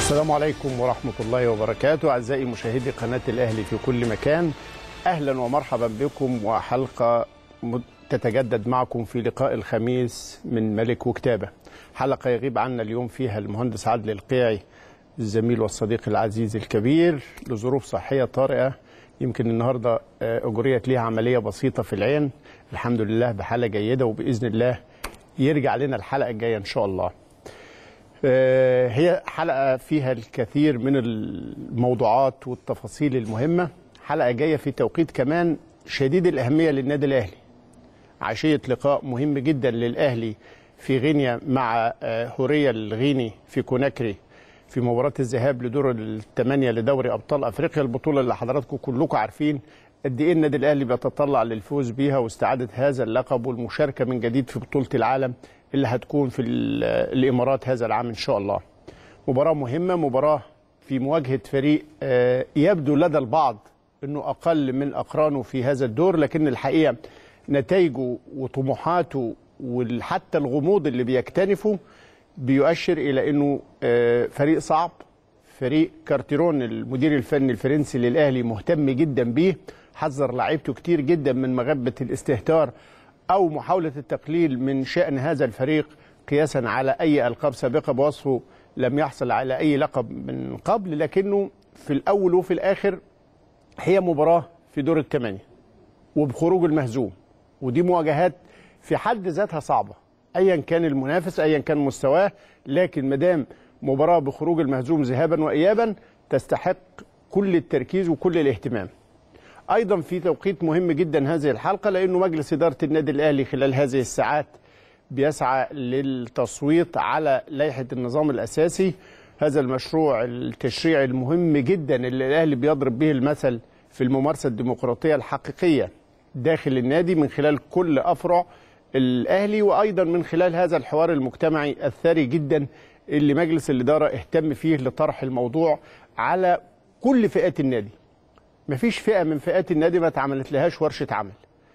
السلام عليكم ورحمة الله وبركاته أعزائي مشاهدي قناة الأهلي في كل مكان أهلا ومرحبا بكم وحلقة مد- تتجدد معكم في لقاء الخميس من ملك وكتابة حلقة يغيب عنا اليوم فيها المهندس عادل القيعي الزميل والصديق العزيز الكبير لظروف صحية طارئة يمكن النهاردة آه، أجريت ليها عملية بسيطة في العين الحمد لله بحالة جيدة وبإذن الله يرجع لنا الحلقة الجاية إن شاء الله آه، هي حلقة فيها الكثير من الموضوعات والتفاصيل المهمة حلقة جاية في توقيت كمان شديد الأهمية للنادي الأهلي عشية لقاء مهم جدا للأهلي في غينيا مع آه، هوريا الغيني في كوناكري في مباراة الذهاب لدور الثمانية لدوري أبطال أفريقيا البطولة اللي حضراتكم كلكم عارفين قد إيه النادي الأهلي بيتطلع للفوز بيها واستعادة هذا اللقب والمشاركة من جديد في بطولة العالم اللي هتكون في ال- الإمارات هذا العام إن شاء الله مباراة مهمة مباراة في مواجهة فريق آه، يبدو لدى البعض أنه أقل من أقرانه في هذا الدور لكن الحقيقة نتائجه وطموحاته وحتى الغموض اللي بيكتنفه بيؤشر إلى أنه آه، فريق صعب فريق كارتيرون المدير الفني الفرنسي للأهلي مهتم جدا بيه حذر لعيبته كتير جدا من مغبة الاستهتار أو محاولة التقليل من شأن هذا الفريق قياسا على أي ألقاب سابقة بوصفه لم يحصل على أي لقب من قبل لكنه في الأول وفي الآخر هي مباراة في دور الثمانية وبخروج المهزوم ودي مواجهات في حد ذاتها صعبة أيا كان المنافس أيا كان مستواه لكن مدام مباراة بخروج المهزوم ذهابا وإيابا تستحق كل التركيز وكل الاهتمام ايضا في توقيت مهم جدا هذه الحلقه لانه مجلس اداره النادي الاهلي خلال هذه الساعات بيسعى للتصويت على لائحه النظام الاساسي هذا المشروع التشريعي المهم جدا اللي الاهلي بيضرب به المثل في الممارسه الديمقراطيه الحقيقيه داخل النادي من خلال كل افرع الاهلي وايضا من خلال هذا الحوار المجتمعي الثري جدا اللي مجلس الاداره اهتم فيه لطرح الموضوع على كل فئات النادي مفيش فئة من فئات النادي ما اتعملت لهاش ورشة عمل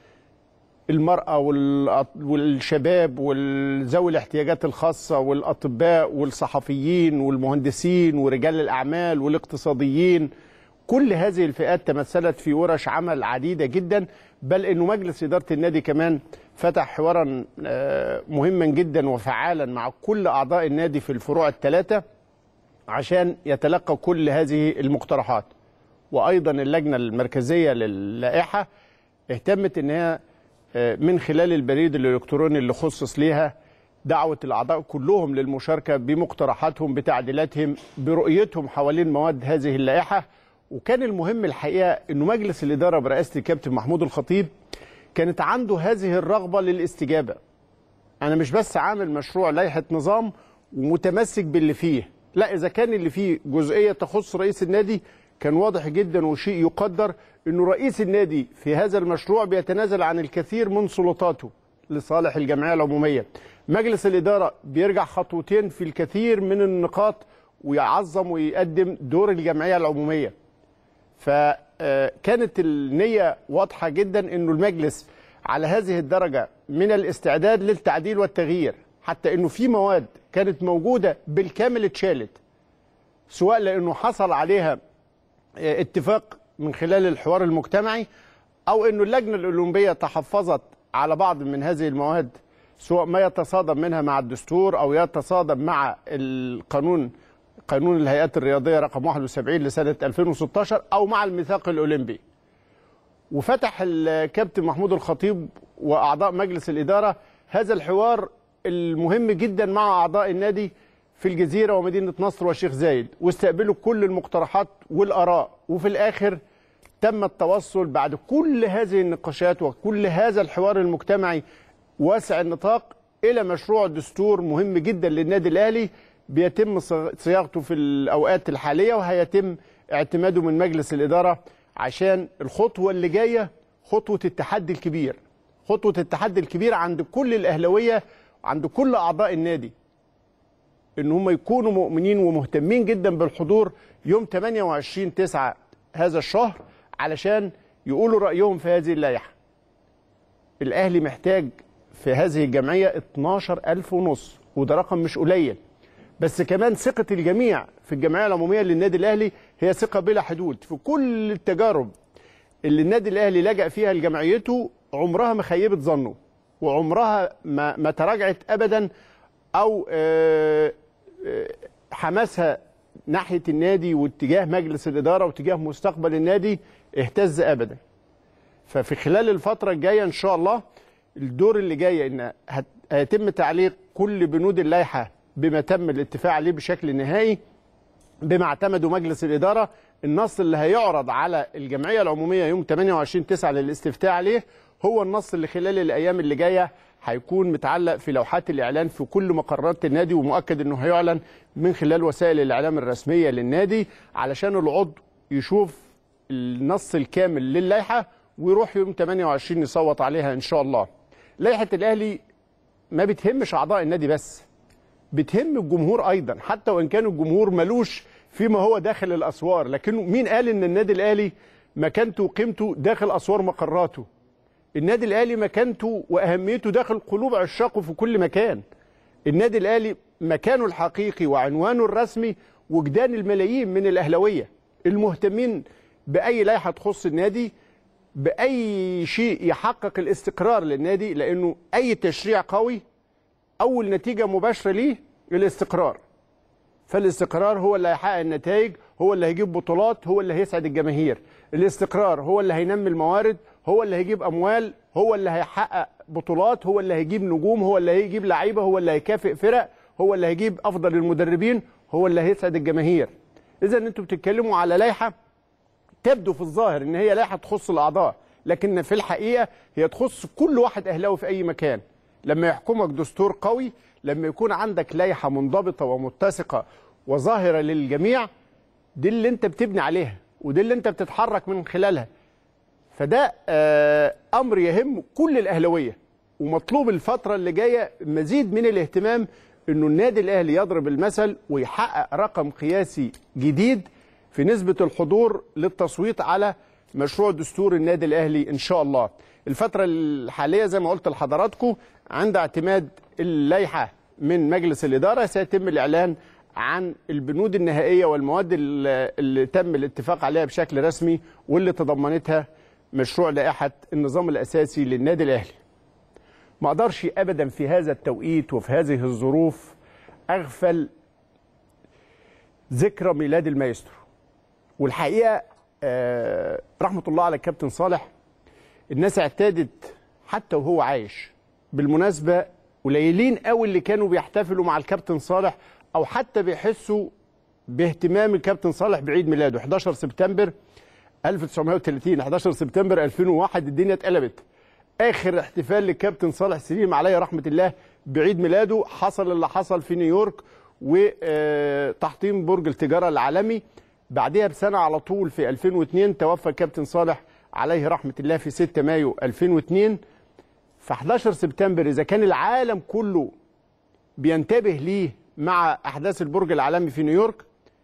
المرأة والأط- والشباب وذوي الاحتياجات الخاصة والأطباء والصحفيين والمهندسين ورجال الأعمال والاقتصاديين كل هذه الفئات تمثلت في ورش عمل عديدة جدا بل أنه مجلس إدارة النادي كمان فتح حوارا آه، مهما جدا وفعالا مع كل أعضاء النادي في الفروع الثلاثة عشان يتلقى كل هذه المقترحات وايضا اللجنه المركزيه للائحه اهتمت ان هي آه، من خلال البريد الالكتروني اللي خصص ليها دعوه الاعضاء كلهم للمشاركه بمقترحاتهم بتعديلاتهم برؤيتهم حوالين مواد هذه اللائحه وكان المهم الحقيقه انه مجلس الاداره برئاسه الكابتن محمود الخطيب كانت عنده هذه الرغبه للاستجابه انا مش بس عامل مشروع لائحه نظام ومتمسك باللي فيه لا اذا كان اللي فيه جزئيه تخص رئيس النادي كان واضح جدا وشيء يقدر انه رئيس النادي في هذا المشروع بيتنازل عن الكثير من سلطاته لصالح الجمعيه العموميه مجلس الاداره بيرجع خطوتين في الكثير من النقاط ويعظم ويقدم دور الجمعيه العموميه فكانت النية واضحة جدا أنه المجلس على هذه الدرجة من الاستعداد للتعديل والتغيير حتى أنه في مواد كانت موجودة بالكامل اتشالت سواء لأنه حصل عليها اه، اتفاق من خلال الحوار المجتمعي أو أنه اللجنة الأولمبية تحفظت على بعض من هذه المواد سواء ما يتصادم منها مع الدستور أو يتصادم مع القانون قانون الهيئات الرياضية رقم 71 لسنة 2016 أو مع الميثاق الأولمبي وفتح الكابتن محمود الخطيب وأعضاء مجلس الإدارة هذا الحوار المهم جدا مع أعضاء النادي في الجزيرة ومدينة نصر والشيخ زايد واستقبلوا كل المقترحات والآراء وفي الآخر تم التوصل بعد كل هذه النقاشات وكل هذا الحوار المجتمعي واسع النطاق إلى مشروع دستور مهم جدا للنادي الأهلي بيتم صياغ- صياغته في الأوقات الحالية وهيتم اعتماده من مجلس الإدارة عشان الخطوة اللي جاية خطوة التحدي الكبير خطوة التحدي الكبير عند كل الأهلوية عند كل أعضاء النادي ان هم يكونوا مؤمنين ومهتمين جدا بالحضور يوم 28 9 هذا الشهر علشان يقولوا رأيهم في هذه اللائحة الأهلي محتاج في هذه الجمعية 12 ألف ونص وده رقم مش قليل بس كمان ثقه الجميع في الجمعيه العموميه للنادي الاهلي هي ثقه بلا حدود في كل التجارب اللي النادي الاهلي لجأ فيها لجمعيته عمرها ما خيبت ظنه وعمرها ما ما تراجعت ابدا او آه، آه، حماسها ناحيه النادي واتجاه مجلس الاداره واتجاه مستقبل النادي اهتز ابدا ففي خلال الفتره الجايه ان شاء الله الدور اللي جاي ان هت- هيتم تعليق كل بنود اللائحه بما تم الاتفاق عليه بشكل نهائي بما اعتمده مجلس الإدارة النص اللي هيعرض على الجمعية العمومية يوم 28 9 للاستفتاء عليه هو النص اللي خلال الأيام اللي جاية هيكون متعلق في لوحات الإعلان في كل مقرات النادي ومؤكد أنه هيعلن من خلال وسائل الإعلام الرسمية للنادي علشان العضو يشوف النص الكامل للائحة ويروح يوم 28 يصوت عليها إن شاء الله لائحة الأهلي ما بتهمش أعضاء النادي بس بتهم الجمهور ايضا حتى وان كان الجمهور ملوش فيما هو داخل الاسوار لكن مين قال ان النادي الاهلي مكانته وقيمته داخل اسوار مقراته النادي الاهلي مكانته واهميته داخل قلوب عشاقه في كل مكان النادي الاهلي مكانه الحقيقي وعنوانه الرسمي وجدان الملايين من الاهلاويه المهتمين باي لائحه تخص النادي باي شيء يحقق الاستقرار للنادي لانه اي تشريع قوي اول نتيجه مباشره ليه الاستقرار فالاستقرار هو اللي هيحقق النتائج هو اللي هيجيب بطولات هو اللي هيسعد الجماهير الاستقرار هو اللي هينمي الموارد هو اللي هيجيب اموال هو اللي هيحقق بطولات هو اللي هيجيب نجوم هو اللي هيجيب لعيبه هو اللي هيكافئ فرق هو اللي هيجيب افضل المدربين هو اللي هيسعد الجماهير اذا انتوا بتتكلموا على لائحه تبدو في الظاهر ان هي لائحه تخص الاعضاء لكن في الحقيقه هي تخص كل واحد اهلاوي في اي مكان لما يحكمك دستور قوي لما يكون عندك لائحه منضبطه ومتسقه وظاهره للجميع دي اللي انت بتبني عليها ودي اللي انت بتتحرك من خلالها فده آه، امر يهم كل الاهلاويه ومطلوب الفتره اللي جايه مزيد من الاهتمام انه النادي الاهلي يضرب المثل ويحقق رقم قياسي جديد في نسبه الحضور للتصويت على مشروع دستور النادي الاهلي ان شاء الله. الفتره الحاليه زي ما قلت لحضراتكم عند اعتماد اللائحه من مجلس الاداره سيتم الاعلان عن البنود النهائيه والمواد اللي اللي تم الاتفاق عليها بشكل رسمي واللي تضمنتها مشروع لائحه النظام الاساسي للنادي الاهلي. ما اقدرش ابدا في هذا التوقيت وفي هذه الظروف اغفل ذكرى ميلاد المايسترو والحقيقه آه، رحمه الله على الكابتن صالح الناس اعتادت حتى وهو عايش بالمناسبه قليلين قوي اللي كانوا بيحتفلوا مع الكابتن صالح او حتى بيحسوا باهتمام الكابتن صالح بعيد ميلاده 11 سبتمبر 1930 11 سبتمبر 2001 الدنيا اتقلبت اخر احتفال للكابتن صالح سليم عليه رحمه الله بعيد ميلاده حصل اللي حصل في نيويورك وتحطيم برج التجاره العالمي بعدها بسنه على طول في 2002 توفى الكابتن صالح عليه رحمه الله في 6 مايو 2002 في 11 سبتمبر اذا كان العالم كله بينتبه ليه مع احداث البرج العالمي في نيويورك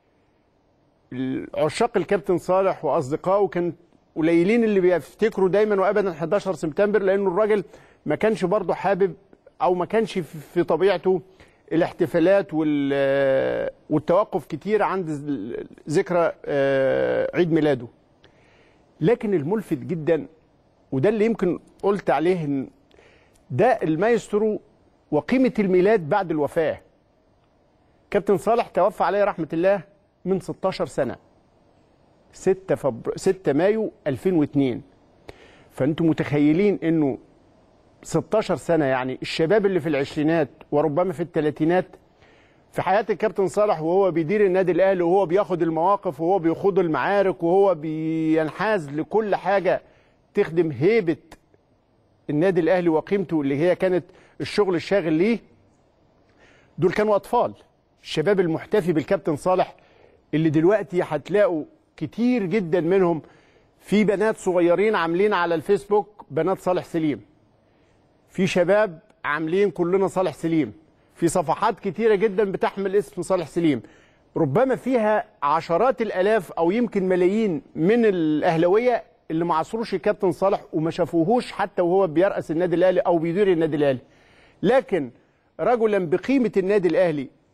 عشاق الكابتن صالح واصدقائه كان قليلين اللي بيفتكروا دايما وابدا 11 سبتمبر لانه الراجل ما كانش برضه حابب او ما كانش في- في طبيعته الاحتفالات وال- والتوقف كتير عند ز- ذكرى آه، عيد ميلاده لكن الملفت جدا وده اللي يمكن قلت عليه إن ده المايسترو وقيمه الميلاد بعد الوفاه كابتن صالح توفى عليه رحمه الله من 16 سنه 6 فبر... 6 مايو 2002 فانتم متخيلين انه 16 سنه يعني الشباب اللي في العشرينات وربما في الثلاثينات في حياه الكابتن صالح وهو بيدير النادي الاهلي وهو بياخد المواقف وهو بيخوض المعارك وهو بينحاز لكل حاجه تخدم هيبه النادي الاهلي وقيمته اللي هي كانت الشغل الشاغل ليه دول كانوا اطفال الشباب المحتفي بالكابتن صالح اللي دلوقتي هتلاقوا كتير جدا منهم في بنات صغيرين عاملين على الفيسبوك بنات صالح سليم في شباب عاملين كلنا صالح سليم في صفحات كتيرة جدا بتحمل اسم صالح سليم ربما فيها عشرات الالاف او يمكن ملايين من الاهلاويه اللي ما عصروش الكابتن صالح وما شافوهوش حتى وهو بيرأس النادي الاهلي او بيدير النادي الاهلي لكن رجلا بقيمه النادي الاهلي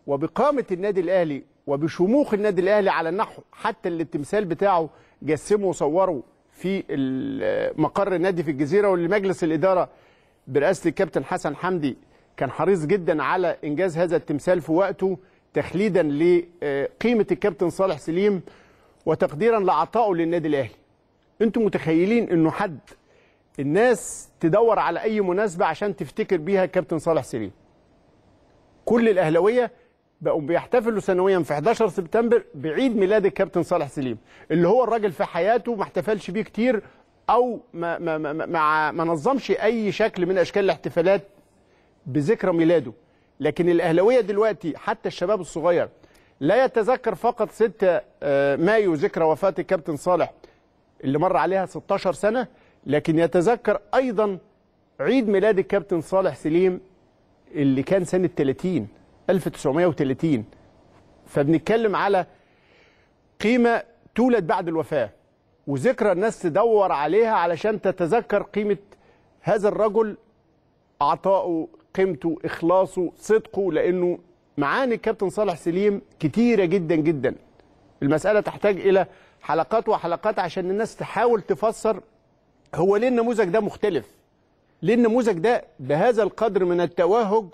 وبقامه النادي الاهلي وبشموخ النادي الاهلي على النحو حتى اللي التمثال بتاعه جسمه وصوره في ال- مقر النادي في الجزيره واللي مجلس الاداره برئاسه الكابتن حسن حمدي كان حريص جدا على انجاز هذا التمثال في وقته تخليدا لقيمه الكابتن صالح سليم وتقديرا لعطائه للنادي الاهلي. انتم متخيلين انه حد الناس تدور على اي مناسبه عشان تفتكر بيها الكابتن صالح سليم. كل الاهلاويه بقوا بيحتفلوا سنويا في 11 سبتمبر بعيد ميلاد الكابتن صالح سليم اللي هو الراجل في حياته ما احتفلش بيه كتير او ما ما ما ما, ما نظمش اي شكل من اشكال الاحتفالات بذكرى ميلاده لكن الاهلاويه دلوقتي حتى الشباب الصغير لا يتذكر فقط 6 آه، مايو ذكرى وفاه الكابتن صالح اللي مر عليها 16 سنه لكن يتذكر ايضا عيد ميلاد الكابتن صالح سليم اللي كان سنه 30 1930 فبنتكلم على قيمه تولد بعد الوفاه وذكرى الناس تدور عليها علشان تتذكر قيمه هذا الرجل عطائه قيمته اخلاصه صدقه لانه معاني الكابتن صالح سليم كتيره جدا جدا المساله تحتاج الى حلقات وحلقات عشان الناس تحاول تفسر هو ليه النموذج ده مختلف ليه النموذج ده بهذا القدر من التوهج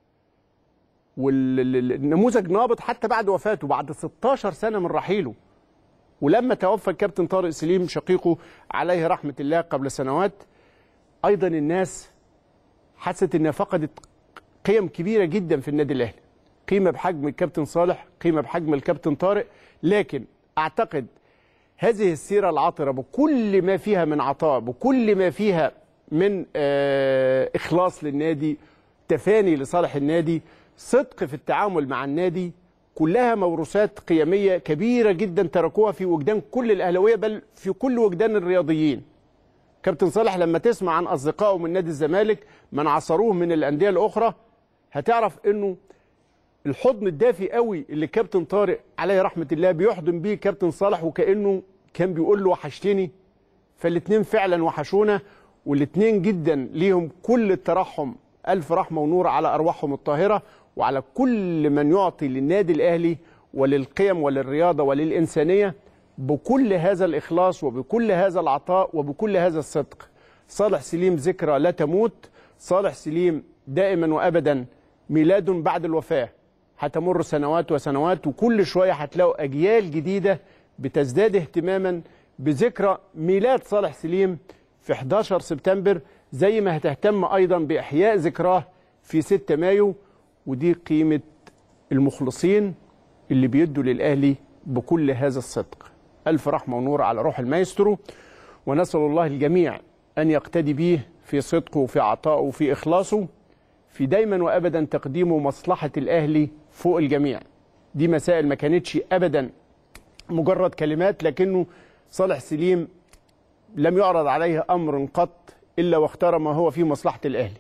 والنموذج نابض حتى بعد وفاته بعد 16 سنه من رحيله ولما توفى الكابتن طارق سليم شقيقه عليه رحمه الله قبل سنوات ايضا الناس حست انها فقدت قيم كبيره جدا في النادي الاهلي قيمه بحجم الكابتن صالح قيمه بحجم الكابتن طارق لكن اعتقد هذه السيره العاطره بكل ما فيها من عطاء بكل ما فيها من آه، اخلاص للنادي تفاني لصالح النادي صدق في التعامل مع النادي كلها موروثات قيميه كبيره جدا تركوها في وجدان كل الاهلاويه بل في كل وجدان الرياضيين كابتن صالح لما تسمع عن اصدقائه من نادي الزمالك من عصروه من الانديه الاخرى هتعرف انه الحضن الدافي قوي اللي كابتن طارق عليه رحمه الله بيحضن بيه كابتن صالح وكانه كان بيقول له وحشتني فالاثنين فعلا وحشونا والاثنين جدا ليهم كل الترحم الف رحمه ونور على ارواحهم الطاهره وعلى كل من يعطي للنادي الاهلي وللقيم وللرياضه وللانسانيه بكل هذا الاخلاص وبكل هذا العطاء وبكل هذا الصدق صالح سليم ذكرى لا تموت صالح سليم دائما وابدا ميلاد بعد الوفاه هتمر سنوات وسنوات وكل شويه هتلاقوا اجيال جديده بتزداد اهتماما بذكرى ميلاد صالح سليم في 11 سبتمبر زي ما هتهتم ايضا باحياء ذكراه في 6 مايو ودي قيمه المخلصين اللي بيدوا للاهلي بكل هذا الصدق الف رحمه ونور على روح المايسترو ونسال الله الجميع ان يقتدي به في صدقه وفي عطائه وفي اخلاصه في دايما وابدا تقديمه مصلحه الاهلي فوق الجميع دي مسائل ما كانتش ابدا مجرد كلمات لكنه صالح سليم لم يعرض عليه امر قط الا واختار ما هو في مصلحه الاهلي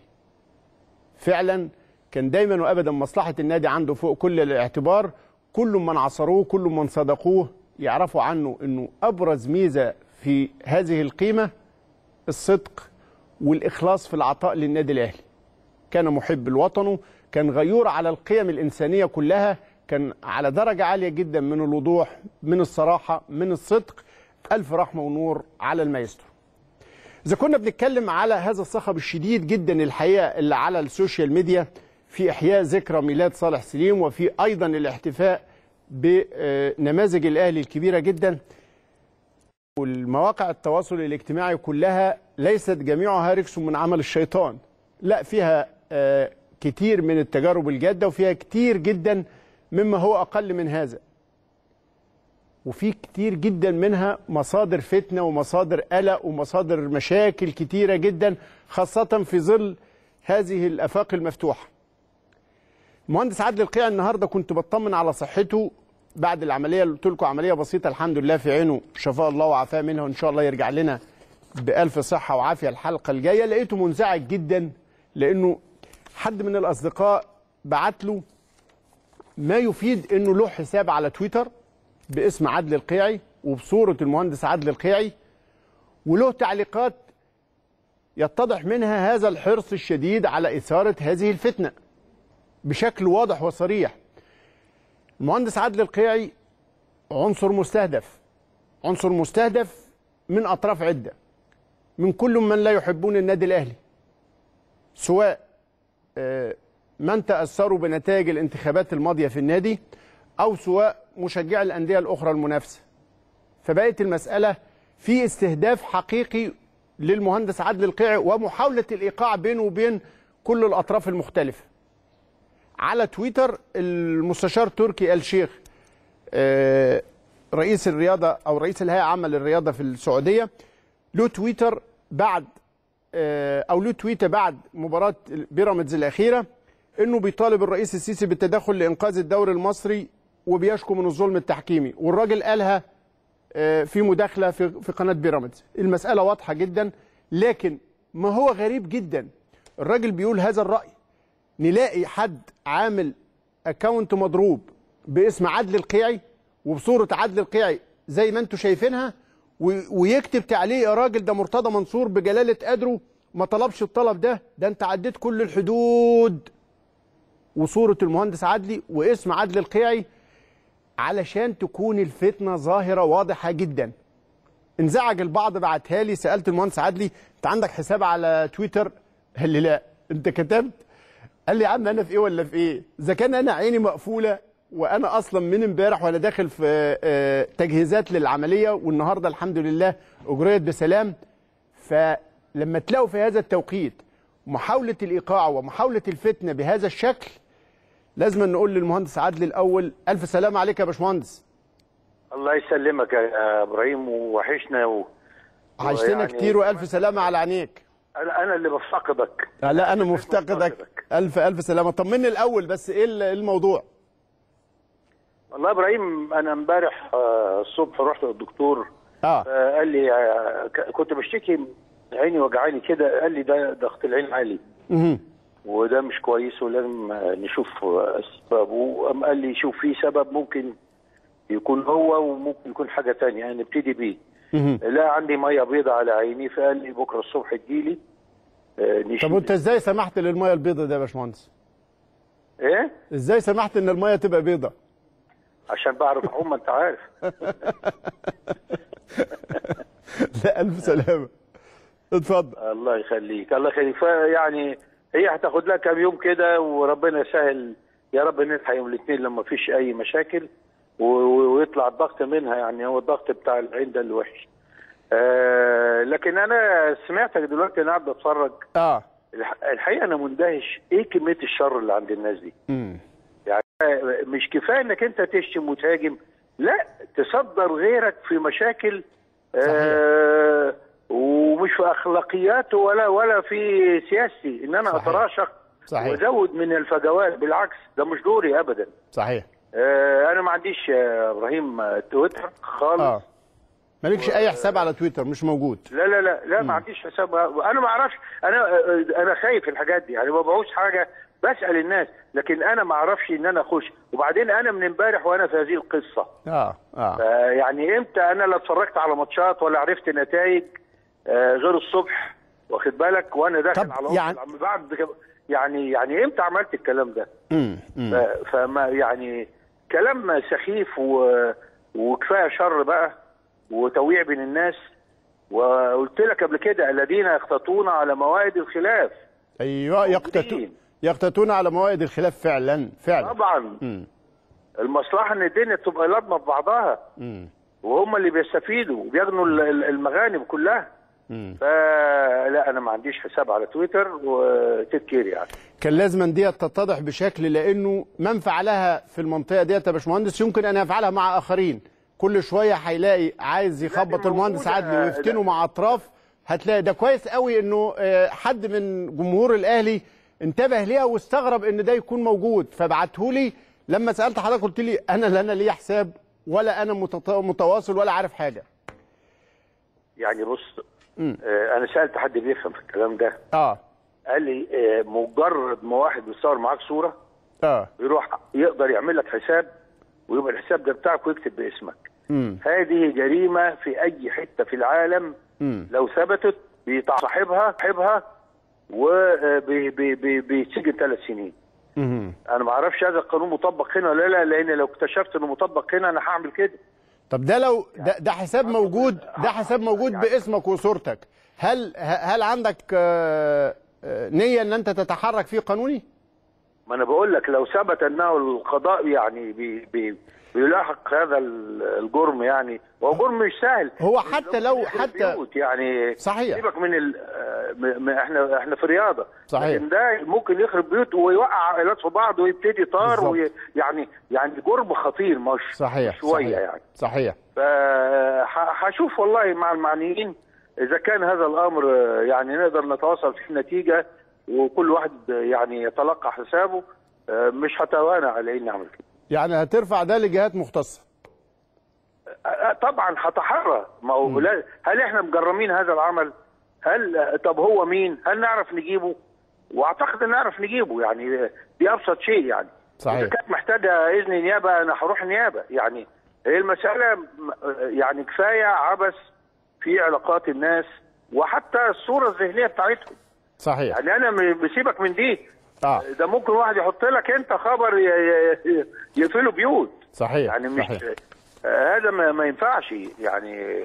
فعلا كان دايما وابدا مصلحه النادي عنده فوق كل الاعتبار كل من عصروه كل من صدقوه يعرفوا عنه انه ابرز ميزه في هذه القيمه الصدق والاخلاص في العطاء للنادي الاهلي كان محب لوطنه كان غيور على القيم الانسانيه كلها كان على درجه عاليه جدا من الوضوح من الصراحه من الصدق الف رحمه ونور على المايسترو إذا كنا بنتكلم على هذا الصخب الشديد جدا الحقيقة اللي على السوشيال ميديا في إحياء ذكرى ميلاد صالح سليم وفي أيضا الاحتفاء بنماذج الأهلي الكبيرة جدا والمواقع التواصل الاجتماعي كلها ليست جميعها ركس من عمل الشيطان لا فيها آه، كتير من التجارب الجادة وفيها كتير جدا مما هو أقل من هذا وفي كتير جدا منها مصادر فتنه ومصادر قلق ومصادر مشاكل كتيره جدا خاصه في ظل هذه الافاق المفتوحه. المهندس عادل القيع النهارده كنت بطمن على صحته بعد العمليه اللي قلت لكم عمليه بسيطه الحمد لله في عينه شفاء الله وعافاه منها وان شاء الله يرجع لنا بالف صحه وعافيه الحلقه الجايه لقيته منزعج جدا لانه حد من الاصدقاء بعت له ما يفيد انه له حساب على تويتر باسم عدل القيعي وبصورة المهندس عدل القيعي وله تعليقات يتضح منها هذا الحرص الشديد على إثارة هذه الفتنة بشكل واضح وصريح المهندس عادل القيعي عنصر مستهدف عنصر مستهدف من اطراف عده من كل من لا يحبون النادي الاهلي سواء آه، من تاثروا بنتائج الانتخابات الماضيه في النادي او سواء مشجعي الانديه الاخرى المنافسه فبقت المساله في استهداف حقيقي للمهندس عادل القيعي ومحاوله الايقاع بينه وبين كل الاطراف المختلفه على تويتر المستشار تركي آل شيخ آه، رئيس الرياضه او رئيس الهيئه العامه للرياضه في السعوديه له تويتر بعد آه، او له تويته بعد مباراه بيراميدز الاخيره انه بيطالب الرئيس السيسي بالتدخل لانقاذ الدوري المصري وبيشكو من الظلم التحكيمي والراجل قالها آه، في مداخله في في قناه بيراميدز المساله واضحه جدا لكن ما هو غريب جدا الراجل بيقول هذا الراي نلاقي حد عامل اكونت مضروب باسم عدل القيعي وبصوره عدل القيعي زي ما انتم شايفينها و- ويكتب تعليق يا راجل ده مرتضى منصور بجلاله قدره ما طلبش الطلب ده ده انت عديت كل الحدود وصوره المهندس عدلي واسم عدل القيعي علشان تكون الفتنه ظاهره واضحه جدا انزعج البعض بعتها لي سالت المهندس عدلي انت عندك حساب على تويتر قال لي لا انت كتبت قال لي يا عم انا في ايه ولا في ايه اذا كان انا عيني مقفوله وانا اصلا من امبارح وانا داخل في آه، تجهيزات للعمليه والنهارده الحمد لله اجريت بسلام فلما تلاقوا في هذا التوقيت محاوله الايقاع ومحاوله الفتنه بهذا الشكل لازم نقول للمهندس عادل الاول الف سلام عليك يا باشمهندس الله يسلمك يا ابراهيم ووحشنا و... عشتنا ويعني- كتير والف سلامه على عينيك انا انا اللي بفتقدك لا انا مفتقدك مفتقدك. الف الف سلامه طمني الاول بس ايه ال- إيه الموضوع والله يا ابراهيم انا امبارح آه، الصبح رحت للدكتور اه آه، قال لي آه، ك- كنت بشتكي عيني وجعاني كده قال لي ده ضغط العين عالي مهم. وده مش كويس ولازم آه، نشوف آه، اسبابه قام قال لي شوف في سبب ممكن يكون هو وممكن يكون حاجه تانية يعني نبتدي بيه مهم. لا عندي ميه بيضاء على عيني فقال لي بكره الصبح تجيلي آه، طب نشيل وانت ازاي سمحت للميه البيضاء ده يا باشمهندس ايه ازاي سمحت ان الميه تبقى بيضاء عشان بعرف اعوم ما انت عارف لا الف سلامه اتفضل الله يخليك الله يخليك فيعني هي هتاخد لها كام يوم كده وربنا يسهل يا رب نلحق يوم الاثنين لما فيش اي مشاكل و- و- ويطلع الضغط منها يعني هو الضغط بتاع العين ده اللي وحش آه لكن انا سمعتك دلوقتي انا قاعد بتفرج اه الح- الحقيقه انا مندهش ايه كميه الشر اللي عند الناس دي امم يعني مش كفايه انك انت تشتم وتهاجم لا تصدر غيرك في مشاكل آه ومش في اخلاقياته ولا ولا في سياستي ان انا صحيح. اتراشق صحيح. وازود من الفجوات بالعكس ده مش دوري ابدا صحيح آه انا ما عنديش يا ابراهيم آه، تويتر خالص اه مالكش اي حساب على تويتر مش موجود لا لا لا لا ما عنديش حساب انا ما اعرفش انا انا خايف الحاجات دي يعني ما بعوز حاجه بسال الناس لكن انا ما اعرفش ان انا اخش وبعدين انا من امبارح وانا في هذه القصه اه اه آه، يعني امتى انا لا اتفرجت على ماتشات ولا عرفت نتائج آه، غير الصبح واخد بالك وانا داخل طب على يعني- يعني بعد كده- يعني يعني امتى عملت الكلام ده امم أمم. ف- فما يعني كلام سخيف و... وكفايه شر بقى وتويع بين الناس وقلت لك قبل كده الذين يختطون على موائد الخلاف ايوه يقتتون موجودين. يقتتون على موائد الخلاف فعلا فعلا طبعا امم المصلحه ان الدنيا تبقى لضمه في بعضها امم وهم اللي بيستفيدوا وبيغنوا ال- ال- المغانم كلها امم فلا انا ما عنديش حساب على تويتر وتذكير يعني كان لازم أن ديت تتضح بشكل لانه من فعلها في المنطقه ديت يا باشمهندس يمكن ان يفعلها مع اخرين كل شويه هيلاقي عايز يخبط دي المهندس موجودة. عدلي ويفتنه لا. مع اطراف هتلاقي ده كويس قوي انه آه، حد من جمهور الاهلي انتبه ليها واستغرب ان ده يكون موجود فبعته لي لما سالت حضرتك قلت لي انا لا انا ليا حساب ولا انا متط- متواصل ولا عارف حاجه يعني بص آه انا سالت حد بيفهم في الكلام ده اه قال لي آه مجرد ما واحد بيصور معاك صوره اه يروح يقدر يعمل لك حساب ويبقى الحساب ده بتاعك ويكتب باسمك امم هذه جريمه في اي حته في العالم امم لو ثبتت بيتع صاحبها صاحبها وبيتسجن ثلاث سنين انا ما اعرفش هذا القانون مطبق هنا ولا لا لان لو اكتشفت انه مطبق هنا انا هعمل كده طب ده لو ده, ده حساب موجود ده حساب موجود باسمك وصورتك هل هل عندك آه، آه، نيه ان انت تتحرك فيه قانوني؟ ما انا بقول لك لو ثبت انه القضاء يعني بي بي بيلاحق هذا ال- الجرم يعني وهو جرم مش سهل هو حتى لو يخرب حتى بيوت يعني صحيح. سيبك من ال آه، م- م- احنا احنا في رياضه صحيح. لكن ده ممكن يخرب بيوت ويوقع عائلات في بعض ويبتدي طار بالظبط. وي يعني يعني جرم خطير مش صحيح شويه صحيح يعني صحيح فهشوف والله مع المعنيين اذا كان هذا الامر آه، يعني نقدر نتواصل فيه نتيجه وكل واحد آه، يعني يتلقى حسابه آه، مش هتوانى على اني اعمل كده يعني هترفع ده لجهات مختصه آه، طبعا هتحرى ما هو لا- هل احنا مجرمين هذا العمل؟ هل آه، طب هو مين؟ هل نعرف نجيبه؟ واعتقد ان نعرف نجيبه يعني آه، دي ابسط شيء يعني صحيح. اذا كانت محتاجه اذن نيابه انا هروح نيابه يعني هي المساله م- آه، يعني كفايه عبث في علاقات الناس وحتى الصوره الذهنيه بتاعتهم صحيح يعني انا م- بسيبك من دي اه ده ممكن واحد يحط لك انت خبر ي- ي- ي- يقفلوا بيوت صحيح يعني مش صحيح آه، هذا ما, ما ينفعش يعني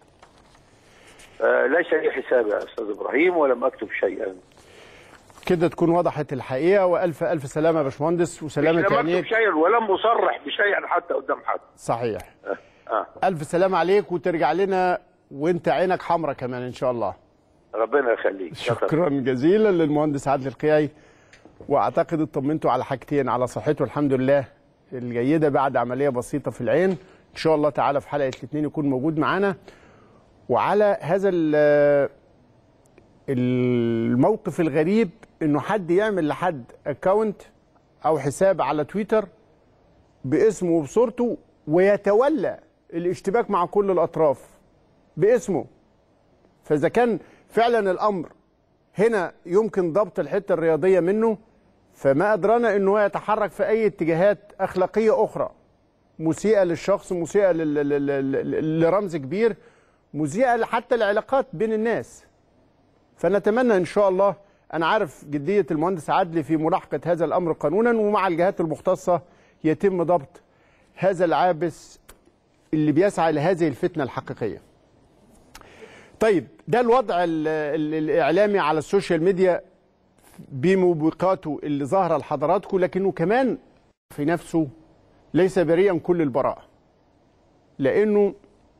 آه، ليس لي حساب يا استاذ ابراهيم ولم اكتب شيئا كده تكون وضحت الحقيقه والف الف سلامه يا باشمهندس وسلامه لم اكتب عينيك شيئا ولم اصرح بشيء حتى قدام حد صحيح آه. الف سلامه عليك وترجع لنا وانت عينك حمراء كمان ان شاء الله ربنا يخليك شكرا جزيلا للمهندس عادل القيعي واعتقد اطمنتوا على حاجتين على صحته الحمد لله الجيده بعد عمليه بسيطه في العين ان شاء الله تعالى في حلقه الاثنين يكون موجود معانا وعلى هذا ال- الموقف الغريب انه حد يعمل لحد اكونت او حساب على تويتر باسمه وبصورته ويتولى الاشتباك مع كل الاطراف باسمه فاذا كان فعلا الامر هنا يمكن ضبط الحته الرياضيه منه فما ادرانا انه يتحرك في اي اتجاهات اخلاقيه اخرى مسيئه للشخص مسيئه لل- لل- لل- لرمز كبير مسيئه حتى العلاقات بين الناس فنتمنى ان شاء الله انا عارف جديه المهندس عدلي في ملاحقه هذا الامر قانونا ومع الجهات المختصه يتم ضبط هذا العابس اللي بيسعى لهذه الفتنه الحقيقيه طيب ده الوضع ال ال الاعلامي على السوشيال ميديا بموبقاته اللي ظاهره لحضراتكم لكنه كمان في نفسه ليس بريئا كل البراءه لانه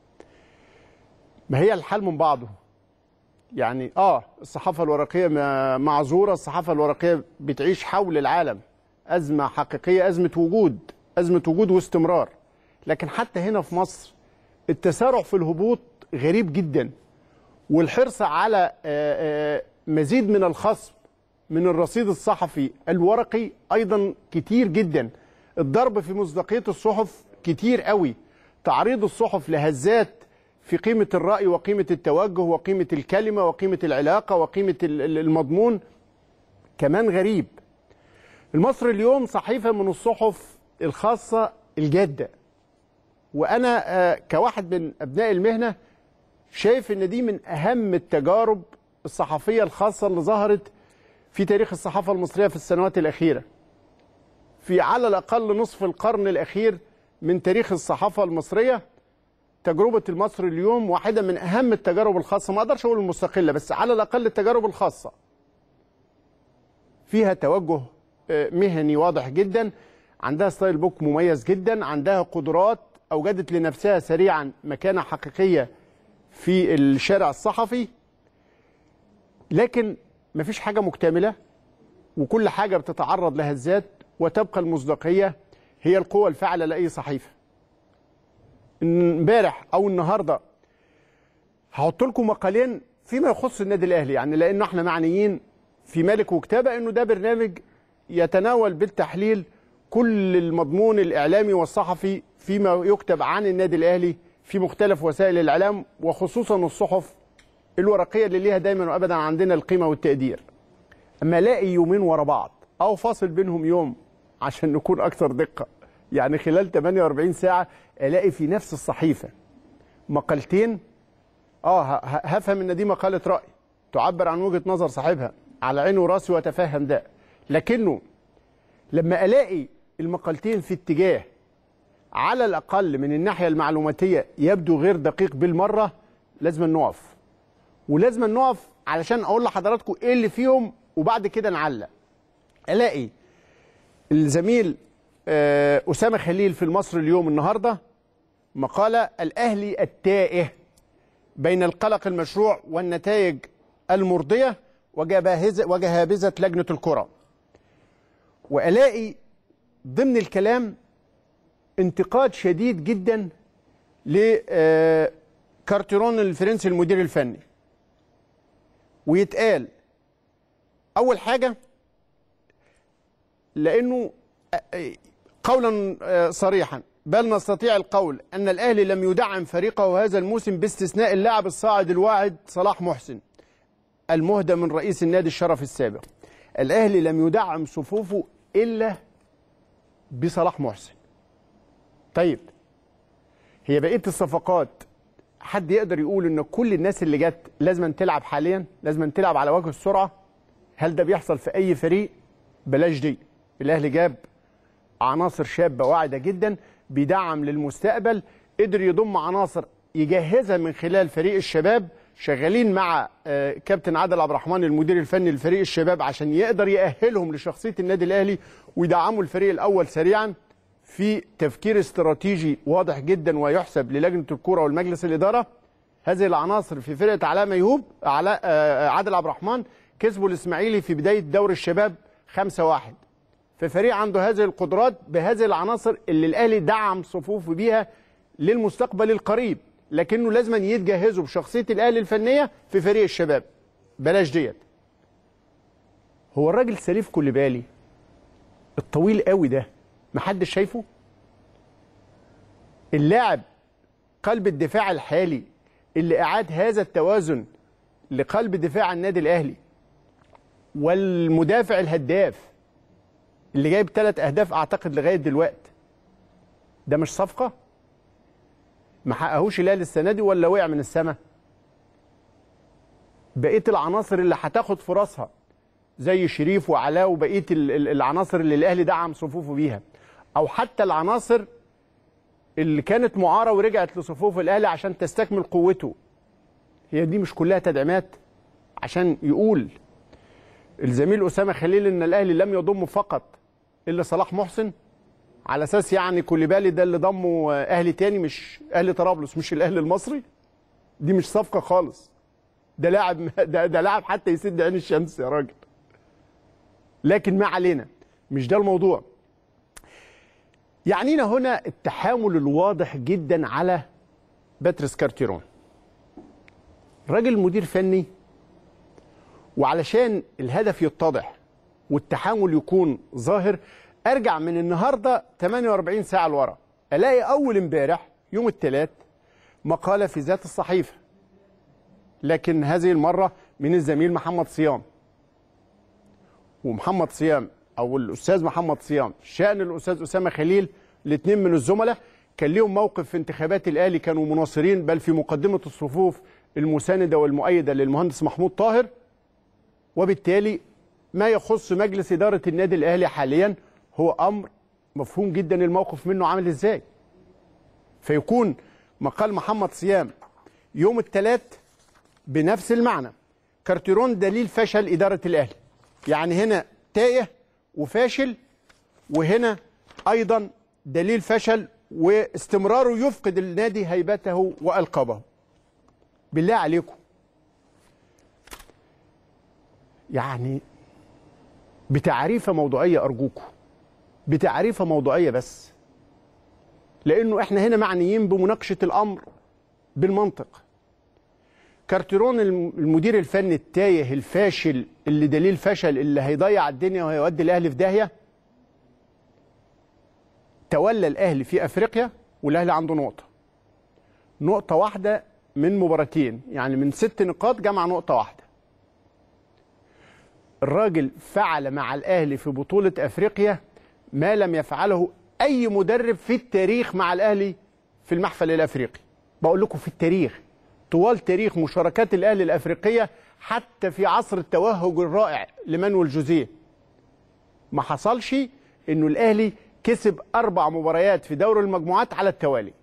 ما هي الحال من بعضه يعني اه الصحافه الورقيه ما- معذوره الصحافه الورقيه بتعيش حول العالم ازمه حقيقيه ازمه وجود ازمه وجود واستمرار لكن حتى هنا في مصر التسارع في الهبوط غريب جدا والحرص على آه، آه، مزيد من الخصم من الرصيد الصحفي الورقي ايضا كتير جدا الضرب في مصداقيه الصحف كتير قوي تعريض الصحف لهزات في قيمه الراي وقيمه التوجه وقيمه الكلمه وقيمه العلاقه وقيمه ال- ال- المضمون كمان غريب المصري اليوم صحيفه من الصحف الخاصه الجاده وانا آه، كواحد من ابناء المهنه شايف ان دي من اهم التجارب الصحفيه الخاصه اللي ظهرت في تاريخ الصحافه المصريه في السنوات الاخيره. في على الاقل نصف القرن الاخير من تاريخ الصحافه المصريه تجربه المصري اليوم واحده من اهم التجارب الخاصه ما اقدرش اقول المستقله بس على الاقل التجارب الخاصه. فيها توجه آه، مهني واضح جدا عندها ستايل بوك مميز جدا عندها قدرات اوجدت لنفسها سريعا مكانه حقيقيه في الشارع الصحفي لكن مفيش حاجة مكتملة وكل حاجة بتتعرض لهزات وتبقى المصداقية هي القوة الفاعلة لأي صحيفة امبارح أو النهاردة هحط لكم مقالين فيما يخص النادي الأهلي يعني لأنه احنا معنيين في مالك وكتابة أنه ده برنامج يتناول بالتحليل كل المضمون الإعلامي والصحفي فيما يكتب عن النادي الأهلي في مختلف وسائل الإعلام وخصوصا الصحف الورقيه اللي ليها دايما وابدا عندنا القيمه والتقدير اما الاقي يومين ورا بعض او فاصل بينهم يوم عشان نكون اكثر دقه يعني خلال 48 ساعه الاقي في نفس الصحيفه مقالتين اه ه- ه- هفهم ان دي مقاله راي تعبر عن وجهه نظر صاحبها على عيني وراسي واتفهم ده لكنه لما الاقي المقالتين في اتجاه على الاقل من الناحيه المعلوماتيه يبدو غير دقيق بالمره لازم نقف ولازم نقف علشان اقول لحضراتكم ايه اللي فيهم وبعد كده نعلق الاقي الزميل آه، اسامه خليل في المصري اليوم النهارده مقاله الاهلي التائه بين القلق المشروع والنتائج المرضيه وجباهزه وجهابذه لجنه الكره والاقي ضمن الكلام انتقاد شديد جدا لكارتيرون الفرنسي المدير الفني ويتقال اول حاجه لانه قولا صريحا بل نستطيع القول ان الاهلي لم يدعم فريقه هذا الموسم باستثناء اللاعب الصاعد الواعد صلاح محسن المهدى من رئيس النادي الشرف السابق الاهلي لم يدعم صفوفه الا بصلاح محسن طيب هي بقيه الصفقات حد يقدر يقول ان كل الناس اللي جت لازم تلعب حاليا لازم تلعب على وجه السرعه هل ده بيحصل في اي فريق بلاش دي الاهلي جاب عناصر شابه واعده جدا بيدعم للمستقبل قدر يضم عناصر يجهزها من خلال فريق الشباب شغالين مع آه، كابتن عادل عبد الرحمن المدير الفني لفريق الشباب عشان يقدر يأهلهم لشخصيه النادي الاهلي ويدعموا الفريق الاول سريعا في تفكير استراتيجي واضح جدا ويحسب للجنه الكوره والمجلس الاداره هذه العناصر في فرقه علاء ميهوب علاء آه، عادل عبد الرحمن كسبوا الاسماعيلي في بدايه دوري الشباب 5-1 في فريق عنده هذه القدرات بهذه العناصر اللي الاهلي دعم صفوفه بيها للمستقبل القريب لكنه لازم يتجهزوا بشخصيه الاهلي الفنيه في فريق الشباب بلاش ديت هو الراجل سليف كوليبالي الطويل قوي ده محدش شايفه اللاعب قلب الدفاع الحالي اللي اعاد هذا التوازن لقلب دفاع النادي الاهلي والمدافع الهداف اللي جايب ثلاث اهداف اعتقد لغايه دلوقتي ده مش صفقه ما حققهوش الاهلي السنه دي ولا وقع من السماء بقيه العناصر اللي هتاخد فرصها زي شريف وعلاء وبقيه ال- ال- العناصر اللي الاهلي دعم صفوفه بيها او حتى العناصر اللي كانت معاره ورجعت لصفوف الاهلي عشان تستكمل قوته هي دي مش كلها تدعيمات عشان يقول الزميل اسامه خليل ان الاهلي لم يضم فقط الا صلاح محسن على اساس يعني كوليبالي ده اللي ضمه اهلي تاني مش اهلي طرابلس مش الاهلي المصري دي مش صفقه خالص ده لاعب ده, ده لاعب حتى يسد عين الشمس يا راجل لكن ما علينا مش ده الموضوع يعنينا هنا التحامل الواضح جدا على باتريس كارتيرون راجل مدير فني وعلشان الهدف يتضح والتحامل يكون ظاهر ارجع من النهارده 48 ساعه لورا الاقي اول امبارح يوم الثلاث مقاله في ذات الصحيفه لكن هذه المره من الزميل محمد صيام ومحمد صيام او الاستاذ محمد صيام شان الاستاذ اسامه خليل الاثنين من الزملاء كان ليهم موقف في انتخابات الاهلي كانوا مناصرين بل في مقدمه الصفوف المسانده والمؤيده للمهندس محمود طاهر وبالتالي ما يخص مجلس اداره النادي الاهلي حاليا هو امر مفهوم جدا الموقف منه عامل ازاي فيكون مقال محمد صيام يوم الثلاث بنفس المعنى كارتيرون دليل فشل اداره الاهلي يعني هنا تايه وفاشل وهنا ايضا دليل فشل واستمراره يفقد النادي هيبته والقابه بالله عليكم يعني بتعريفه موضوعيه ارجوكم بتعريفه موضوعيه بس لانه احنا هنا معنيين بمناقشه الامر بالمنطق كارتيرون المدير الفني التايه الفاشل اللي دليل فشل اللي هيضيع الدنيا وهيودي الاهلي في داهيه تولى الاهلي في افريقيا والاهلي عنده نقطه نقطه واحده من مباراتين يعني من ست نقاط جمع نقطه واحده الراجل فعل مع الاهلي في بطوله افريقيا ما لم يفعله اي مدرب في التاريخ مع الاهلي في المحفل الافريقي بقول لكم في التاريخ طوال تاريخ مشاركات الاهلي الافريقيه حتى في عصر التوهج الرائع لمانويل جوزيه ما حصلش انه الاهلي كسب اربع مباريات في دوري المجموعات على التوالي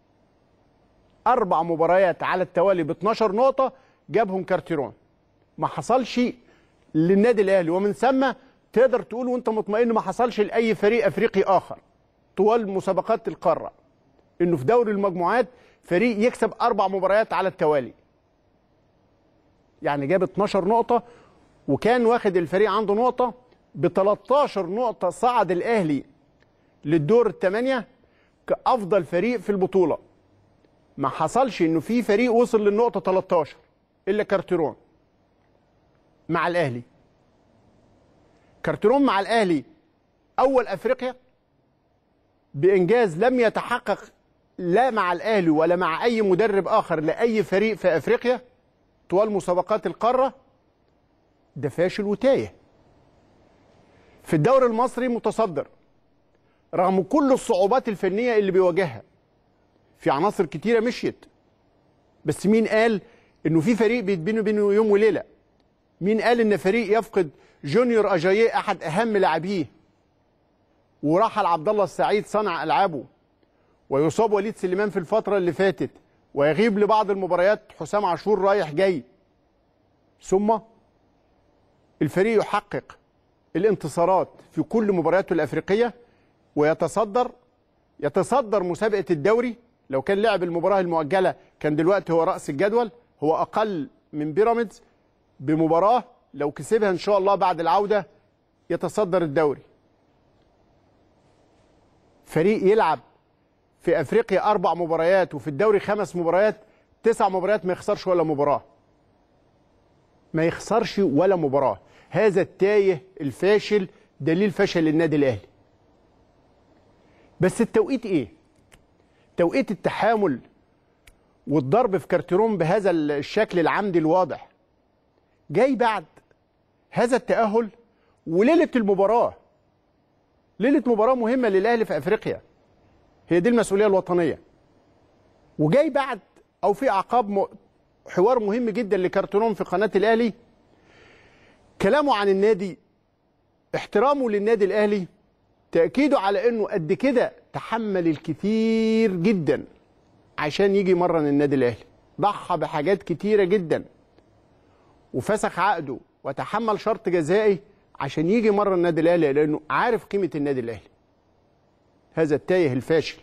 اربع مباريات على التوالي ب 12 نقطه جابهم كارتيرون ما حصلش للنادي الاهلي ومن ثم تقدر تقول وانت مطمئن ما حصلش لاي فريق افريقي اخر طوال مسابقات القاره انه في دوري المجموعات فريق يكسب اربع مباريات على التوالي يعني جاب 12 نقطه وكان واخد الفريق عنده نقطه ب 13 نقطه صعد الاهلي للدور الثمانيه كافضل فريق في البطوله ما حصلش انه في فريق وصل للنقطه 13 الا كارتيرون مع الاهلي كارتيرون مع الاهلي اول افريقيا بانجاز لم يتحقق لا مع الاهلي ولا مع اي مدرب اخر لاي فريق في افريقيا طوال مسابقات القاره ده فاشل وتايه في الدوري المصري متصدر رغم كل الصعوبات الفنيه اللي بيواجهها في عناصر كتيره مشيت بس مين قال انه في فريق بيتبني بينه يوم وليله مين قال ان فريق يفقد جونيور اجاييه احد اهم لاعبيه ورحل عبد الله السعيد صانع العابه ويصاب وليد سليمان في الفتره اللي فاتت ويغيب لبعض المباريات حسام عاشور رايح جاي ثم الفريق يحقق الانتصارات في كل مبارياته الافريقيه ويتصدر يتصدر مسابقه الدوري لو كان لعب المباراه المؤجله كان دلوقتي هو راس الجدول هو اقل من بيراميدز بمباراه لو كسبها ان شاء الله بعد العوده يتصدر الدوري فريق يلعب في افريقيا اربع مباريات وفي الدوري خمس مباريات تسع مباريات ما يخسرش ولا مباراه ما يخسرش ولا مباراه هذا التايه الفاشل دليل فشل النادي الاهلي بس التوقيت ايه توقيت التحامل والضرب في كارتيرون بهذا الشكل العمدي الواضح جاي بعد هذا التأهل وليلة المباراة ليلة مباراة مهمة للأهلي في أفريقيا هي دي المسؤولية الوطنية وجاي بعد أو في أعقاب م... حوار مهم جدا لكارتيرون في قناة الأهلي كلامه عن النادي احترامه للنادي الأهلي تأكيده على أنه قد كده تحمل الكثير جدا عشان يجي يمرن النادي الأهلي ضحى بحاجات كتيرة جدا وفسخ عقده وتحمل شرط جزائي عشان يجي مره النادي الاهلي لانه عارف قيمه النادي الاهلي هذا التايه الفاشل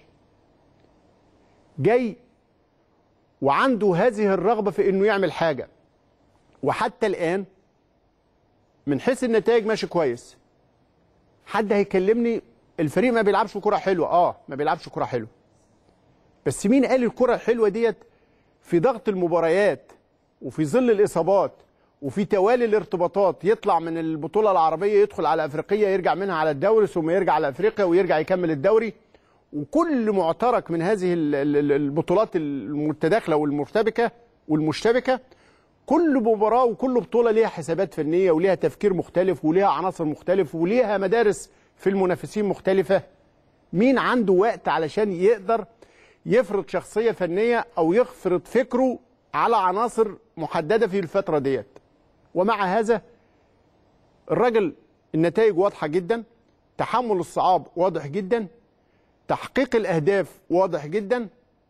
جاي وعنده هذه الرغبه في انه يعمل حاجه وحتى الان من حيث النتائج ماشي كويس حد هيكلمني الفريق ما بيلعبش كره حلوه اه ما بيلعبش كره حلوه بس مين قال الكره الحلوه ديت في ضغط المباريات وفي ظل الاصابات وفي توالي الارتباطات يطلع من البطوله العربيه يدخل على افريقيه يرجع منها على الدوري ثم يرجع على افريقيا ويرجع يكمل الدوري وكل معترك من هذه البطولات المتداخله والمرتبكه والمشتبكه كل مباراه وكل بطوله ليها حسابات فنيه وليها تفكير مختلف وليها عناصر مختلف وليها مدارس في المنافسين مختلفه مين عنده وقت علشان يقدر يفرض شخصيه فنيه او يفرض فكره على عناصر محدده في الفتره ديت ومع هذا الراجل النتائج واضحه جدا تحمل الصعاب واضح جدا تحقيق الاهداف واضح جدا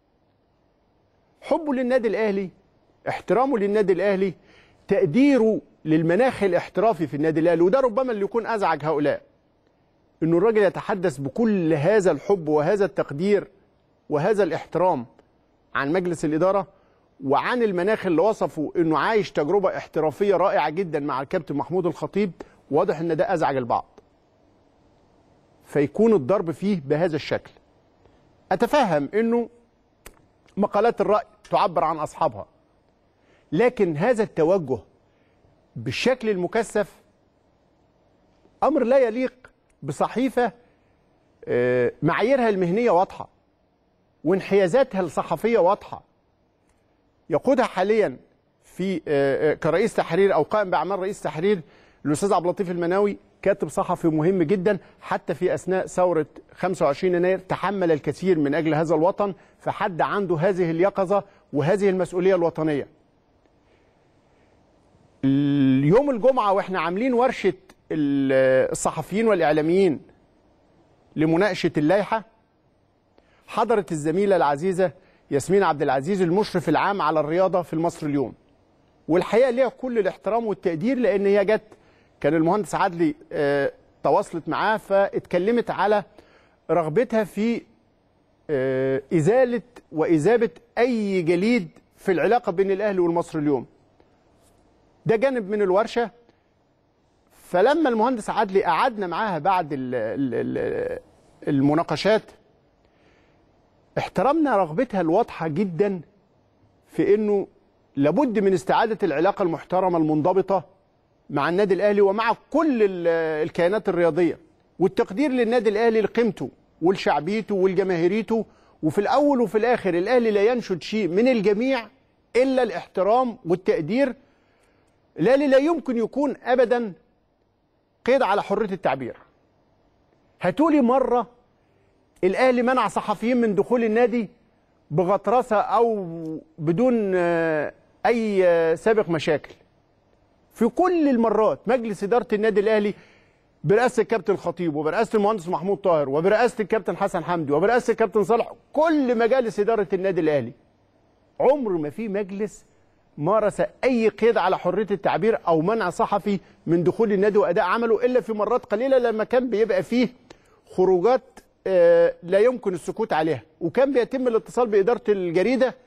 حبه للنادي الاهلي احترامه للنادي الاهلي تقديره للمناخ الاحترافي في النادي الاهلي وده ربما اللي يكون ازعج هؤلاء انه الراجل يتحدث بكل هذا الحب وهذا التقدير وهذا الاحترام عن مجلس الاداره وعن المناخ اللي وصفه انه عايش تجربه احترافيه رائعه جدا مع الكابتن محمود الخطيب واضح ان ده ازعج البعض فيكون الضرب فيه بهذا الشكل اتفهم انه مقالات الراي تعبر عن اصحابها لكن هذا التوجه بالشكل المكثف امر لا يليق بصحيفه معاييرها المهنيه واضحه وانحيازاتها الصحفيه واضحه يقودها حاليا في كرئيس تحرير او قائم باعمال رئيس تحرير الاستاذ عبد اللطيف المناوي كاتب صحفي مهم جدا حتى في اثناء ثوره 25 يناير تحمل الكثير من اجل هذا الوطن فحد عنده هذه اليقظه وهذه المسؤوليه الوطنيه. اليوم الجمعه واحنا عاملين ورشه الصحفيين والاعلاميين لمناقشه اللائحه حضرت الزميله العزيزه ياسمين عبد العزيز المشرف العام على الرياضه في المصري اليوم والحقيقه ليها كل الاحترام والتقدير لان هي جت كان المهندس عدلي آه تواصلت معاه فاتكلمت على رغبتها في آه ازاله واذابه اي جليد في العلاقه بين الاهلي والمصري اليوم ده جانب من الورشه فلما المهندس عدلي قعدنا معاها بعد ال ال المناقشات احترمنا رغبتها الواضحه جدا في انه لابد من استعاده العلاقه المحترمه المنضبطه مع النادي الاهلي ومع كل الكيانات الرياضيه والتقدير للنادي الاهلي لقيمته ولشعبيته ولجماهيريته وفي الاول وفي الاخر الاهلي لا ينشد شيء من الجميع الا الاحترام والتقدير الاهلي لا يمكن يكون ابدا قيد على حريه التعبير هاتولي مره الاهلي منع صحفيين من دخول النادي بغطرسه او بدون اي سابق مشاكل في كل المرات مجلس اداره النادي الاهلي برئاسه الكابتن الخطيب وبرئاسه المهندس محمود طاهر وبرئاسه الكابتن حسن حمدي وبرئاسه الكابتن صالح كل مجالس اداره النادي الاهلي عمر ما في مجلس مارس اي قيد على حريه التعبير او منع صحفي من دخول النادي واداء عمله الا في مرات قليله لما كان بيبقى فيه خروجات لا يمكن السكوت عليها وكان بيتم الاتصال باداره الجريده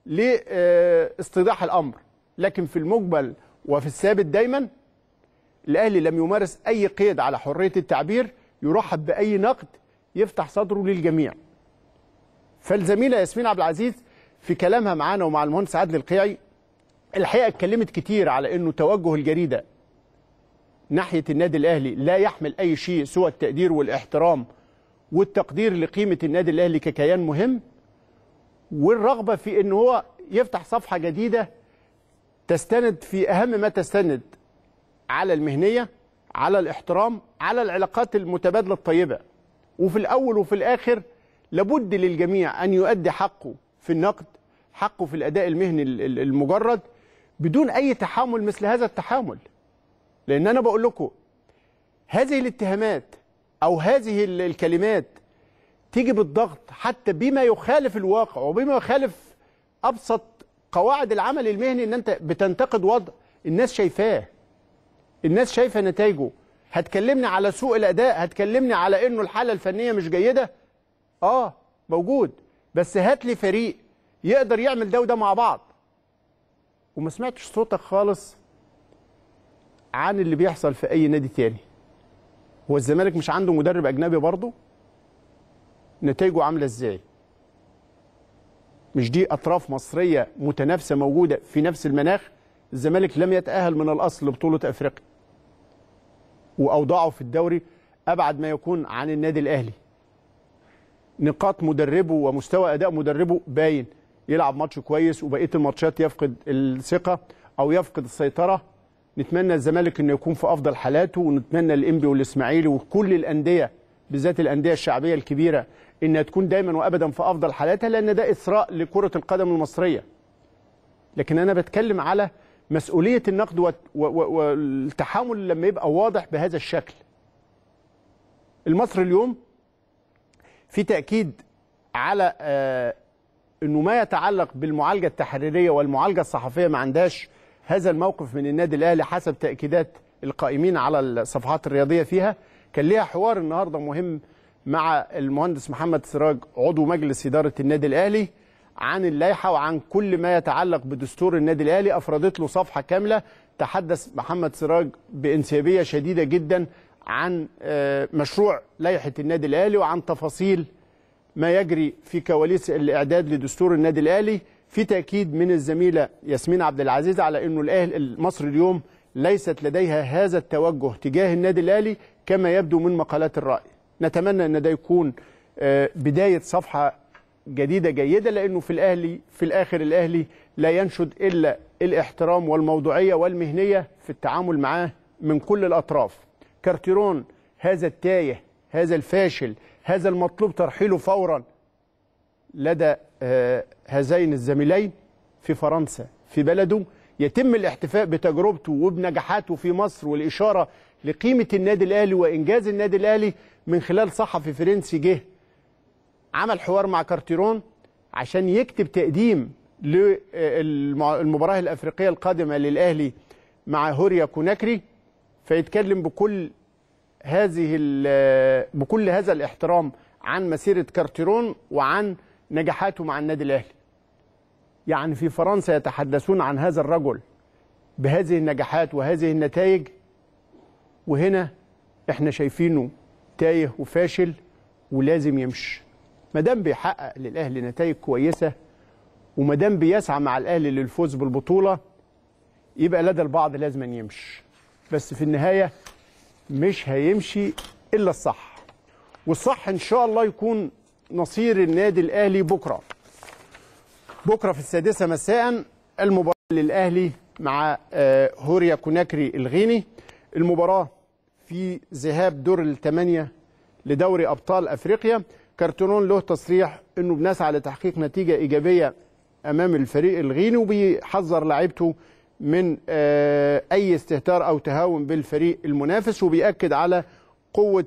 لاستيضاح الامر لكن في المجمل وفي الثابت دايما الاهلي لم يمارس اي قيد على حريه التعبير يرحب باي نقد يفتح صدره للجميع فالزميله ياسمين عبد العزيز في كلامها معانا ومع المهندس عادل القيعي الحقيقه اتكلمت كتير على انه توجه الجريده ناحيه النادي الاهلي لا يحمل اي شيء سوى التقدير والاحترام والتقدير لقيمه النادي الاهلي ككيان مهم والرغبه في ان هو يفتح صفحه جديده تستند في اهم ما تستند على المهنيه على الاحترام على العلاقات المتبادله الطيبه وفي الاول وفي الاخر لابد للجميع ان يؤدي حقه في النقد حقه في الاداء المهني المجرد بدون اي تحامل مثل هذا التحامل لان انا بقول لكم هذه الاتهامات او هذه الكلمات تيجي بالضغط حتى بما يخالف الواقع وبما يخالف ابسط قواعد العمل المهني ان انت بتنتقد وضع الناس شايفاه الناس شايفه نتائجه هتكلمني على سوء الاداء هتكلمني على انه الحاله الفنيه مش جيده اه موجود بس هات لي فريق يقدر يعمل ده وده مع بعض وما سمعتش صوتك خالص عن اللي بيحصل في اي نادي تاني هو الزمالك مش عنده مدرب اجنبي برضه نتائجه عامله ازاي مش دي اطراف مصريه متنافسه موجوده في نفس المناخ الزمالك لم يتاهل من الاصل لبطوله افريقيا واوضاعه في الدوري ابعد ما يكون عن النادي الاهلي نقاط مدربه ومستوى اداء مدربه باين يلعب ماتش كويس وبقيه الماتشات يفقد الثقه او يفقد السيطره نتمنى الزمالك انه يكون في افضل حالاته ونتمنى الانبي والاسماعيلي وكل الانديه بالذات الانديه الشعبيه الكبيره انها تكون دايما وابدا في افضل حالاتها لان ده اثراء لكره القدم المصريه لكن انا بتكلم على مسؤوليه النقد والتحامل لما يبقى واضح بهذا الشكل المصري اليوم في تاكيد على آه انه ما يتعلق بالمعالجه التحريريه والمعالجه الصحفيه ما عندهاش هذا الموقف من النادي الاهلي حسب تاكيدات القائمين على الصفحات الرياضيه فيها كان ليها حوار النهارده مهم مع المهندس محمد سراج عضو مجلس اداره النادي الاهلي عن اللائحه وعن كل ما يتعلق بدستور النادي الاهلي افردت له صفحه كامله تحدث محمد سراج بانسيابيه شديده جدا عن مشروع لائحه النادي الاهلي وعن تفاصيل ما يجري في كواليس الاعداد لدستور النادي الاهلي في تاكيد من الزميله ياسمين عبد العزيز على انه الاهلي المصري اليوم ليست لديها هذا التوجه تجاه النادي الاهلي كما يبدو من مقالات الراي نتمنى ان ده يكون بدايه صفحه جديده جيده لانه في الاهلي في الاخر الاهلي لا ينشد الا الاحترام والموضوعيه والمهنيه في التعامل معاه من كل الاطراف كارتيرون هذا التايه هذا الفاشل هذا المطلوب ترحيله فورا لدى هذين الزميلين في فرنسا في بلده يتم الاحتفاء بتجربته وبنجاحاته في مصر والإشارة لقيمة النادي الأهلي وإنجاز النادي الأهلي من خلال صحفي فرنسي جه عمل حوار مع كارتيرون عشان يكتب تقديم للمباراه الافريقيه القادمه للاهلي مع هوريا كوناكري فيتكلم بكل هذه بكل هذا الاحترام عن مسيره كارتيرون وعن نجاحاته مع النادي الاهلي. يعني في فرنسا يتحدثون عن هذا الرجل بهذه النجاحات وهذه النتائج وهنا احنا شايفينه تايه وفاشل ولازم يمشي. ما دام بيحقق للاهلي نتائج كويسه وما دام بيسعى مع الاهلي للفوز بالبطوله يبقى لدى البعض لازم يمشي. بس في النهايه مش هيمشي الا الصح. والصح ان شاء الله يكون نصير النادي الاهلي بكره. بكره في السادسه مساء المباراه للاهلي مع هوريا كوناكري الغيني. المباراه في ذهاب دور الثمانيه لدوري ابطال افريقيا. كارتونون له تصريح انه بنسعى لتحقيق نتيجه ايجابيه امام الفريق الغيني وبيحذر لاعيبته من اي استهتار او تهاون بالفريق المنافس وبيأكد على قوه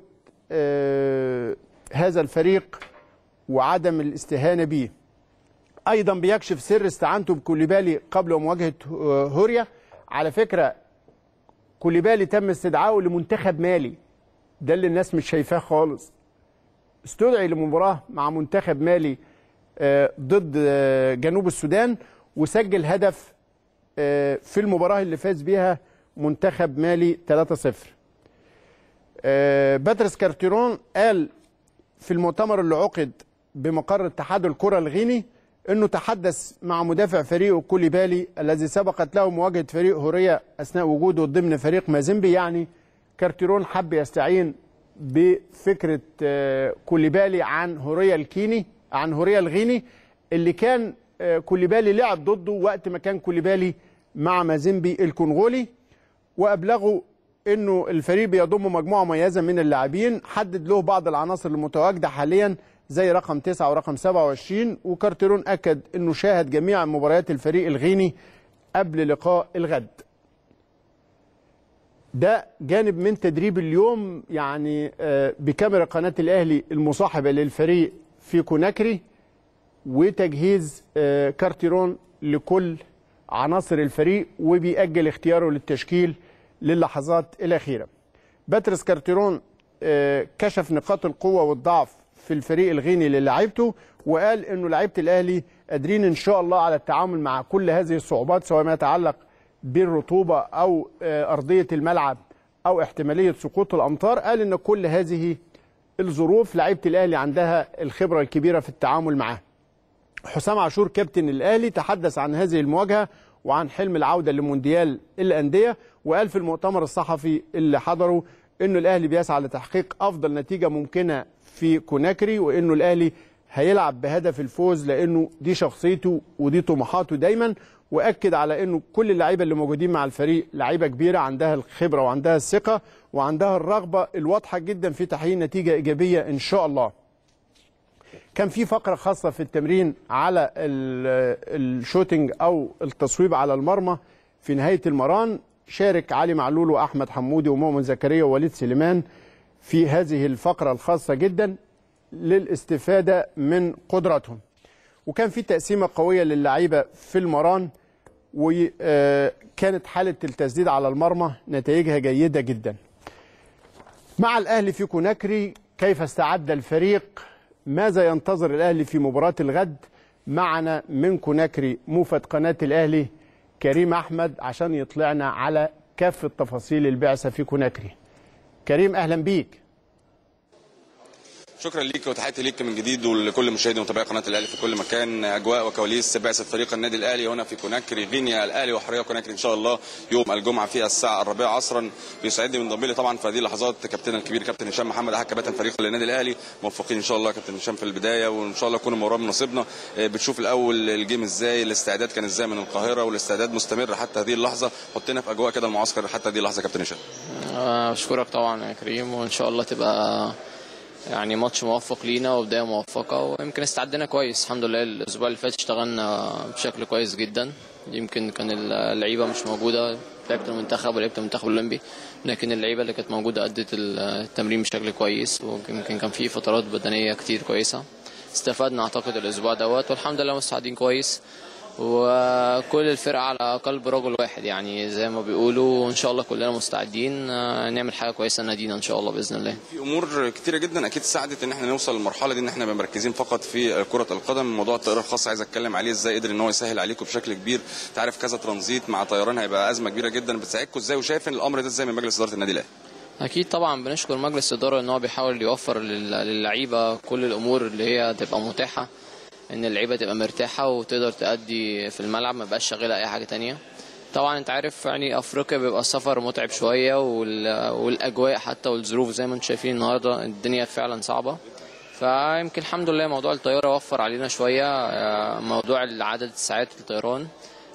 هذا الفريق وعدم الاستهانه به. ايضا بيكشف سر استعانته بكوليبالي قبل مواجهه هوريا على فكره كوليبالي تم استدعائه لمنتخب مالي ده اللي الناس مش شايفاه خالص استدعي لمباراه مع منتخب مالي ضد جنوب السودان وسجل هدف في المباراه اللي فاز بيها منتخب مالي 3-0 باتريس كارتيرون قال في المؤتمر اللي عقد بمقر اتحاد الكره الغيني انه تحدث مع مدافع فريقه كوليبالي الذي سبقت له مواجهه فريق هوريا اثناء وجوده ضمن فريق مازيمبي يعني كارتيرون حب يستعين بفكره كوليبالي عن هوريا الكيني عن هوريا الغيني اللي كان كوليبالي لعب ضده وقت ما كان كوليبالي مع مازيمبي الكونغولي وابلغوا انه الفريق بيضم مجموعه مميزه من اللاعبين حدد له بعض العناصر المتواجده حاليا زي رقم 9 ورقم 27 وكارتيرون اكد انه شاهد جميع مباريات الفريق الغيني قبل لقاء الغد ده جانب من تدريب اليوم يعني بكاميرا قناه الاهلي المصاحبه للفريق في كوناكري وتجهيز كارتيرون لكل عناصر الفريق وبيأجل اختياره للتشكيل للحظات الأخيرة باتريس كارتيرون كشف نقاط القوة والضعف في الفريق الغيني للاعيبته وقال انه لعيبه الاهلي قادرين ان شاء الله على التعامل مع كل هذه الصعوبات سواء ما يتعلق بالرطوبه او ارضيه الملعب او احتماليه سقوط الامطار قال ان كل هذه الظروف لعيبه الاهلي عندها الخبره الكبيره في التعامل معها. حسام عاشور كابتن الاهلي تحدث عن هذه المواجهه وعن حلم العوده لمونديال الانديه وقال في المؤتمر الصحفي اللي حضره انه الاهلي بيسعى لتحقيق افضل نتيجه ممكنه في كوناكري وانه الاهلي هيلعب بهدف الفوز لانه دي شخصيته ودي طموحاته دايما واكد على انه كل اللعيبه اللي موجودين مع الفريق لعيبه كبيره عندها الخبره وعندها الثقه وعندها الرغبه الواضحه جدا في تحقيق نتيجه ايجابيه ان شاء الله. كان في فقره خاصه في التمرين على الشوتنج او التصويب على المرمى في نهايه المران شارك علي معلول واحمد حمودي ومؤمن زكريا ووليد سليمان في هذه الفقرة الخاصة جدا للاستفادة من قدراتهم وكان في تقسيمة قوية للعيبة في المران وكانت حالة التسديد على المرمى نتائجها جيدة جدا مع الأهلي في كوناكري كيف استعد الفريق ماذا ينتظر الأهلي في مباراة الغد معنا من كوناكري موفد قناة الأهلي كريم أحمد عشان يطلعنا على كافة تفاصيل البعثة في كوناكري كريم اهلا بيك شكرا ليك وتحياتي ليك من جديد ولكل مشاهدي ومتابعي قناه الاهلي في كل مكان اجواء وكواليس بعثه فريق النادي الاهلي هنا في كوناكري غينيا الاهلي وحريه كوناكري ان شاء الله يوم الجمعه في الساعه الرابعه عصرا بيسعدني من ضمن لي طبعا في هذه اللحظات كابتن الكبير كابتن هشام محمد احد كباتن فريق النادي الاهلي موفقين ان شاء الله كابتن هشام في البدايه وان شاء الله يكون المباراه من نصيبنا بتشوف الاول الجيم ازاي الاستعداد كان ازاي من القاهره والاستعداد مستمر حتى هذه اللحظه حطينا في اجواء كده المعسكر حتى هذه اللحظه كابتن هشام اشكرك طبعا يا كريم وان شاء الله تبقى يعني ماتش موفق لينا وبدايه موفقه ويمكن استعدنا كويس الحمد لله الاسبوع اللي فات اشتغلنا بشكل كويس جدا يمكن كان اللعيبه مش موجوده لعبت المنتخب ولعبت المنتخب الاولمبي لكن اللعيبه اللي كانت موجوده ادت التمرين بشكل كويس ويمكن كان في فترات بدنيه كتير كويسه استفدنا اعتقد الاسبوع دوت والحمد لله مستعدين كويس وكل الفرقه على قلب رجل واحد يعني زي ما بيقولوا وان شاء الله كلنا مستعدين آه، نعمل حاجه كويسه لنادينا ان شاء الله باذن الله في امور كتيره جدا اكيد ساعدت ان احنا نوصل للمرحله دي ان احنا مركزين فقط في كره القدم موضوع الطيران الخاص عايز اتكلم عليه ازاي قدر ان هو يسهل عليكم بشكل كبير تعرف كذا ترانزيت مع طيران هيبقى ازمه كبيره جدا بتساعدكم ازاي وشايف ان الامر ده ازاي من مجلس اداره النادي الاهلي اكيد طبعا بنشكر مجلس الاداره ان هو بيحاول يوفر لل- للعيبه كل الامور اللي هي تبقى متاحه ان اللعيبه تبقى مرتاحه وتقدر تأدي في الملعب ما بقاش شاغله اي حاجه تانية طبعا انت عارف يعني افريقيا بيبقى السفر متعب شويه وال- والاجواء حتى والظروف زي ما انتم شايفين النهارده الدنيا فعلا صعبه فيمكن الحمد لله موضوع الطياره وفر علينا شويه آه، موضوع عدد ساعات الطيران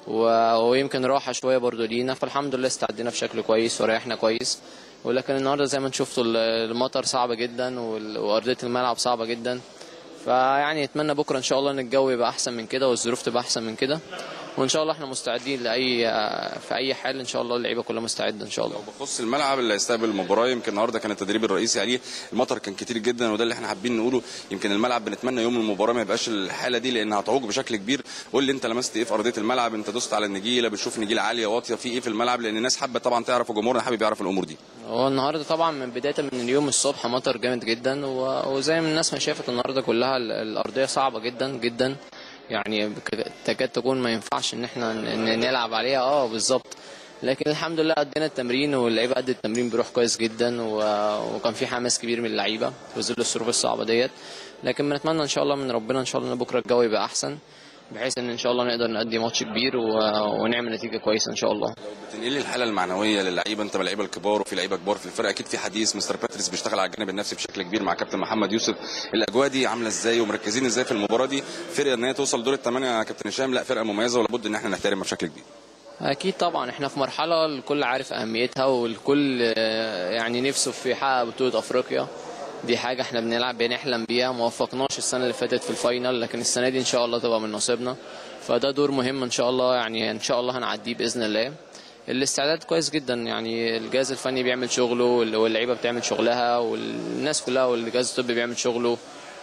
و- ويمكن راحه شويه برضو لينا فالحمد لله استعدينا بشكل كويس وريحنا كويس ولكن النهارده زي ما انتم شفتوا ال- المطر صعب جدا وال- وارضيه الملعب صعبه جدا فيعني اتمنى بكره ان شاء الله ان الجو يبقى احسن من كده والظروف تبقى احسن من كده وان شاء الله احنا مستعدين لاي في اي حال ان شاء الله اللعيبه كلها مستعده ان شاء الله بخص الملعب اللي هيستقبل المباراه يمكن النهارده كان التدريب الرئيسي عليه المطر كان كتير جدا وده اللي احنا حابين نقوله يمكن الملعب بنتمنى يوم المباراه ما يبقاش الحاله دي لانها هتعوق بشكل كبير قول لي انت لمست ايه في ارضيه الملعب انت دوست على النجيله بتشوف نجيله عاليه واطيه في ايه في الملعب لان الناس حابه طبعا تعرف وجمهورنا حابب يعرف الامور دي هو النهارده طبعا من بدايه من اليوم الصبح مطر جامد جدا و- وزي ما الناس ما شافت النهارده كلها ال- الارضيه صعبه جدا جدا يعني بك- تكاد تكون ما ينفعش ان احنا ن- ن- نلعب عليها اه بالظبط لكن الحمد لله ادينا التمرين واللعيبه ادت التمرين بروح كويس جدا و- وكان في حماس كبير من اللعيبه في ظل الظروف الصعبه ديت لكن بنتمنى ان شاء الله من ربنا ان شاء الله ان بكره الجو يبقى احسن بحيث ان ان شاء الله نقدر نأدي ماتش كبير و- ونعمل نتيجه كويسه ان شاء الله بتنقل لي الحاله المعنويه للعيبه انت من اللعيبه الكبار وفي لعيبه كبار في الفرقه اكيد في حديث مستر باتريس بيشتغل على الجانب النفسي بشكل كبير مع كابتن محمد يوسف الاجواء دي عامله ازاي ومركزين ازاي في المباراه دي فرقه ان هي توصل دور الثمانيه يا كابتن هشام لا فرقه مميزه ولابد ان احنا نحترمها بشكل كبير اكيد طبعا احنا في مرحله الكل عارف اهميتها والكل آه، يعني نفسه في يحقق بطوله افريقيا دي حاجه احنا بنلعب بنحلم بيها ما وفقناش السنه اللي فاتت في الفاينل لكن السنه دي ان شاء الله تبقى من نصيبنا فده دور مهم ان شاء الله يعني ان شاء الله هنعديه باذن الله الاستعداد كويس جدا يعني الجهاز الفني بيعمل شغله وال- واللعيبه بتعمل شغلها والناس كلها والجهاز الطبي بيعمل شغله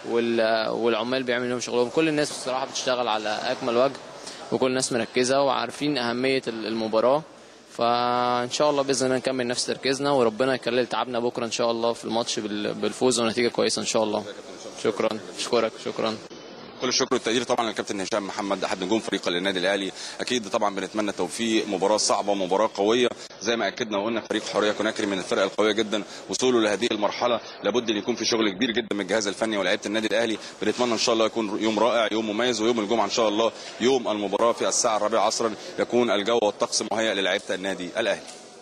وال- والعمال بيعملوا لهم شغلهم كل الناس بصراحه بتشتغل على اكمل وجه وكل الناس مركزه وعارفين اهميه ال- المباراه فان شاء الله باذن الله نكمل نفس تركيزنا وربنا يكلل تعبنا بكره ان شاء الله في الماتش بال- بالفوز ونتيجه كويسه ان شاء الله شكرا اشكرك شكرا كل الشكر والتقدير طبعا للكابتن هشام محمد احد نجوم فريق النادي الاهلي اكيد طبعا بنتمنى توفيق مباراه صعبه ومباراه قويه زي ما اكدنا وقلنا فريق حريه كوناكري من الفرق القويه جدا وصوله لهذه المرحله لابد ان يكون في شغل كبير جدا من الجهاز الفني ولاعيبه النادي الاهلي بنتمنى ان شاء الله يكون يوم رائع يوم مميز ويوم الجمعه ان شاء الله يوم المباراه في الساعه الرابعه عصرا يكون الجو والطقس مهيئ للاعيبه النادي الاهلي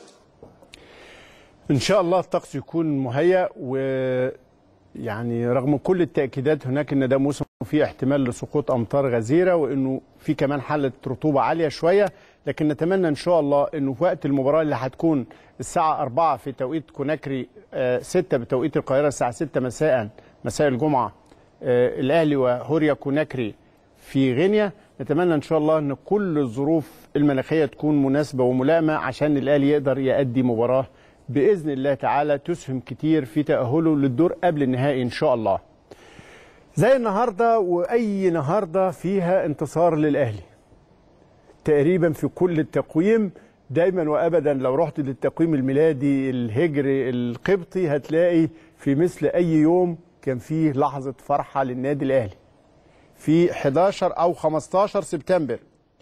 ان شاء الله الطقس يكون مهيأ ويعني رغم كل التاكيدات هناك ان ده موسم فيه احتمال لسقوط امطار غزيره وانه في كمان حاله رطوبه عاليه شويه لكن نتمنى ان شاء الله انه في وقت المباراه اللي هتكون الساعه 4 في توقيت كوناكري 6 بتوقيت القاهره الساعه 6 مساء مساء الجمعه آه، الاهلي وهوريا كوناكري في غينيا نتمنى ان شاء الله ان كل الظروف المناخيه تكون مناسبه وملائمه عشان الاهلي يقدر يأدي مباراه باذن الله تعالى تسهم كتير في تاهله للدور قبل النهائي ان شاء الله. زي النهارده واي نهارده فيها انتصار للاهلي. تقريبا في كل التقويم دايما وابدا لو رحت للتقويم الميلادي الهجري القبطي هتلاقي في مثل اي يوم كان فيه لحظه فرحه للنادي الاهلي. في 11 او 15 سبتمبر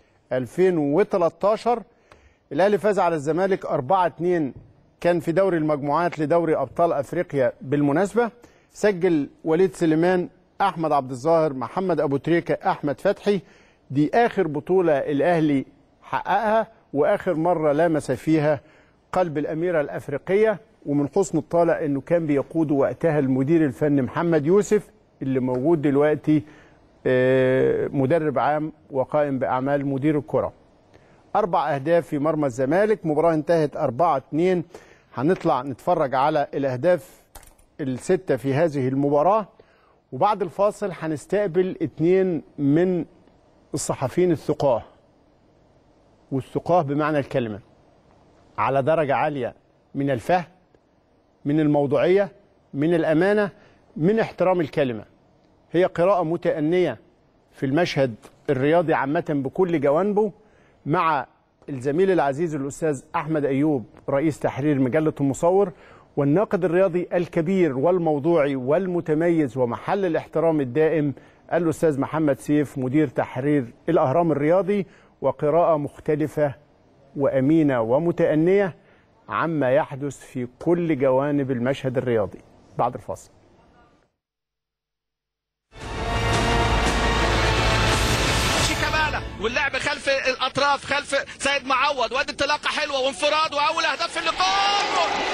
2013 الاهلي فاز على الزمالك 4 2 كان في دوري المجموعات لدوري ابطال افريقيا بالمناسبه سجل وليد سليمان احمد عبد الظاهر محمد ابو تريكه احمد فتحي دي اخر بطوله الاهلي حققها واخر مره لامس فيها قلب الاميره الافريقيه ومن حسن الطالع انه كان بيقوده وقتها المدير الفني محمد يوسف اللي موجود دلوقتي آه، مدرب عام وقائم باعمال مدير الكره اربع اهداف في مرمى الزمالك مباراه انتهت 4 2 هنطلع نتفرج على الاهداف السته في هذه المباراه وبعد الفاصل هنستقبل اتنين من الصحفيين الثقاه والثقاه بمعنى الكلمه على درجه عاليه من الفهم من الموضوعيه من الامانه من احترام الكلمه هي قراءه متانيه في المشهد الرياضي عامه بكل جوانبه مع الزميل العزيز الاستاذ احمد ايوب رئيس تحرير مجله المصور والناقد الرياضي الكبير والموضوعي والمتميز ومحل الاحترام الدائم الاستاذ محمد سيف مدير تحرير الاهرام الرياضي وقراءه مختلفه وامينه ومتانيه عما يحدث في كل جوانب المشهد الرياضي بعد الفاصل شيكابالا واللعب خلف الاطراف خلف سيد معوض وادي انطلاقه حلوه وانفراد واول اهداف في اللقاء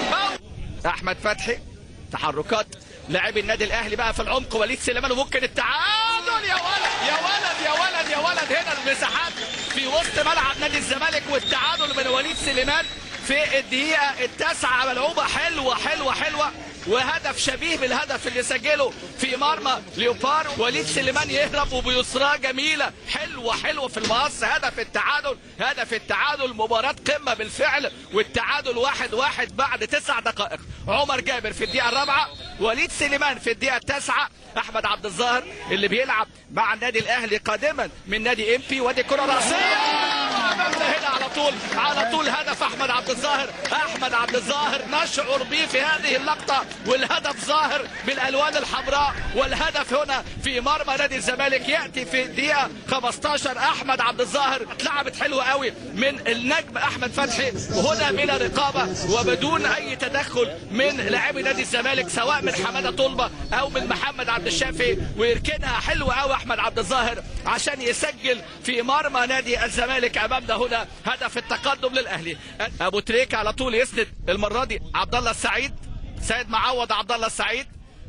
أو- احمد فتحي تحركات لاعبي النادي الاهلي بقى في العمق وليد سليمان وممكن التعادل يا ولد يا ولد يا ولد يا ولد هنا المساحات في وسط ملعب نادي الزمالك والتعادل من وليد سليمان في الدقيقه التاسعه ملعوبه حلوه حلوه حلوه وهدف شبيه بالهدف اللي سجله في مرمى ليوبار وليد سليمان يهرب وبيسراه جميله حلوه حلوه في المقص هدف التعادل هدف التعادل مباراه قمه بالفعل والتعادل واحد واحد بعد تسع دقائق عمر جابر في الدقيقه الرابعه وليد سليمان في الدقيقه التاسعه احمد عبد الظاهر اللي بيلعب مع النادي الاهلي قادما من نادي ام بي وادي كره راسيه امامنا هنا على طول على طول هدف احمد عبد الظاهر احمد عبد الظاهر نشعر به في هذه اللقطه والهدف ظاهر بالالوان الحمراء والهدف هنا في مرمى نادي الزمالك ياتي في الدقيقه 15 احمد عبد الظاهر اتلعبت حلوه قوي من النجم احمد فتحي وهنا بلا رقابه وبدون اي تدخل من لاعبي نادي الزمالك سواء من حماده طلبه او من محمد عبد الشافي ويركنها حلوه قوي احمد عبد الظاهر عشان يسجل في مرمى نادي الزمالك امامنا هنا هدف التقدم للاهلي ابو تريكه على طول يسند المره دي عبد الله السعيد سيد معوض عبد الله السعيد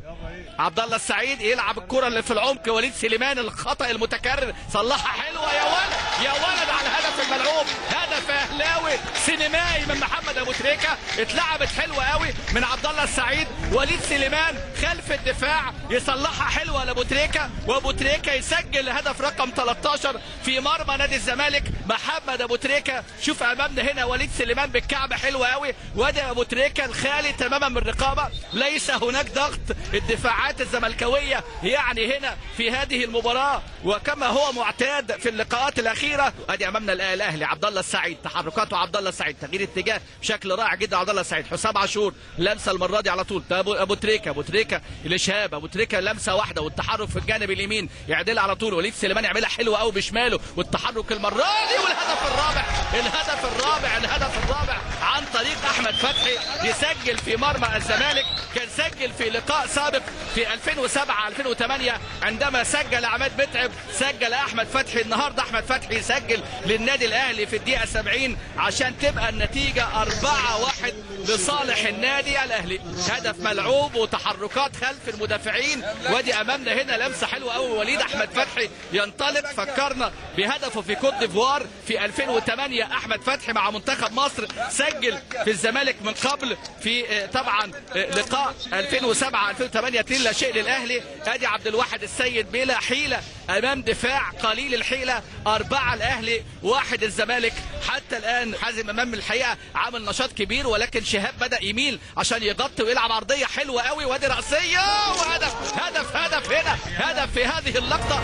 عبد الله السعيد يلعب الكره اللي في العمق وليد سليمان الخطا المتكرر صلحها حلوه يا ولد يا ولد على الهدف الملعوب هدف اهلاوي سينمائي من محمد ابو تريكه اتلعبت حلوه قوي من عبد الله السعيد وليد سليمان خلف الدفاع يصلحها حلوه لابو تريكه وابو تريكه يسجل هدف رقم 13 في مرمى نادي الزمالك محمد ابو تريكه شوف امامنا هنا وليد سليمان بالكعب حلوه قوي وادي ابو تريكه الخالي تماما من الرقابه ليس هناك ضغط الدفاعات الزملكاويه يعني هنا في هذه المباراه وكما هو معتاد في اللقاءات الاخيره ادي امامنا الآ- الاهلي عبد الله السعيد تحركاته عبد الله السعيد تغيير اتجاه بشكل رائع جدا عبد الله السعيد حسام عاشور لمسه المره دي على طول ده ابو ابو تريكه ابو تريكه الاشهاب ابو تريكه لمسه واحده والتحرك في الجانب اليمين يعدلها على طول وليد سليمان يعملها حلوه قوي بشماله والتحرك المره دي والهدف الرابع الهدف الرابع الهدف الرابع عن طريق احمد فتحي يسجل في مرمى الزمالك كان سجل في لقاء سابق في 2007 2008 عندما سجل عماد متعب سجل احمد فتحي النهارده احمد فتحي يسجل للنادي الاهلي في الدقيقه 70 عشان تبقى النتيجه 4-1 لصالح النادي الاهلي هدف ملعوب وتحركات خلف المدافعين وادي امامنا هنا لمسه حلوه قوي وليد احمد فتحي ينطلق فكرنا بهدفه في كوت ديفوار في 2008 احمد فتحي مع منتخب مصر سجل في الزمالك من قبل في آه، طبعا آه، لقاء 2007 2008 2 لا شيء للاهلي ادي عبد الواحد السيد بلا حيله امام دفاع قليل الحيله اربعه الاهلي واحد الزمالك حتى الان حازم امام الحقيقه عامل نشاط كبير ولكن شهاب بدا يميل عشان يغطي ويلعب عرضيه حلوه قوي وادي راسيه وهدف هدف هدف هنا هدف في هذه اللقطه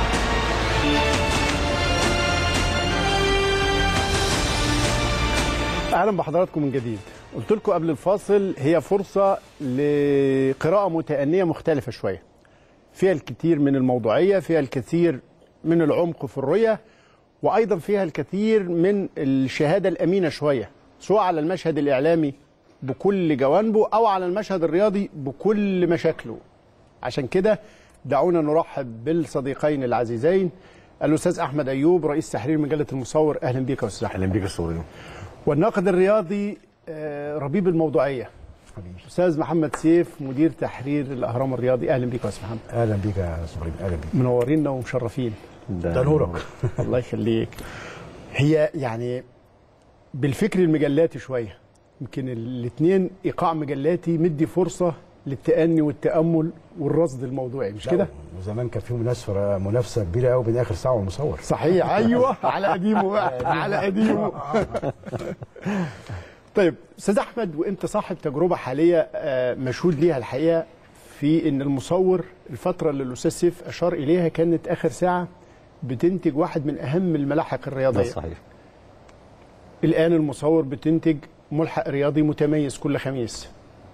اهلا بحضراتكم من جديد قلت لكم قبل الفاصل هي فرصه لقراءه متانيه مختلفه شويه فيها الكثير من الموضوعيه فيها الكثير من العمق في الرؤيه وايضا فيها الكثير من الشهاده الامينه شويه سواء على المشهد الاعلامي بكل جوانبه او على المشهد الرياضي بكل مشاكله عشان كده دعونا نرحب بالصديقين العزيزين الاستاذ احمد ايوب رئيس تحرير مجله المصور اهلا بك يا استاذ احمد اهلا بيك يا اسطوري والناقد الرياضي آه، ربيب الموضوعيه استاذ محمد سيف مدير تحرير الاهرام الرياضي اهلا بك يا استاذ محمد اهلا بيك يا اسطوري اهلا بيك منورينا ومشرفين ده نورك الله يخليك هي يعني بالفكر المجلاتي شويه يمكن الاثنين ايقاع مجلاتي مدي فرصه للتأني والتأمل والرصد الموضوعي مش كده؟ وزمان كان في منافسه منافسه كبيره قوي بين اخر ساعه والمصور صحيح ايوه على قديمه بقى على قديمه طيب استاذ احمد وانت صاحب تجربه حاليه آه، مشهود ليها الحقيقه في ان المصور الفتره اللي الاستاذ سيف اشار اليها كانت اخر ساعه بتنتج واحد من اهم الملاحق ده الرياضيه صحيح الان المصور بتنتج ملحق رياضي متميز كل خميس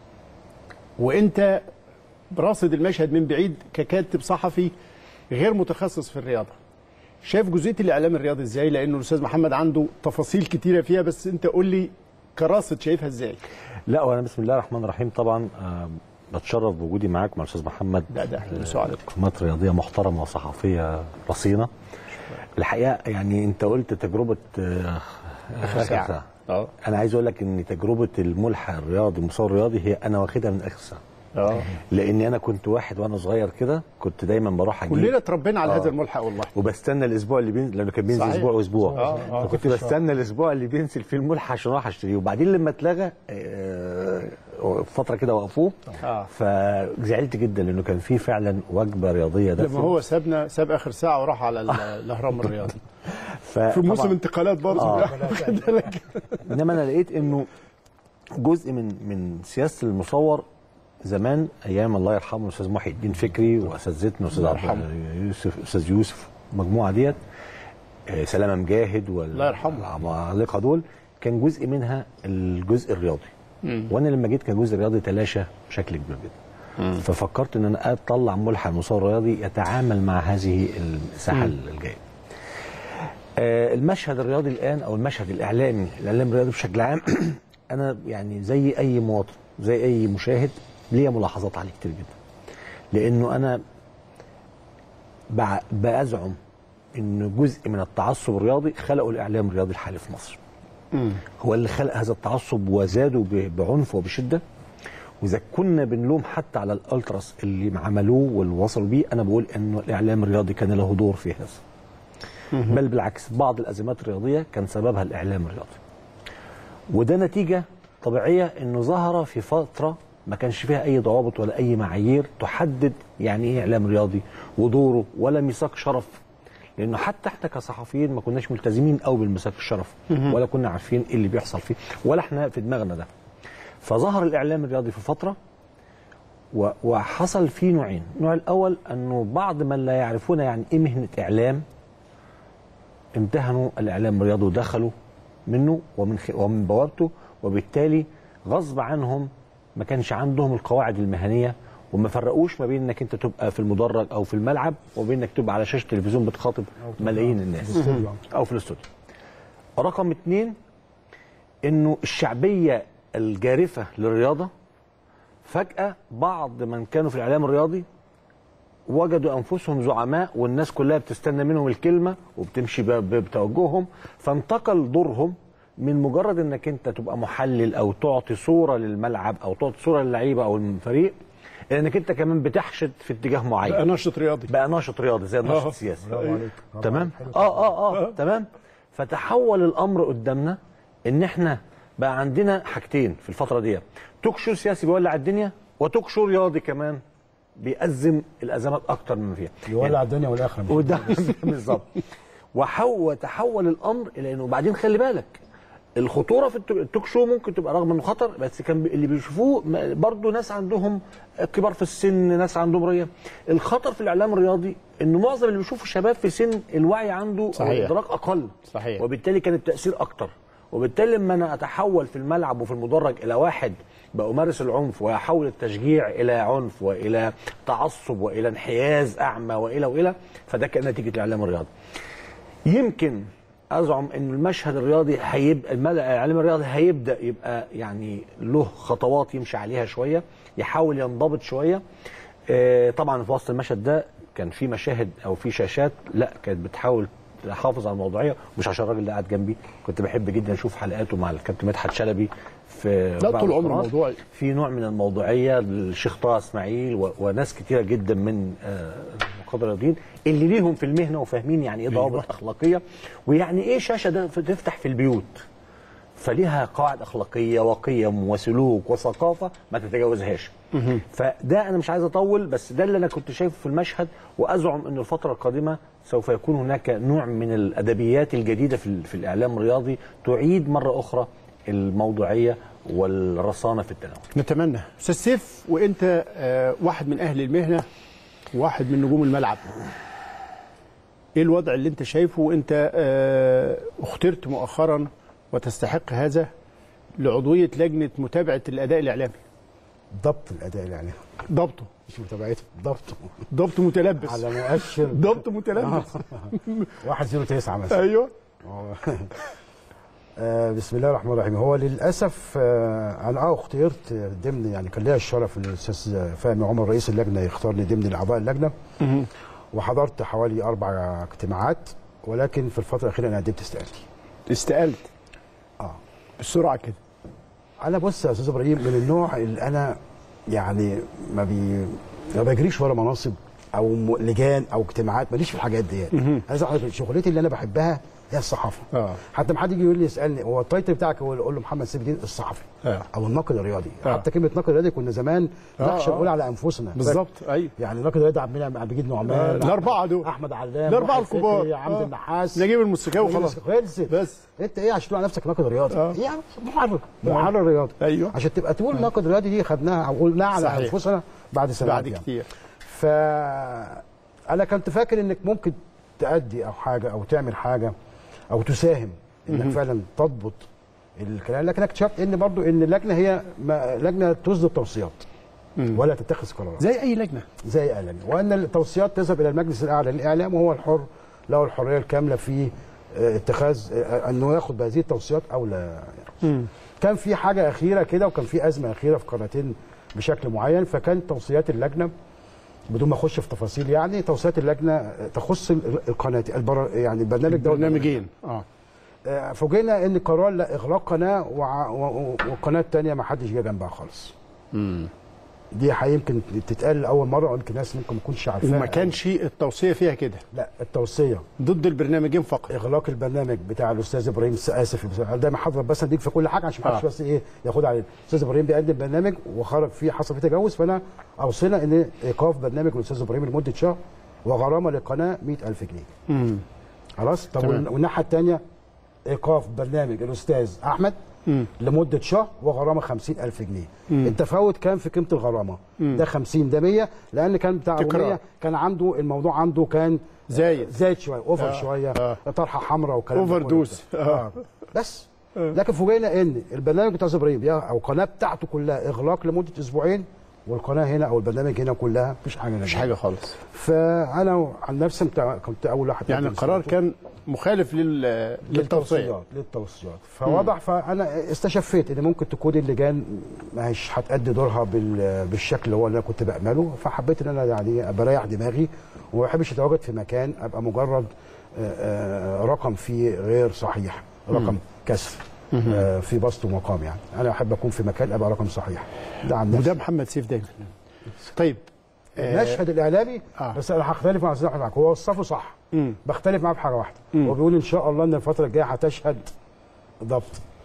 وانت راصد المشهد من بعيد ككاتب صحفي غير متخصص في الرياضه شايف جزئيه الاعلام الرياضي ازاي لانه الاستاذ محمد عنده تفاصيل كتيره فيها بس انت قول لي كراصد شايفها ازاي لا وانا بسم الله الرحمن الرحيم طبعا آه، بتشرف بوجودي معاك مع الاستاذ محمد لا ده احنا مساعدتك قناه رياضيه محترمه وصحفيه رصينه الحقيقه يعني انت قلت تجربه آه، آخر ساعة. اه انا عايز اقول لك ان تجربه الملحق الرياضي المصور الرياضي هي انا واخدها من اخر ساعه اه لاني انا كنت واحد وانا صغير كده كنت دايما بروح اجيب كلنا اتربينا على آه. هذا الملحق والله وبستنى الاسبوع اللي بينزل لانه كان بينزل صحيح. اسبوع واسبوع آه، آه. فكنت بستنى الاسبوع اللي بينزل فيه الملحق عشان اروح اشتريه وبعدين لما اتلغى آه، فتره كده وقفوه آه. فزعلت جدا لانه كان فيه فعلا وجبه رياضيه لما دسمة. هو سابنا ساب اخر ساعه وراح على ال- الاهرام الرياضي فطبعاً- في موسم انتقالات برضه آه. واخد بالك؟ انما انا لقيت انه جزء من من سياسه المصور زمان ايام الله يرحمه الاستاذ محي الدين فكري واساتذتنا استاذ الله عبد يرحمه. يوسف استاذ يوسف المجموعه ديت آه، سلامه مجاهد وال الله يرحمه. العمالقه دول كان جزء منها الجزء الرياضي وانا لما جيت كان الجزء الرياضي تلاشى بشكل كبير جدا ففكرت ان انا اطلع ملحق مصور رياضي يتعامل مع هذه الساحه الجايه آه، المشهد الرياضي الان او المشهد الاعلامي الاعلام الرياضي بشكل عام انا يعني زي اي مواطن زي اي مشاهد ليا ملاحظات عليه كتير جدا لانه انا بع- بأزعم ان جزء من التعصب الرياضي خلقه الاعلام الرياضي الحالي في مصر هو اللي خلق هذا التعصب وزاده ب- بعنف وبشده واذا كنا بنلوم حتى على الالتراس اللي عملوه واللي وصلوا بيه انا بقول انه الاعلام الرياضي كان له دور في هذا بل بالعكس بعض الازمات الرياضيه كان سببها الاعلام الرياضي وده نتيجه طبيعيه انه ظهر في فتره ما كانش فيها اي ضوابط ولا اي معايير تحدد يعني ايه اعلام رياضي ودوره ولا ميثاق شرف لانه حتى احنا كصحفيين ما كناش ملتزمين قوي بالميثاق الشرف ولا كنا عارفين ايه اللي بيحصل فيه ولا احنا في دماغنا ده فظهر الاعلام الرياضي في فتره و- وحصل فيه نوعين النوع الاول انه بعض من لا يعرفون يعني ايه مهنه اعلام امتهنوا الاعلام الرياضي ودخلوا منه ومن خ... ومن بوابته وبالتالي غصب عنهم ما كانش عندهم القواعد المهنيه وما فرقوش ما بين انك انت تبقى في المدرج او في الملعب وبين انك تبقى على شاشه التلفزيون بتخاطب ملايين الناس او في الاستوديو رقم اتنين انه الشعبيه الجارفه للرياضه فجاه بعض من كانوا في الاعلام الرياضي وجدوا انفسهم زعماء والناس كلها بتستنى منهم الكلمه وبتمشي ب- ب- بتوجههم فانتقل دورهم من مجرد انك انت تبقى محلل او تعطي صوره للملعب او تعطي صوره للعيبه او الفريق الى انك انت كمان بتحشد في اتجاه معين بقى ناشط رياضي بقى ناشط رياضي زي الناشط آه. السياسي برافو عليك برافو تمام عليك. اه اه اه تمام فتحول الامر قدامنا ان احنا بقى عندنا حاجتين في الفتره دي توك شو سياسي بيولع الدنيا وتوك شو رياضي كمان بيأزم الازمات اكتر مما فيها يولع الدنيا والاخره مش قدام بالظبط وحو وتحول الامر الى انه بعدين خلي بالك الخطوره في التو- التوك شو ممكن تبقى رغم انه خطر بس كان بي- اللي بيشوفوه م- برضه ناس عندهم كبار في السن ناس عندهم ريه الخطر في الاعلام الرياضي انه معظم اللي بيشوفوا شباب في سن الوعي عنده او صحيح. الادراك اقل صحيح. وبالتالي كان التاثير اكتر وبالتالي لما انا اتحول في الملعب وفي المدرج الى واحد بأمارس العنف وأحول التشجيع إلى عنف وإلى تعصب وإلى انحياز أعمى وإلى وإلى فده كان نتيجة الإعلام الرياضي. يمكن أزعم إن المشهد الرياضي هيبقى المل- الإعلام الرياضي هيبدأ يبقى يعني له خطوات يمشي عليها شوية يحاول ينضبط شوية. آه، طبعا في وسط المشهد ده كان في مشاهد أو في شاشات لا كانت بتحاول تحافظ على الموضوعيه مش عشان الراجل ده قاعد جنبي كنت بحب جدا اشوف حلقاته مع الكابتن مدحت شلبي في لا، بعض طول عمره القنوات. موضوعي. في نوع من الموضوعيه الشيخ طه اسماعيل و... وناس كتيره جدا من آه، النقاد الرياضيين اللي ليهم في المهنه وفاهمين يعني ايه ضوابط اخلاقيه ويعني ايه شاشه ده تفتح في البيوت فليها قواعد اخلاقيه وقيم وسلوك وثقافه ما تتجاوزهاش فده انا مش عايز اطول بس ده اللي انا كنت شايفه في المشهد وازعم ان الفتره القادمه سوف يكون هناك نوع من الادبيات الجديده في, ال- في الاعلام الرياضي تعيد مره اخرى الموضوعيه والرصانه في التناول نتمنى استاذ سيف وانت آه، واحد من اهل المهنه واحد من نجوم الملعب ايه الوضع اللي انت شايفه وانت آه، اخترت مؤخرا وتستحق هذا لعضويه لجنه متابعه الاداء الاعلامي ضبط الاداء الاعلامي ضبطه مش متابعته ضبطه ضبط متلبس على مؤشر ضبط متلبس 109 مثلا ايوه آه، بسم الله الرحمن الرحيم هو للاسف آه، انا اه اختيرت ضمن يعني كان ليا الشرف ان الاستاذ فهمي عمر رئيس اللجنه يختارني ضمن اعضاء اللجنه وحضرت حوالي اربع اجتماعات ولكن في الفتره الاخيره انا قدمت استقالتي استقلت اه بسرعه كده انا بص يا استاذ ابراهيم من النوع اللي انا يعني ما بي ما بجريش ورا مناصب او م- لجان او اجتماعات ماليش في الحاجات ديت عايز اقول لك شغلتي اللي انا بحبها هي الصحافه آه. حتى لما حد يجي يقول لي يسالني هو التايتل بتاعك هو اقول له محمد سيف الدين الصحفي آه. او الناقد الرياضي آه. حتى كلمه ناقد رياضي كنا زمان آه، نخشى آه. نقول على انفسنا بالظبط ايوه يعني ناقد الرياضي عبد المنعم عبد المجيد آه، نعمان الأربعة دول. احمد علام الاربعه واحد الكبار فكري، عمرو آه. النحاس نجيب الموسيقاوي وخلاص خلصت بس انت ايه عشان تقول على نفسك ناقد رياضي آه. يعني محرر محرر رياضي أيوه. عشان تبقى تقول ناقد رياضي دي خدناها او قلناها على صحيح. انفسنا بعد سنوات بعد يعني. كتير ف انا كنت فاكر انك ممكن تأدي او حاجه او تعمل حاجه او تساهم انك فعلا تضبط الكلام لكن اكتشفت ان برضو ان اللجنه هي ما لجنه تصدر توصيات ولا تتخذ قرارات زي اي لجنه زي اعلامي وان التوصيات تذهب الى المجلس الاعلى للاعلام وهو الحر له الحريه الكامله في آه، اتخاذ آه، انه ياخد بهذه التوصيات او لا كان في حاجه اخيره كده وكان في ازمه اخيره في قناتين بشكل معين فكانت توصيات اللجنه بدون ما اخش في تفاصيل يعني توصيات اللجنه تخص ال- القناه البر... يعني البرنامج ده برنامجين اه آه، فوجئنا ان قرار لا اغلاق قناه وع- و- و- والقناه الثانيه ما حدش جه جنبها خالص دي حقيقة يمكن تتقال لاول مره ويمكن ناس ممكن ما تكونش عارفاها وما كانش التوصيه فيها كده لا التوصيه ضد البرنامجين فقط اغلاق البرنامج بتاع الاستاذ ابراهيم اسف دايما حضرتك بس اديك في كل حاجه عشان ما حدش آه. بس ايه ياخد عليه الاستاذ ابراهيم بيقدم برنامج وخرج فيه حصل فيه تجاوز فانا اوصينا ان ايقاف برنامج الاستاذ ابراهيم لمده شهر وغرامه للقناه 100000 جنيه خلاص طب تمام. والناحيه الثانيه ايقاف برنامج الاستاذ احمد لمده شهر وغرامه 50000 جنيه التفاوت كان في قيمه الغرامه ده 50 ده 100 لان كان بتاع تكرار. أغنية كان عنده الموضوع عنده كان زايد. زايد شويه اوفر آه، شويه آه. طرحه حمراء وكلام ده أوفر كله. دوس. آه. آه. بس لكن فوجئنا ان البرنامج بتاع ابراهيم بيا- او القناه بتاعته كلها اغلاق لمده اسبوعين والقناه هنا او البرنامج هنا كلها مفيش حاجه مش حاجه خالص فانا عن نفسي كنت- كنت اول واحد يعني قدم القرار استقالته. كان مخالف لل للتوصيه للتوصيات للتوصيات فوضح فانا استشفيت ان ممكن تكون اللجان ما هيش هتأدي دورها بال- بالشكل اللي هو اللي انا كنت بعمله فحبيت ان انا يعني بريح دماغي وما بحبش اتواجد في مكان ابقى مجرد آه، آه، رقم فيه غير صحيح رقم كسر آه، في بسط ومقام يعني انا احب اكون في مكان ابقى رقم صحيح ده عن وده نفسي محمد سيف دايما طيب آه، المشهد الاعلامي آه. بس انا هختلف مع استاذ احمد معاك هو وصفه صح مم. بختلف معاه في حاجه واحده هو بيقول ان شاء الله ان الفتره الجايه هتشهد ضبط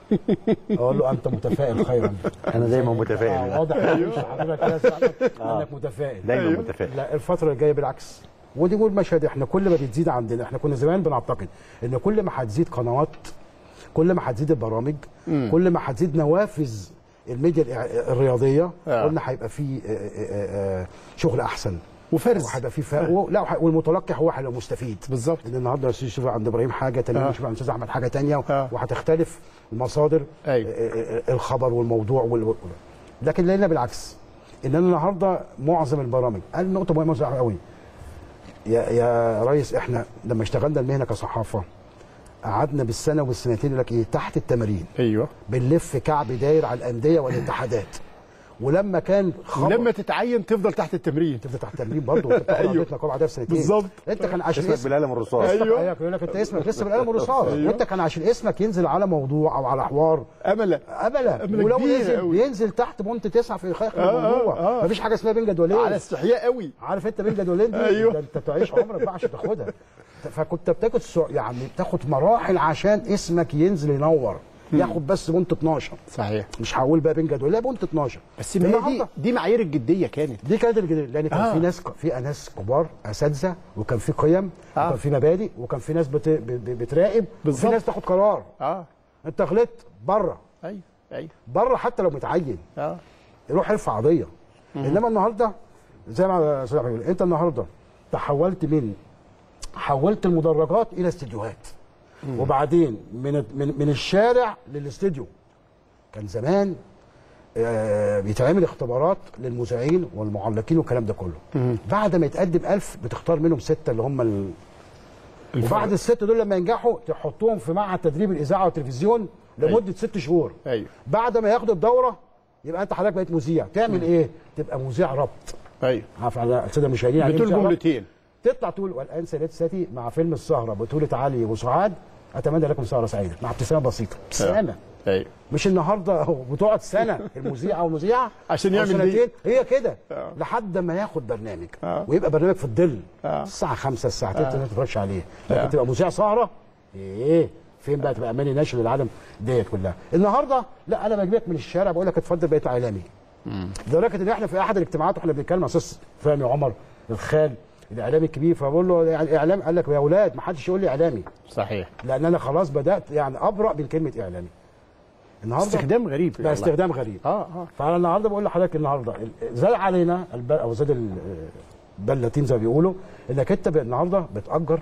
اقول له انت متفائل خيرا انا دايما آه متفائل واضح أوي حضرتك كده ساعتك انك متفائل دايما متفائل لا الفتره الجايه بالعكس ودي بقول مشهد احنا كل ما بتزيد عندنا احنا كنا زمان بنعتقد ان كل ما هتزيد قنوات كل ما هتزيد البرامج كل ما هتزيد نوافذ الميديا الإع- الرياضيه آه. قلنا هيبقى فيه آه، آه، آه، شغل احسن وفرز وهيبقى فيه فا... و... لا وح- والمتلقي هو هيبقى مستفيد بالظبط. ان النهارده يشوف عند ابراهيم حاجه تانية آه. يشوف عند الاستاذ احمد حاجه تانية آه. وهتختلف المصادر أيوة. آه، آه، آه، الخبر والموضوع وال... لكن لقينا بالعكس ان انا النهارده معظم البرامج قال نقطه مهمه صراحه قوي يا يا ريس احنا لما اشتغلنا المهنه كصحافه قعدنا بالسنه والسنتين يقول لك ايه تحت التمارين ايوه بنلف كعب داير على الانديه والاتحادات ولما كان خبر ولما تتعين تفضل تحت التمرين تفضل تحت التمرين برضه انت بتاخد أيوه. عضويه نقابه بعدها بسنتين بالظبط. انت كان عشان اسمك اسمك بالقلم الرصاص أيوه. ايوه يقول لك انت اسمك لسه بالقلم والرصاص أيوه. وانت كان عشان اسمك ينزل على موضوع او على حوار املا املا أملة ولو كبيرة نزل أوي. ينزل تحت بونت تسعه في خاخ آه، الموضوع آه. مفيش حاجه اسمها بين جدولين على استحياء قوي عارف انت بين جدولين دي أيوه. ده انت تعيش عمرك بقى عشان تاخدها فكنت بتاخد سع- يعني بتاخد مراحل عشان اسمك ينزل ينور ياخد بس بونت 12 صحيح مش هقول بقى بين جدولين لا بونت 12 بس ما هي دي النهاردة دي معايير الجديه كانت دي كانت الجديد لان كان آه. في ناس في ناس كبار اساتذه وكان في قيم آه. وكان في مبادئ وكان في ناس بت... ب- ب- بتراقب بالظبط. وفي ناس تاخد قرار اه انت غلطت بره ايوه ايوه بره حتى لو متعين اه يروح يرفع قضيه انما النهارده زي ما استاذ أحمد بيقول انت النهارده تحولت من حولت المدرجات الى استديوهات وبعدين من من من الشارع للاستديو كان زمان آه، بيتعمل اختبارات للمذيعين والمعلقين والكلام ده كله بعد ما يتقدم ألف بتختار منهم ستة اللي هم ال... وبعد الستة دول لما ينجحوا تحطهم في معهد تدريب الإذاعة والتلفزيون لمدة ست شهور ايوه بعد ما ياخدوا الدوره يبقى انت حضرتك بقيت مذيع تعمل ايه تبقى مذيع ربط ايوه عارف على الساده المشاهدين يعني إيه بتقول مذيع ربط؟ جملتين تطلع تقول والان سيداتي سادتي مع فيلم السهره بطوله علي وسعاد اتمنى لكم سهره سعيده مع ابتسامه بسيطه ابتسامه ايوه مش النهارده هو بتقعد سنه المذيع او المذيعه عشان أو يعمل دي. سنتين هي كده آه. لحد ما ياخد برنامج آه. ويبقى برنامج في الظل آه. الساعه 5 الساعه 6 ما تتفرجش عليه لكن آه. تبقى مذيع سهره ايه فين بقى تبقى اماني ناشر للعالم ديت كلها النهارده لا انا بجيبك من الشارع بقول لك اتفضل بقيت اعلامي لدرجه ان احنا في احد الاجتماعات واحنا بنتكلم مع استاذ فهمي عمر الخال الاعلامي الكبير فبقول له يعني اعلام قال لك يا اولاد ما حدش يقول لي اعلامي صحيح لان انا خلاص بدات يعني ابرا من كلمه اعلامي النهارده استخدام غريب لا والله. استخدام غريب اه اه فانا النهارده بقول لحضرتك النهارده ال- زاد علينا الب... او زاد ال- البلاتين زي ما بيقولوا انك انت ب- النهارده بتاجر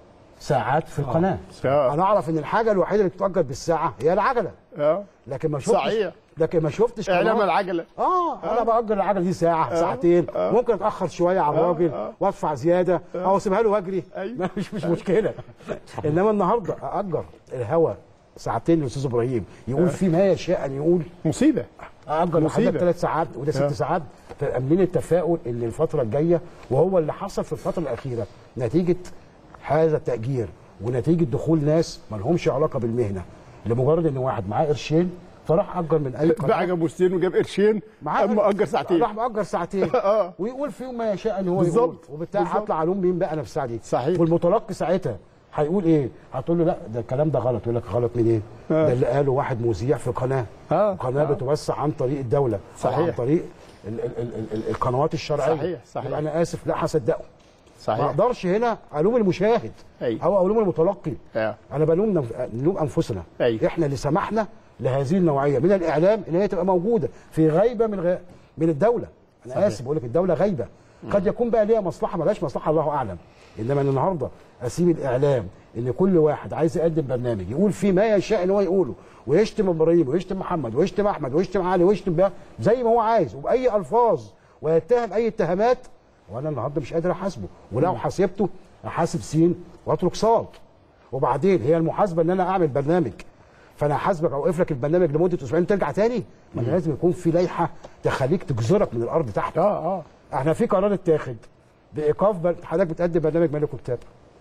ساعات في القناه آه. انا اعرف ان الحاجه الوحيده اللي بتتاجر بالساعه هي العجله اه لكن ما شفتش صحيح. لكن ما شفتش اعلام قناة- العجله اه انا باجر العجله دي ساعه ساعتين ممكن اتاخر شويه على الراجل وادفع زياده او اسيبها له واجري أيوة. ما مش مش مشكله انما النهارده اجر الهوا ساعتين للاستاذ ابراهيم يقول فيه ما يشاء ان يقول مصيبه اجر لحضرتك مصيبة. ثلاث ساعات وده ست آه. ساعات فامنين التفاؤل ان الفتره الجايه وهو اللي حصل في الفتره الاخيره نتيجه هذا التاجير ونتيجه دخول ناس ما لهمش علاقه بالمهنه لمجرد ان واحد معاه قرشين فراح اجر من اي باع قناه جاموستين وجاب قرشين معاه اما اجر ساعتين راح مأجر ساعتين آه. ويقول فيهم ما يشاء ان هو بالظبط. يقول وبالتالي بالظبط. هطلع الوم مين بقى انا في الساعه دي صحيح. والمتلقي ساعتها هيقول ايه؟ هتقول له لا ده الكلام ده غلط يقول لك غلط منين؟ آه. ده اللي قاله واحد مذيع في قناه آه. قناه آه. بتوسع عن طريق الدوله أو صحيح. عن طريق ال ال ال ال ال القنوات الشرعيه صحيح، صحيح. يبقى انا اسف لا هصدقه ما صحيح اقدرش هنا الوم المشاهد أيوة. او الوم المتلقي آه. انا بلوم نف- نلوم انفسنا أيوة. احنا اللي سمحنا لهذه النوعيه من الاعلام ان هي تبقى موجوده في غيبه من غ... من الدوله انا صحيح. اسف بقول لك الدوله غايبه قد يكون بقى ليها مصلحه ملهاش مصلحه الله اعلم انما أنا النهارده اسيب الاعلام ان كل واحد عايز يقدم برنامج يقول فيه ما يشاء ان هو يقوله ويشتم ابراهيم ويشتم محمد ويشتم احمد ويشتم علي ويشتم ده زي ما هو عايز وباي الفاظ ويتهم اي اتهامات وانا النهارده مش قادر احاسبه ولو حاسبته احاسب سين واترك صاد وبعدين هي المحاسبه ان انا اعمل برنامج فانا احاسبك اوقف لك البرنامج لمده اسبوعين ترجع تاني ما أنا لازم يكون في لائحه تخليك تجزرك من الارض تحت اه اه احنا في قرار اتاخد بايقاف بر... حضرتك بتقدم برنامج ملك وكتاب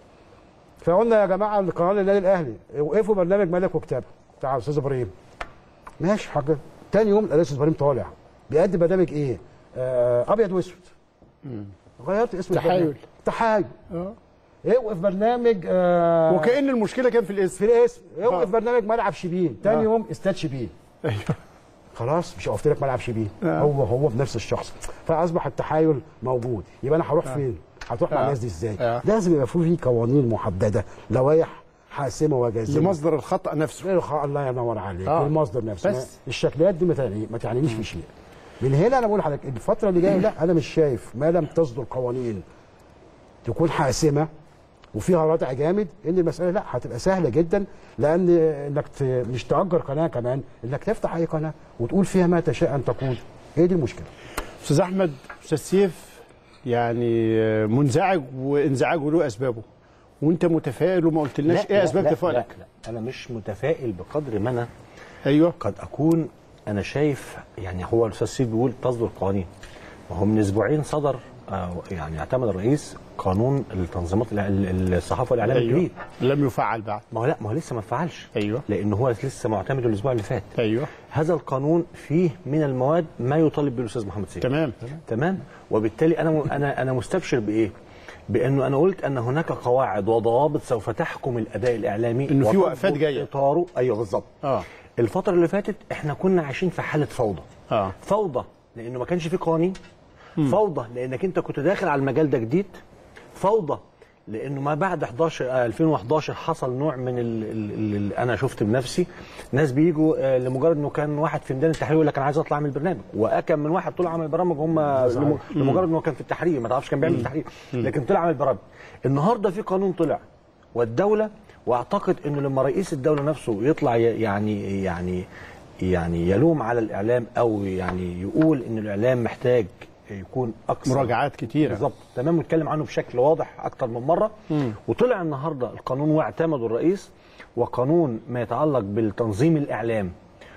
فقلنا يا جماعه القرار النادي الاهلي وقفوا برنامج ملك وكتاب بتاع استاذ ابراهيم ماشي حاجه تاني يوم الاستاذ ابراهيم طالع بيقدم برنامج ايه؟ آه ابيض واسود غيرت اسم تحايل. البرنامج. تحايل اه اوقف برنامج آه وكأن المشكله كان في الاسم في الاسم اوقف آه. برنامج ملعب شبين تاني آه. يوم استاد شبين ايوه خلاص مش وقفت لك ملعب شبين آه. هو هو بنفس الشخص فاصبح التحايل موجود يبقى انا هروح فين هتروح مع آه. الناس دي ازاي آه. لازم يبقى في قوانين محدده لوائح حاسمه وجازمه لمصدر الخطا نفسه الخ- الله ينور عليك آه. آه. المصدر نفسه بس. ما- الشكليات دي ما تعني ما تعنينيش في شيء من هنا انا بقول لحضرتك الفتره اللي جايه لا انا مش شايف ما لم تصدر قوانين تكون حاسمه وفيها ردع جامد ان المساله لا هتبقى سهله جدا لان انك ت... مش تاجر قناه كمان انك تفتح اي قناه وتقول فيها ما تشاء ان تقول هي دي المشكله استاذ احمد استاذ سيف يعني آه، منزعج وانزعاجه له اسبابه وانت متفائل وما قلتلناش ايه اسباب لا, تفاؤلك لا, لا انا مش متفائل بقدر ما انا ايوه قد اكون انا شايف يعني هو الاستاذ سيد بيقول تصدر قوانين وهو من اسبوعين صدر آه، يعني اعتمد الرئيس قانون التنظيمات الإع- ال- الصحافه والاعلام ايوه الجديد لم يفعل بعد ما هو لا ما هو لسه ما اتفعلش ايوه لان هو لسه معتمد الاسبوع اللي فات ايوه هذا القانون فيه من المواد ما يطالب به الاستاذ محمد سيد تمام تمام وبالتالي انا انا انا مستبشر بايه؟ بانه انا قلت ان هناك قواعد وضوابط سوف تحكم الاداء الاعلامي إنه في وتضبط وقفات جاية. اطاره ايوه بالظبط اه الفتره اللي فاتت احنا كنا عايشين في حاله فوضى اه فوضى لانه ما كانش في قوانين فوضى لانك انت كنت داخل على المجال ده جديد فوضى لانه ما بعد 11 آه، 2011 حصل نوع من ال ال ال انا شفت بنفسي ناس بيجوا آه، لمجرد انه كان واحد في ميدان التحرير يقول لك انا عايز اطلع اعمل برنامج واكم من واحد طلع عمل برامج هم لم- لمجرد انه كان في التحرير ما تعرفش كان بيعمل التحرير لكن طلع عمل برامج النهارده في قانون طلع والدوله واعتقد انه لما رئيس الدوله نفسه يطلع ي- يعني يعني يعني يلوم على الاعلام او يعني يقول ان الاعلام محتاج يكون اكثر مراجعات كتيرة. بالظبط تمام واتكلم عنه بشكل واضح اكتر من مره وطلع النهارده القانون واعتمده الرئيس وقانون ما يتعلق بالتنظيم الاعلام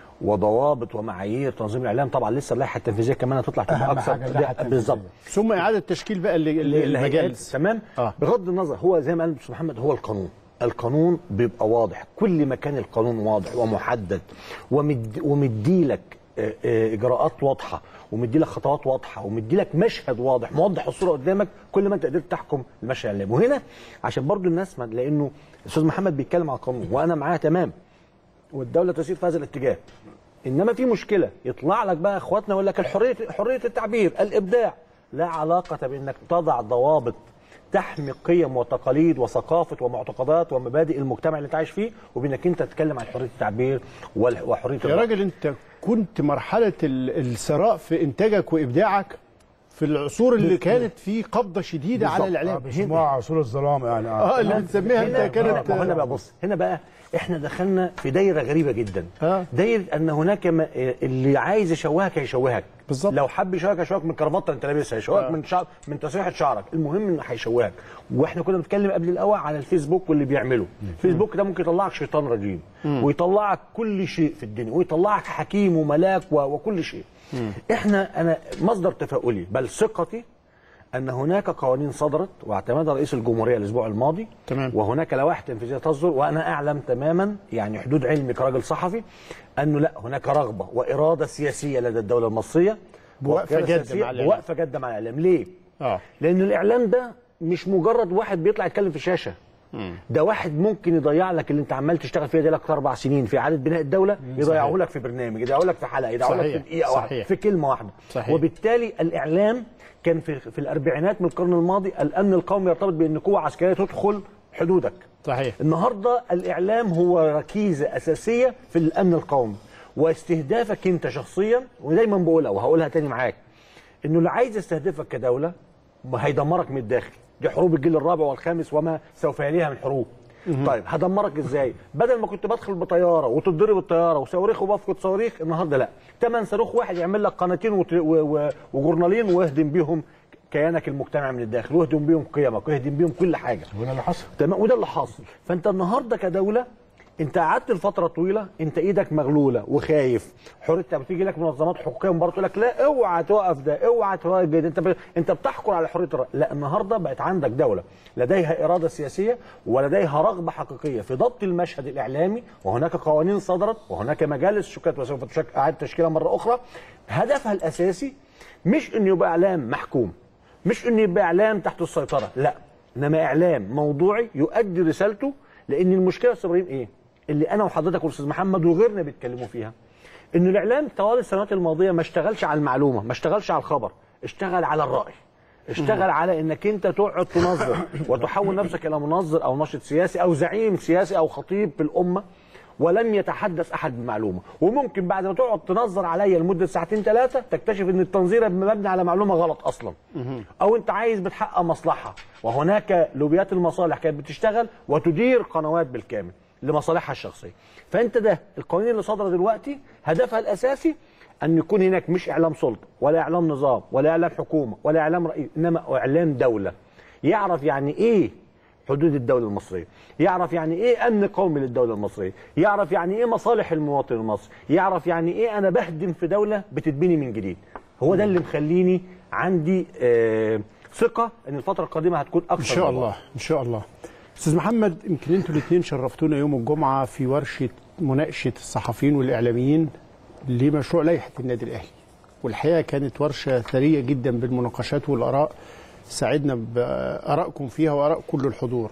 وضوابط ومعايير تنظيم الاعلام طبعا لسه اللائحه التنفيذيه كمان هتطلع تبقى أهم اكثر حاجة اللائحة التنفيذية. بالظبط ثم اعاده تشكيل بقى ال- ال- الهيئات المجالس تمام آه. بغض النظر هو زي ما قال الاستاذ محمد هو القانون القانون بيبقى واضح كل ما كان القانون واضح ومحدد ومد ومدي لك آه، آه، اجراءات واضحه ومدي لك خطوات واضحه ومدي لك مشهد واضح موضح الصوره قدامك كل ما انت قدرت تحكم المشهد الاعلامي وهنا عشان برضو الناس ما لانه الاستاذ محمد بيتكلم على القانون وانا معاه تمام والدوله تسير في هذا الاتجاه انما في مشكله يطلع لك بقى اخواتنا يقول لك الحريه حريه التعبير الابداع لا علاقه بانك تضع ضوابط تحمي قيم وتقاليد وثقافه ومعتقدات ومبادئ المجتمع اللي انت عايش فيه وبانك انت تتكلم عن حريه التعبير وال- وحريه يا الرأي. راجل انت كنت مرحله ال- الثراء في انتاجك وابداعك في العصور اللي كانت في قبضه شديده على آه، الاعلام بيسموها عصور الظلام يعني اه اللي بتسميها انت هنا كانت ما هو هنا بقى بص هنا بقى احنا دخلنا في دايره غريبه جدا آه. دايره ان هناك ما اللي عايز يشوهك هيشوهك بالظبط. لو حب يشوهك هيشوهك من الكرافته اللي انت لابسها هيشوهك من شعر من تسريحه شعرك المهم انه هيشوهك واحنا كنا بنتكلم قبل الاول على الفيسبوك واللي بيعمله الفيسبوك ده ممكن يطلعك شيطان رجيم ويطلعك كل شيء في الدنيا ويطلعك حكيم وملاك و- وكل شيء احنا انا مصدر تفاؤلي بل ثقتي ان هناك قوانين صدرت واعتمدها رئيس الجمهوريه الاسبوع الماضي تمام. وهناك لوائح تنفيذيه تصدر وانا اعلم تماما يعني حدود علمي كراجل صحفي انه لا هناك رغبه واراده سياسيه لدى الدوله المصريه بوقفة وقيادة جادة سياسية مع الإعلام. بوقفه جاده مع الاعلام ليه؟ اه لان الاعلام ده مش مجرد واحد بيطلع يتكلم في شاشه ده واحد ممكن يضيع لك اللي انت عمال تشتغل فيها دي لك اربع سنين في اعاده بناء الدوله يضيعه لك في برنامج يضيعه لك في حلقه يضيعه لك صحيح، في دقيقه واحده صحيح. في كلمه واحده صحيح. وبالتالي الاعلام كان في في الاربعينات من القرن الماضي الامن القومي يرتبط بان قوه عسكريه تدخل حدودك صحيح النهارده الاعلام هو ركيزه اساسيه في الامن القومي واستهدافك انت شخصيا ودايما بقولها وهقولها تاني معاك انه اللي عايز يستهدفك كدوله ما هيدمرك من الداخل دي حروب الجيل الرابع والخامس وما سوف يليها من حروب طيب هدمرك ازاي بدل ما كنت بدخل بطياره وتتضرب الطياره وصواريخ وبفقد صواريخ النهارده لا تمن صاروخ واحد يعمل لك قناتين وت- و- و- وجورنالين واهدم بيهم كيانك المجتمع من الداخل واهدم بيهم قيمك واهدم بيهم كل حاجه وده اللي حصل تمام وده اللي حاصل فانت النهارده كدوله انت قعدت لفتره طويله انت ايدك مغلوله وخايف حريه بتيجي لك منظمات حقوقيه من بره تقول لك لا اوعى توقف ده اوعى توقف ده انت ب... انت بتحكر على حريه الراي لا النهارده بقت عندك دوله لديها اراده سياسيه ولديها رغبه حقيقيه في ضبط المشهد الاعلامي وهناك قوانين صدرت وهناك مجالس شكلت وسوف تشك... اعاده تشكيلها مره اخرى هدفها الاساسي مش انه يبقى اعلام محكوم مش انه يبقى اعلام تحت السيطره لا انما اعلام موضوعي يؤدي رسالته لان المشكله يا استاذ ابراهيم ايه اللي انا وحضرتك والاستاذ محمد وغيرنا بيتكلموا فيها ان الاعلام طوال السنوات الماضيه ما اشتغلش على المعلومه ما اشتغلش على الخبر اشتغل على الراي اشتغل على انك انت تقعد تنظر وتحول نفسك الى منظر او ناشط سياسي او زعيم سياسي او خطيب في الامه ولم يتحدث احد بمعلومه وممكن بعد ما تقعد تنظر عليا لمده ساعتين ثلاثه تكتشف ان التنظير مبني على معلومه غلط اصلا او انت عايز بتحقق مصلحه وهناك لوبيات المصالح كانت بتشتغل وتدير قنوات بالكامل لمصالحها الشخصيه فانت ده القوانين اللي صادره دلوقتي هدفها الاساسي ان يكون هناك مش اعلام سلطه ولا اعلام نظام ولا اعلام حكومه ولا اعلام رئيس انما اعلام دوله يعرف يعني ايه حدود الدولة المصرية يعرف يعني ايه امن قومي للدولة المصرية يعرف يعني ايه مصالح المواطن المصري يعرف يعني ايه انا بهدم في دولة بتتبني من جديد هو ده اللي مخليني عندي آه ثقة ان الفترة القادمة هتكون اكثر ان شاء ضباط. الله ان شاء الله استاذ محمد يمكن انتوا الاثنين شرفتونا يوم الجمعه في ورشه مناقشه الصحفيين والاعلاميين لمشروع لائحه النادي الاهلي والحقيقه كانت ورشه ثريه جدا بالمناقشات والاراء ساعدنا بارائكم فيها واراء كل الحضور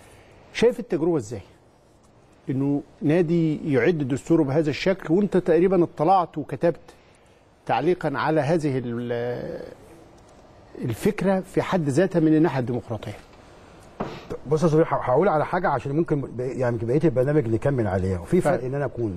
شايف التجربه ازاي انه نادي يعد دستوره بهذا الشكل وانت تقريبا اطلعت وكتبت تعليقا على هذه ال- الفكره في حد ذاتها من الناحيه الديمقراطيه بص يا زهير ه- هقول على حاجه عشان ممكن ب- يعني بقيه البرنامج نكمل عليها وفي فرق ان انا اكون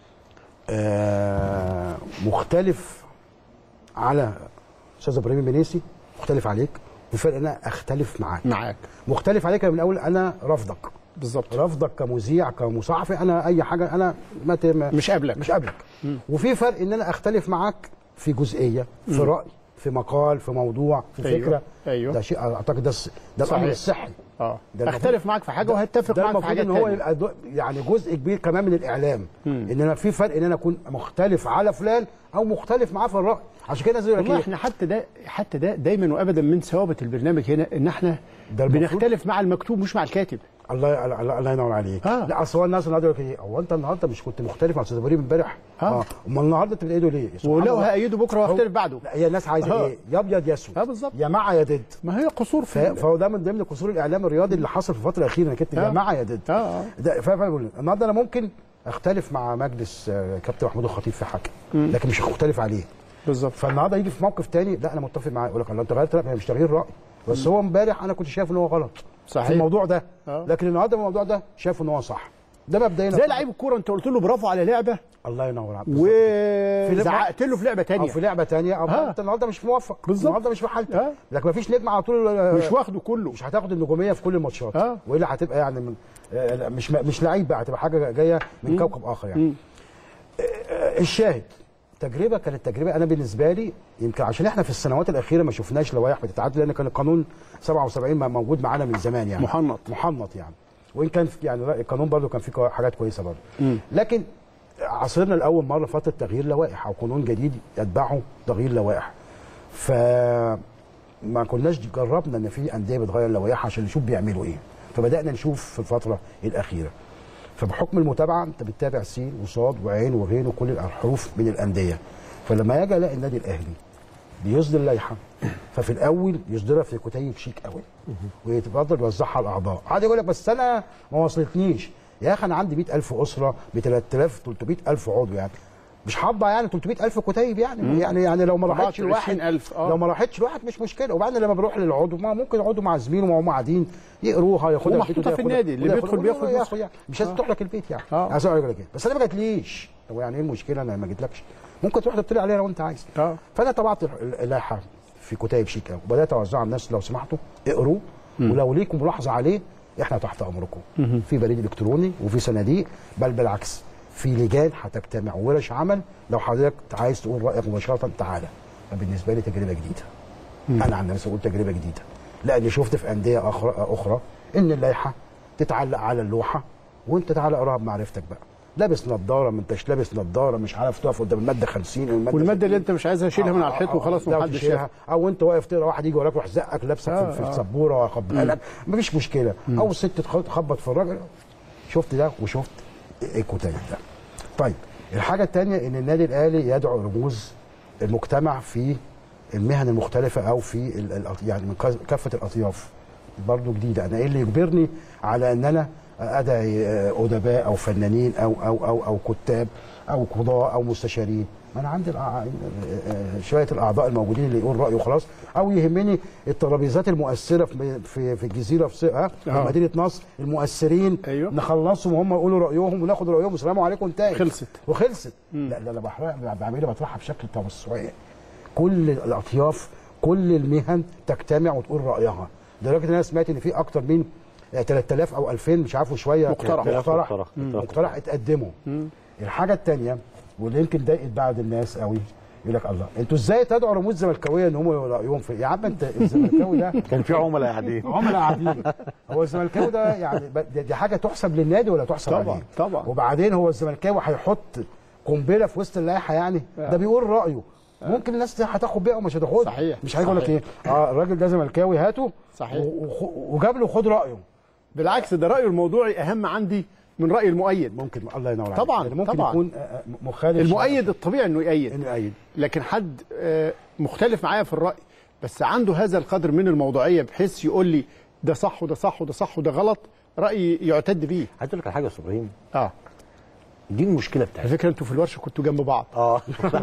آه مختلف على استاذ ابراهيم المنيسي مختلف عليك وفي فرق ان انا اختلف معاك معاك مختلف عليك من الاول انا رافضك بالظبط رافضك كمذيع كمصحفي انا اي حاجه انا ما ت- ما- مش قابلك مش قابلك وفي فرق ان انا اختلف معاك في جزئيه في راي في مقال في موضوع في أيوة، فكره أيوة. ده شيء اعتقد ده الص- ده الامر صحيح. الصحي اه ده المفروض- اختلف معاك في حاجه وهتفق ده معاك في المفروض حاجه ان هو تانية. يبقى دو يعني جزء كبير كمان من الاعلام ان انا في فرق ان انا اكون مختلف على فلان او مختلف معاه في الراي عشان كده زي ما والله كده احنا حتى ده حتى ده دايما وابدا من ثوابت البرنامج هنا ان احنا ده المفروض- بنختلف مع المكتوب مش مع الكاتب الله الله, الله ينور عليك آه. لا اصل هو الناس النهارده يقول لك ايه هو انت النهارده مش كنت مختلف مع استاذ ابراهيم امبارح آه. امال النهارده انت بتأيده ليه سبحان ولو الله. هأيده بكره هو- وهختلف بعده لا هي الناس عايزه آه. ايه يا ابيض يا اسود اه بالظبط يا مع يا ضد ما هي قصور ف- في فهو ده من ضمن قصور الاعلام الرياضي اللي حصل في الفتره الاخيره انك انت يا آه. مع يا ضد اه اه ده ف- فبقول النهارده انا ممكن اختلف مع مجلس آه، كابتن محمود الخطيب في حاجه لكن مش هختلف عليه بالظبط فالنهارده يجي في موقف تاني لا انا متفق معاه يقول لك الله انت غيرت لا مش تغيير راي بس هو امبارح انا كنت شايف ان هو غلط صحيح. في الموضوع ده آه. لكن النهارده في الموضوع ده شايف ان هو صح ده مبدئيا زي لعيب الكوره انت قلت له برافو على لعبه الله ينور عليك وزعقت له في لعبه او تانية في لعبه تانية او آه. انت النهارده مش موفق بالظبط. النهارده مش في حالتك آه. لكن مفيش نجم على طول آه، مش واخده كله مش هتاخد النجوميه في كل الماتشات آه. والا هتبقى يعني من آه، لا، مش مش لعيب بقى هتبقى حاجه جايه من كوكب اخر يعني آه، آه، الشاهد تجربه كانت تجربه انا بالنسبه لي يمكن عشان احنا في السنوات الاخيره ما شفناش لوائح بتتعدل لان كان القانون 77 ما موجود معانا من زمان يعني محنط. محنط يعني وان كان في- يعني لا، القانون برضه كان فيه كو- حاجات كويسه برضه لكن عصرنا لاول مره فتره تغيير لوائح او قانون جديد يتبعه تغيير لوائح ف ما كناش جربنا ان في انديه بتغير لوائح عشان نشوف بيعملوا ايه فبدانا نشوف في الفتره الاخيره فبحكم المتابعه انت بتتابع سين وصاد وعين وغين وكل الحروف من الانديه فلما يجي الاقي النادي الاهلي بيصدر لائحه ففي الاول يصدرها في كتيب شيك قوي ويتفضل يوزعها على الاعضاء قعد يقول لك بس انا ما وصلتنيش يا اخي انا عندي 100000 اسره ب 3300 300000 عضو يعني مش هطبع يعني 300000 كتيب يعني يعني يعني لو ما راحتش الواحد 24000 اه لو ما راحتش الواحد مش مشكله وبعدين لما بروح للعضو ما ممكن عضو مع زميله وهم قاعدين يقروها ياخدها ومحطوطة البيت وده في ياخدها- النادي، اللي وده بيدخل ياخدها- بياخد وده نسخة. يعني مش لازم تروح لك البيت يعني آه. عايز اقول لك كده بس انا ما جاتليش هو يعني ايه المشكله انا ما جيتلكش ممكن تروح تطلع عليها لو انت عايز آه. فانا طبعت اللائحه في كتيب شيك قوي وبدات اوزعها على الناس لو سمحتوا اقروه ولو ليكم ملاحظه عليه احنا تحت امركم في بريد الكتروني وفي صناديق بل بالعكس في لجان هتجتمع ورش عمل لو حضرتك عايز تقول رايك مباشره تعالى فبالنسبه لي تجربه جديده انا عن نفسي اقول تجربه جديده لاني شفت في انديه اخرى اخرى ان اللائحه تتعلق على اللوحه وانت تعالى اقراها بمعرفتك بقى لابس نظاره ما انتش لابس نظاره مش عارف تقف قدام الماده 50 والماده والماده اللي انت مش عايزها شيلها من على الحيط وخلاص ده ومحدش تشيلها. شافها او انت واقف تقرا واحد يجي وراك يروح زقك لابسك آه، في, في آه. السبوره واخبيها لك مفيش مشكله او ست تخ- تخبط في الراجل شفت ده وشفت الكتيب ده طيب الحاجه الثانيه ان النادي الاهلي يدعو رموز المجتمع في المهن المختلفه او في ال- ال- يعني من كاف- كافه الاطياف برضو جديده انا ايه اللي يجبرني على ان انا ادعي آه، ادباء او فنانين او او او او كتاب او قضاء او مستشارين ما انا عندي الأع- آه، آه، شويه الاعضاء الموجودين اللي يقول رايه خلاص او يهمني الترابيزات المؤثره في في, في الجزيره في, في, في آه. مدينه نصر المؤثرين أيوه. نخلصهم وهم يقولوا رايهم وناخد رايهم والسلام عليكم انتهت خلصت. وخلصت لا لا لا بحرق بعملها بطرحها بشكل توسعي كل الاطياف كل المهن تجتمع وتقول رايها لدرجه ان انا سمعت ان في اكتر من آه، 3000 او 2000 مش عارف شويه مقترح. مقترح مقترح. مقترح اتقدموا الحاجه الثانيه واللي يمكن ضايقت بعض الناس قوي يقول لك الله انتوا ازاي تدعوا رموز زملكاويه ان هم يقولوا رايهم في يا عم انت الزملكاوي ده كان في عملاء قاعدين عملاء قاعدين هو الزملكاوي ده يعني ب- دي دي حاجه تحسب للنادي ولا تحسب طبعاً، عليه طبعاً. وبعدين هو الزملكاوي هيحط قنبله في وسط اللائحه يعني ده بيقول رايه ممكن الناس دي هتاخد بيها ومش هتاخدها صحيح، مش هيجي يقول لك صحيح. ايه اه الراجل ده زملكاوي هاته صحيح. و- وخ- وجاب له خد رايه بالعكس ده رايه الموضوعي اهم عندي من راي المؤيد ممكن الله ينور عليك طبعاً، يعني ممكن طبعاً. يكون آه، آه، مخالف المؤيد الطبيعي انه يأيد انه يأيد لكن حد آه، مختلف معايا في الرأي بس عنده هذا القدر من الموضوعية بحيث يقول لي ده صح وده صح وده صح وده غلط رأيي يعتد بيه عايز اقول لك على حاجه يا استاذ ابراهيم اه دي المشكله على بتاعتي فكرة انتوا في الورشة كنتوا جنب بعض اه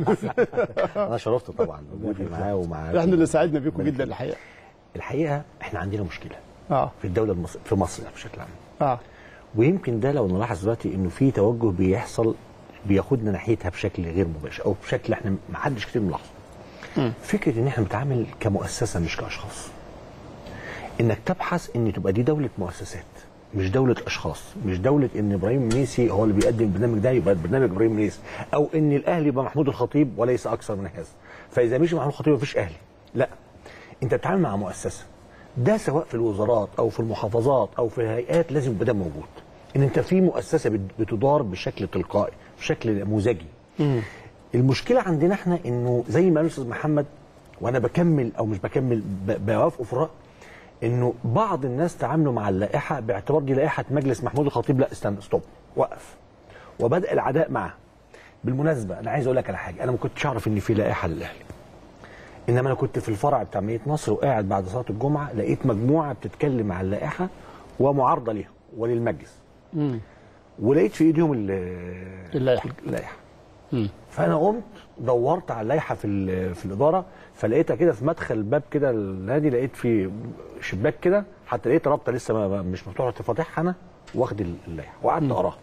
انا شرفت طبعا وجودي معاه ومع احنا اللي ساعدنا بيكم جدا الحقيقة الحقيقه احنا عندنا مشكله اه في الدوله المصر في مصر يعني بشكل عام اه ويمكن ده لو نلاحظ دلوقتي انه في توجه بيحصل بياخدنا ناحيتها بشكل غير مباشر او بشكل احنا ما حدش كتير ملاحظه فكره ان احنا بنتعامل كمؤسسه مش كاشخاص انك تبحث ان تبقى دي دوله مؤسسات مش دوله اشخاص مش دوله ان ابراهيم منيسي هو اللي بيقدم البرنامج ده يبقى برنامج ابراهيم منيسي او ان الاهلي يبقى محمود الخطيب وليس اكثر من هذا فاذا مشي محمود الخطيب مفيش اهلي لا انت بتتعامل مع مؤسسه ده سواء في الوزارات او في المحافظات او في الهيئات لازم يبقى ده موجود ان انت في مؤسسه بت- بتدار بشكل تلقائي بشكل نموذجي المشكله عندنا احنا انه زي ما قال الاستاذ محمد وانا بكمل او مش بكمل ب- بوافقه في الراي انه بعض الناس تعاملوا مع اللائحه باعتبار دي لائحه مجلس محمود الخطيب لا استنى ستوب وقف وبدا العداء معه بالمناسبه انا عايز اقول لك على حاجه انا ما كنتش اعرف ان في لائحه للاهلي انما انا كنت في الفرع بتاع مدينه نصر وقاعد بعد صلاه الجمعه لقيت مجموعه بتتكلم عن اللائحه ومعارضه ليها وللمجلس ولقيت في ايديهم ال- اللائحة. اللائحه فانا قمت دورت على اللائحه في ال- في الاداره فلقيتها كده في مدخل باب كده النادي لقيت في شباك كده حتى لقيت رابطه لسه ما- ما- مش مفتوحه رحت فاتحها انا واخد اللائحه وقعدت اقراها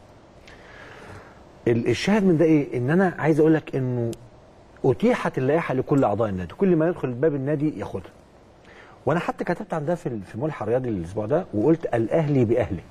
ال- الشاهد من ده ايه ان انا عايز اقول لك انه اتيحت اللائحه لكل اعضاء النادي كل ما يدخل باب النادي ياخدها وانا حتى كتبت عن ده في ال- في ملحق الرياضي الاسبوع ده وقلت الاهلي باهله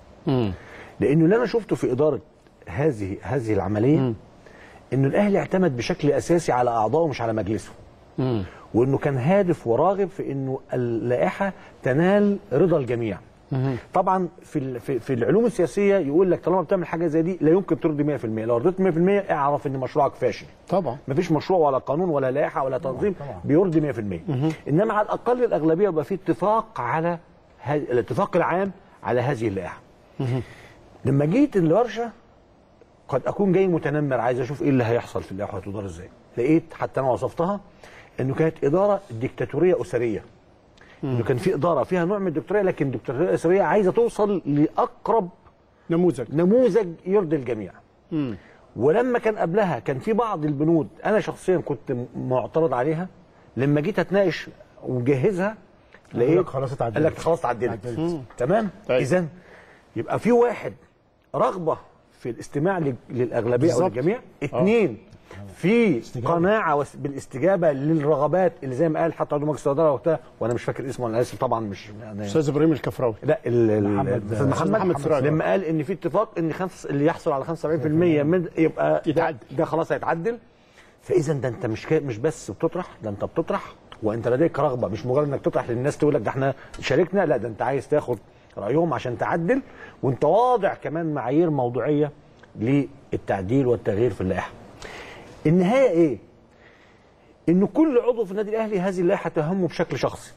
لانه اللي انا شفته في اداره هذه هذه العمليه انه الاهلي اعتمد بشكل اساسي على اعضائه مش على مجلسه وانه كان هادف وراغب في انه اللائحه تنال رضا الجميع طبعا في ال- في, في العلوم السياسيه يقول لك طالما بتعمل حاجه زي دي لا يمكن ترضي 100% لو رضيت 100% اعرف ان مشروعك فاشل طبعا مفيش مشروع ولا قانون ولا لائحه ولا تنظيم بيرضي 100% انما على الاقل الاغلبيه يبقى في اتفاق على ه- الاتفاق العام على هذه اللائحه لما جيت الورشه قد اكون جاي متنمر عايز اشوف ايه اللي هيحصل في اللائحه هتدار ازاي لقيت حتى انا وصفتها انه كانت اداره ديكتاتوريه اسريه انه كان في اداره فيها نوع من الدكتوريه لكن الدكتاتوريه الاسريه عايزه توصل لاقرب نموذج نموذج يرضي الجميع ولما كان قبلها كان في بعض البنود انا شخصيا كنت م- معترض عليها لما جيت اتناقش وجهزها لقيت لك خلاص اتعدلت. قال لك خلاص اتعدلت اتعدلت. تمام طيب. اذا يبقى في واحد رغبه في الاستماع لل- للاغلبيه او بالظبط. للجميع اثنين في استجابة. قناعه وس- بالاستجابه للرغبات اللي زي ما قال حتى عضو مجلس الاداره وقتها وانا مش فاكر اسمه انا اسف طبعا مش يعني استاذ ابراهيم الكفراوي لا ال- ال- محمد- الاستاذ محمد, محمد سراج. لما قال ان في اتفاق ان خمس اللي يحصل على 75% من يبقى يتعدل. ده, ده خلاص هيتعدل فاذا ده انت مش كا- مش بس بتطرح ده انت بتطرح وانت لديك رغبه مش مجرد انك تطرح للناس تقول لك ده احنا شاركنا لا ده انت عايز تاخد رايهم عشان تعدل وانت واضع كمان معايير موضوعيه للتعديل والتغيير في اللائحه. النهايه ايه؟ ان كل عضو في النادي الاهلي هذه اللائحه تهمه بشكل شخصي.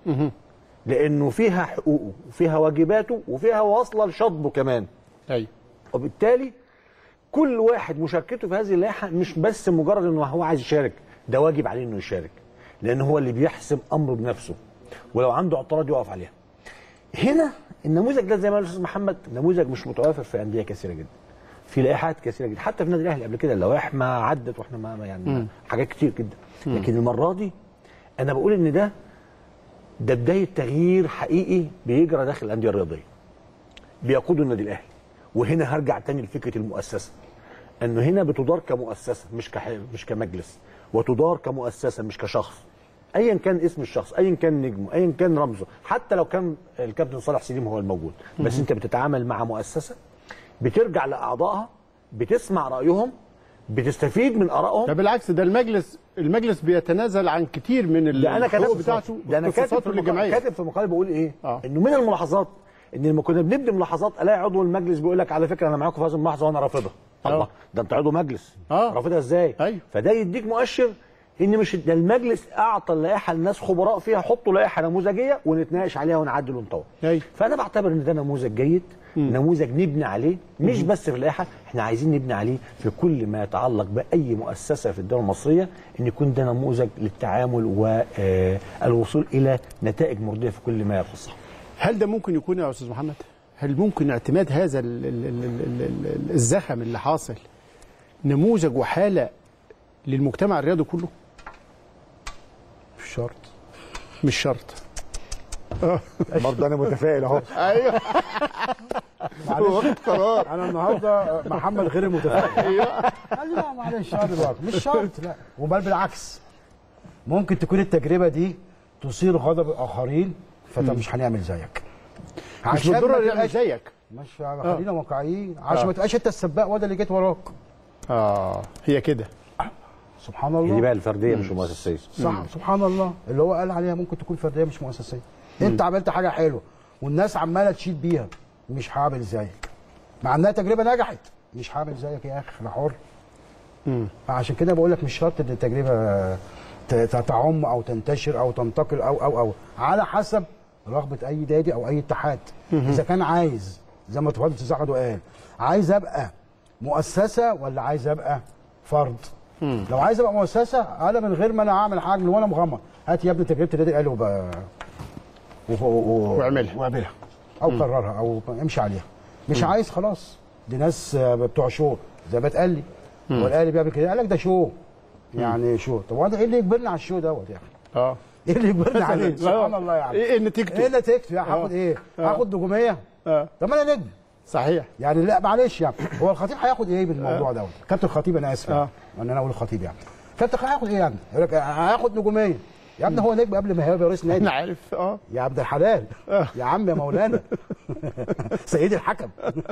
لانه فيها حقوقه وفيها واجباته وفيها واصله لشطبه كمان ايوه وبالتالي كل واحد مشاركته في هذه اللائحه مش بس مجرد انه هو عايز يشارك ده واجب عليه انه يشارك لان هو اللي بيحسم امره بنفسه ولو عنده اعتراض يقف عليها هنا النموذج ده زي ما قال الاستاذ محمد نموذج مش متوافر في انديه كثيره جدا في لائحات كثيره جدا حتى في النادي الاهلي قبل كده اللوائح ما عدت واحنا ما ما يعني حاجات كتير جدا لكن المره دي انا بقول ان ده ده بدايه تغيير حقيقي بيجرى داخل الانديه الرياضيه بيقودوا النادي الاهلي وهنا هرجع تاني لفكره المؤسسه انه هنا بتدار كمؤسسه مش كح... مش كمجلس وتدار كمؤسسه مش كشخص ايا كان اسم الشخص ايا كان نجمه ايا كان رمزه حتى لو كان الكابتن صالح سليم هو الموجود بس انت بتتعامل مع مؤسسه بترجع لاعضائها بتسمع رايهم بتستفيد من ارائهم ده بالعكس ده المجلس المجلس بيتنازل عن كتير من ده انا الحقوق كاتب بتاعته ده انا كاتب في واختصاصاته المقال للجمعيه كاتب في المقال بقول ايه؟ آه. انه من الملاحظات ان لما كنا بنبني ملاحظات الاقي عضو المجلس بيقول لك على فكره انا معاكم في هذه الملاحظه وانا رافضها آه. الله ده انت عضو مجلس آه. رافضها ازاي؟ أيوه. فده يديك مؤشر ان مش ده المجلس اعطى اللائحه لناس خبراء فيها حطوا لائحه نموذجيه ونتناقش عليها ونعدل ونطور أيوه. فانا بعتبر ان ده نموذج جيد نموذج نبني عليه مش بس في اللائحه احنا عايزين نبني عليه في كل ما يتعلق باي مؤسسه في الدوله المصريه ان يكون ده نموذج للتعامل والوصول الى نتائج مرضيه في كل ما يخصها هل ده ممكن يكون يا استاذ محمد هل ممكن اعتماد هذا ال- ال- ال- ال- ال- الزخم اللي حاصل نموذج وحاله للمجتمع الرياضي كله مش شرط مش شرط برضه انا متفائل اهو ايوه معلش واخد قرار انا النهارده محمد غير المتفائل قال لي لا معلش اه دلوقتي مش شرط لا وبل بالعكس ممكن تكون التجربه دي تثير غضب الاخرين فانت مش هنعمل زيك مش عشان ما بالضروره يعمل تبقاش- زيك مش خلينا واقعيين عشان آه. ما تبقاش انت السباق وده اللي جيت وراك اه هي كده سبحان دي الله بقى الفرديه مش المؤسسيه صح سبحان الله اللي هو قال عليها ممكن تكون فرديه مش مؤسسيه انت عملت حاجه حلوه والناس عماله تشيد بيها مش هعمل زيك مع انها تجربه نجحت مش هعمل زيك يا اخي انا حر فعشان كده بقول لك مش شرط ان التجربه ت- ت- تعم او تنتشر او تنتقل او او او على حسب رغبه اي نادي او اي اتحاد اذا كان عايز زي ما اتفضل استاذ احمد وقال عايز ابقى مؤسسه ولا عايز ابقى فرد لو عايز ابقى مؤسسه انا من غير ما انا اعمل حاجه من وانا مغمض هات يا ابني تجربه النادي الاهلي وب... و... و... واعملها. واعملها او قررها او امشي عليها مش عايز خلاص دي ناس آه، بتوع شو زي ما اتقال لي هو الاهلي بيعمل كده قال لك ده شو يعني شو طب وانا ايه اللي يجبرني على الشو دوت يا اخي اه ايه اللي يجبرني عليه لا. سبحان الله يعني ايه نتيجته ايه نتيجته يعني هاخد ايه هاخد نجوميه اه طب ما انا نجم صحيح يعني لا معلش يعني هو الخطيب هياخد ايه بالموضوع دوت كابتن الخطيب انا اسف يعني آه. ان انا اقول الخطيب يعني كابتن الخطيب هياخد ايه يعني يقول لك هياخد نجوميه يا ابني هو نجم قبل ما هيبقى رئيس نادي انا عارف اه يا عبد الحلال يا عم يا مولانا سيدي الحكم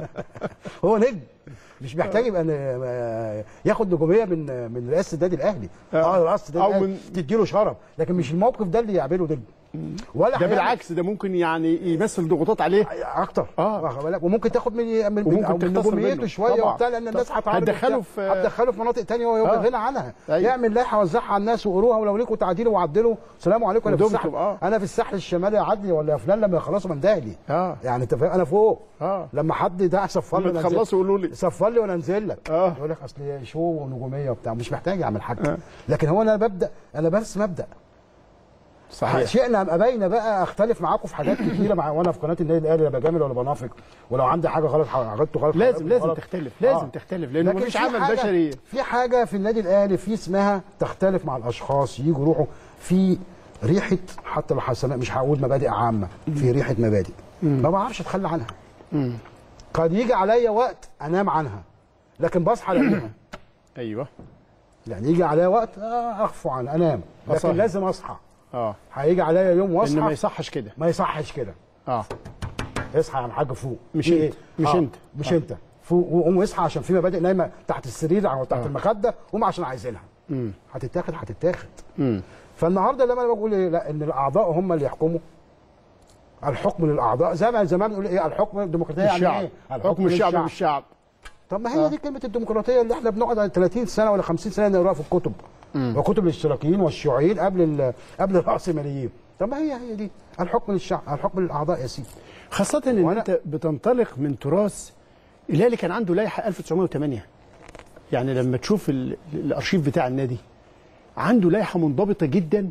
هو نجم مش محتاج يبقى ن- ياخد نجوميه من من رئاسه النادي الاهلي اه رئاسه النادي أو الاهلي من- تديله شرف لكن مش الموقف ده اللي يعمله نجم ولا ده هيعمل- بالعكس ده ممكن يعني يمثل ضغوطات عليه اكتر آه. واخد بالك وممكن تاخد من من وممكن أو من تختصر نجوميته منه. شويه طبعاً. وبتاع لان الناس هتعرض هتدخله وبتاع. في- هتدخله في مناطق ثانيه وهو آه. غنى عنها أيوة. يعمل لائحه وزعها على الناس وقروها ولو ليكوا تعديل وعدلوا سلام عليكم انا في ودمتم، الساحل آه. انا في الساحل الشمالي عدلي ولا يا فلان لما يخلصوا من دهلي اه يعني انت فاهم انا فوق اه لما حد ده صفر لي لما وأنا أنزل- تخلصوا قولوا لي صفر لي وانا انزل لك آه. يقول لك اصل شو ونجوميه وبتاع مش محتاج اعمل حاجه لكن هو انا ببدا انا بس مبدا صحيح شئنا ام ابينا بقى اختلف معاكم في حاجات كتيره مع وانا في قناه النادي الاهلي لا بجامل ولا بنافق ولو عندي حاجه غلط غلطت غلط لازم غلط لازم غلط. تختلف لازم آه. تختلف لانه لكن مفيش في عمل حاجة- بشري في حاجه في النادي الاهلي في اسمها تختلف مع الاشخاص يجوا يروحوا في ريحه حتى لو حسنا مش هقول مبادئ عامه في ريحه مبادئ ما بعرفش اتخلى عنها قد يجي عليا وقت انام عنها لكن بصحى الاقيها ايوه يعني يجي عليا وقت آه، اخفو عنها انام لكن أصحي. لازم اصحى اه هيجي عليا يوم ان ما واصحى يصحش كده ما يصحش كده اه اصحى يا عم حاج فوق مش في انت. إيه؟ مش انت. مش آه. انت فوق وقوم اصحى عشان في مبادئ نايمه تحت السرير او تحت آه. المخده قوم عشان عايزينها امم هتتاخد هتتاخد امم فالنهارده لما انا بقول ايه لا ان الاعضاء هم اللي يحكموا الحكم للاعضاء زي ما زمان بنقول ايه الحكم الديمقراطيه يعني الشعب ايه حكم الشعب بالشعب طب ما هي دي كلمه الديمقراطيه اللي احنا بنقعد على 30 سنه ولا 50 سنه نقراها في الكتب وكتب الاشتراكيين والشيوعيين قبل ال- قبل الراسماليين طب ما هي هي دي الحكم للشعب الحكم للاعضاء يا سيدي خاصة ان وأنا- انت بتنطلق من تراث الاهلي كان عنده لائحة 1908 يعني لما تشوف ال- الارشيف بتاع النادي عنده لائحة منضبطة جدا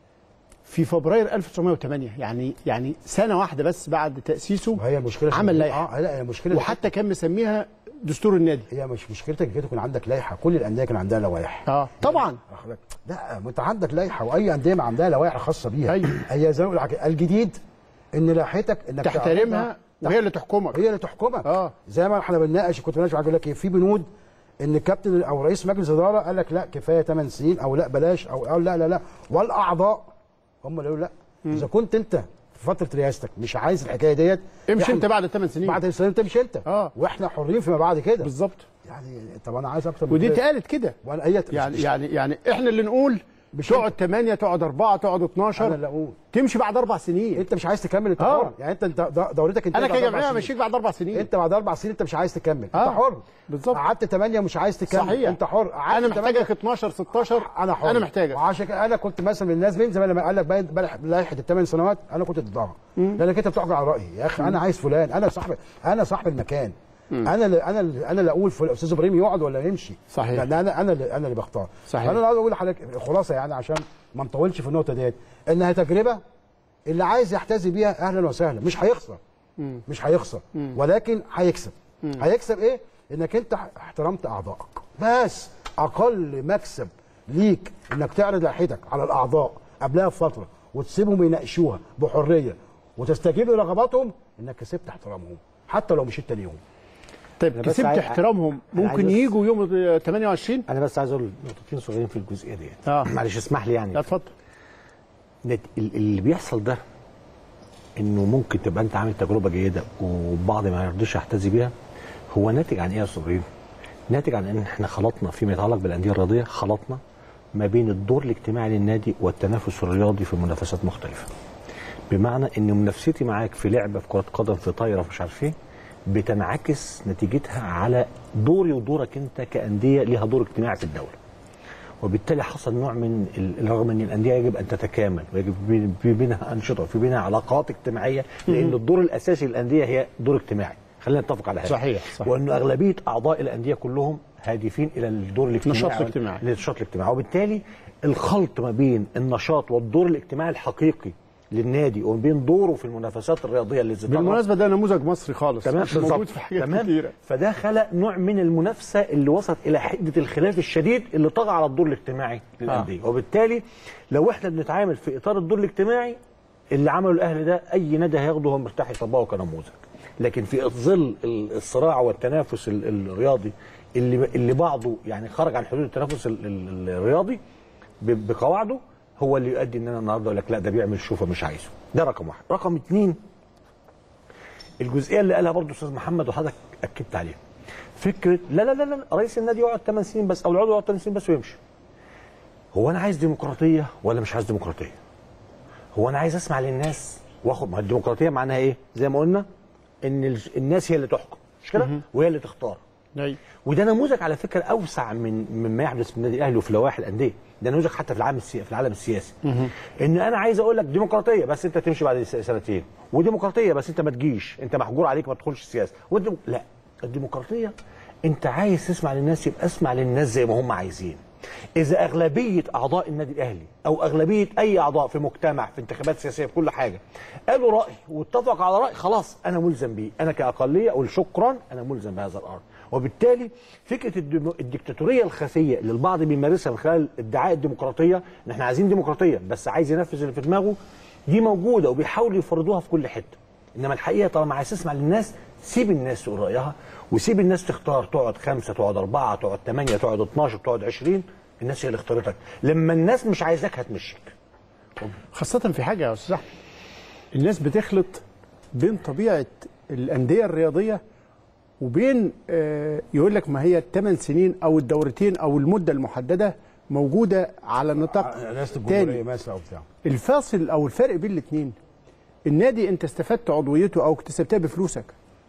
في فبراير 1908 يعني يعني سنة واحدة بس بعد تأسيسه وهي المشكله عمل لائحة اه لا هي المشكله وحتى كان مسميها دستور النادي هي مش مشكلتك كده يكون عندك لائحه كل الانديه كان عندها لوائح اه طبعا واخد بالك؟ لا ما انت عندك لائحه واي انديه ما عندها لوائح خاصه بيها أيوة. هي زي ما بقول لك الجديد ان لائحتك انك تحترمها تعرفها، وهي اللي تحكمك هي اللي تحكمك آه. زي ما احنا بنناقش كنت بناقش بقول لك ايه في بنود ان الكابتن او رئيس مجلس الاداره قال لك لا كفايه 8 سنين او لا بلاش او أو لا لا لا والاعضاء هم اللي يقولوا لا اذا كنت انت في فتره رئاستك مش عايز الحكايه ديت امشي إحنا- انت بعد الثمان سنين بعد السنين تمشي انت آه. واحنا حرين فيما بعد كده بالظبط يعني طب انا عايز اكتر من ودي كده. اتقالت كده وانا هي يعني يعني يعني احنا اللي نقول مش تقعد 8 تقعد 4 تقعد انا 12 اللي اقول تمشي بعد اربع سنين انت مش عايز تكمل انت آه. حر يعني انت انت د- دورتك انت انا بعد أربع كجمعيه سنين. ماشيك بعد اربع سنين انت بعد اربع سنين انت مش عايز تكمل آه. انت حر بالظبط. قعدت 8 مش عايز تكمل صحيح انت حر قعدت انا 8 محتاجك 12 16 انا حر انا محتاجك وعشان كده انا كنت مثلا من الناس من زمان لما قال لك باين بلح- لائحه الثمان سنوات انا كنت ضدها لانك انت بتحجر على رايي يا اخي انا عايز فلان انا صاحب انا صاحب المكان انا اللي انا اللي انا اللي اقول فلان استاذ ابراهيم يقعد ولا يمشي صحيح. لان انا انا اللي انا اللي بختار صحيح. انا عايز اقول لحضرتك خلاصه يعني عشان ما نطولش في النقطه ديت انها تجربه اللي عايز يحتذي بيها اهلا وسهلا مش هيخسر مش هيخسر ولكن هيكسب هيكسب ايه انك انت احترمت اعضائك بس اقل مكسب ليك انك تعرض لائحتك على الاعضاء قبلها بفتره وتسيبهم يناقشوها بحريه وتستجيب لرغباتهم انك كسبت احترامهم حتى لو مشيت تاني يوم طيب أنا بس كسبت عايز- احترامهم أنا عايز ممكن بس- يجوا يوم 28 انا بس عايز اقول نقطتين صغيرين في الجزئيه دي آه. معلش اسمح لي يعني لا اتفضل نت- ال- اللي بيحصل ده انه ممكن تبقى انت عامل تجربه جيده وبعض ما يرضيش يحتذي بيها هو ناتج عن ايه يا استاذ ابراهيم؟ ناتج عن ان احنا خلطنا فيما يتعلق بالانديه الرياضيه خلطنا ما بين الدور الاجتماعي للنادي والتنافس الرياضي في منافسات مختلفه. بمعنى ان منافستي معاك في لعبه في كره قدم في طايره في مش عارف ايه بتنعكس نتيجتها على دوري ودورك انت كانديه ليها دور اجتماعي في الدوله. وبالتالي حصل نوع من ال- رغم ان الانديه يجب ان تتكامل ويجب بي- في بينها انشطه وفي بينها علاقات اجتماعيه لان الدور الاساسي للانديه هي دور اجتماعي خلينا نتفق على هذا صحيح، صحيح. وان اغلبيه اعضاء الانديه كلهم هادفين الى الدور الاجتماعي النشاط الاجتماعي. للنشاط الاجتماعي وبالتالي الخلط ما بين النشاط والدور الاجتماعي الحقيقي للنادي وما بين دوره في المنافسات الرياضيه اللي ذكرها بالمناسبه ده نموذج مصري خالص تمام مش موجود بالظبط في حاجات تمام كتيره فده خلق نوع من المنافسه اللي وصلت الى حده الخلاف الشديد اللي طغى على الدور الاجتماعي للانديه آه. وبالتالي لو احنا بنتعامل في اطار الدور الاجتماعي اللي عمله الاهلي ده اي نادي هياخده هو مرتاح يطبقه كنموذج لكن في ظل ال- الصراع والتنافس ال- الرياضي اللي اللي بعضه يعني خرج عن حدود التنافس ال- ال- الرياضي ب- بقواعده هو اللي يؤدي ان انا النهارده اقول لك لا ده بيعمل شوفه مش عايزه ده رقم واحد رقم اتنين الجزئيه اللي قالها برضو استاذ محمد وحضرتك اكدت عليها فكره لا لا لا لا رئيس النادي يقعد 8 سنين بس او العضو يقعد 8 سنين بس ويمشي هو انا عايز ديمقراطيه ولا مش عايز ديمقراطيه هو انا عايز اسمع للناس واخد ما هي الديمقراطيه معناها ايه زي ما قلنا ان الج- الناس هي اللي تحكم مش كده وهي اللي تختار أيوة. وده نموذج على فكره اوسع من مما يحدث في النادي الاهلي وفي لوائح الانديه ده نموذج حتى في العالم السياسي في العالم السياسي ان انا عايز اقول لك ديمقراطيه بس انت تمشي بعد س- سنتين وديمقراطيه بس انت ما تجيش انت محجور عليك ما تدخلش السياسه والديم... لا الديمقراطيه انت عايز تسمع للناس يبقى اسمع للناس زي ما هم عايزين اذا اغلبيه اعضاء النادي الاهلي او اغلبيه اي اعضاء في مجتمع في انتخابات سياسيه في كل حاجه قالوا راي واتفقوا على راي خلاص انا ملزم بيه انا كاقليه اقول شكرا انا ملزم بهذا الامر وبالتالي فكره الديمو- الديكتاتوريه الخفيه اللي البعض بيمارسها من خلال ادعاء الديمقراطيه ان احنا عايزين ديمقراطيه بس عايز ينفذ اللي في دماغه دي موجوده وبيحاولوا يفرضوها في كل حته انما الحقيقه طالما عايز تسمع للناس سيب الناس تقول رايها وسيب الناس تختار تقعد خمسه تقعد اربعه تقعد ثمانيه تقعد 12 تقعد 20 الناس هي اللي اختارتك لما الناس مش عايزاك هتمشيك خاصة في حاجة يا أستاذ أحمد الناس بتخلط بين طبيعة الأندية الرياضية وبين آه، يقول لك ما هي الثمان سنين أو الدورتين أو المدة المحددة موجودة على نطاق رئاسه الجمهوريه تاني مثلا او بتاع الفاصل أو الفرق بين الاثنين النادي أنت استفدت عضويته أو اكتسبتها بفلوسك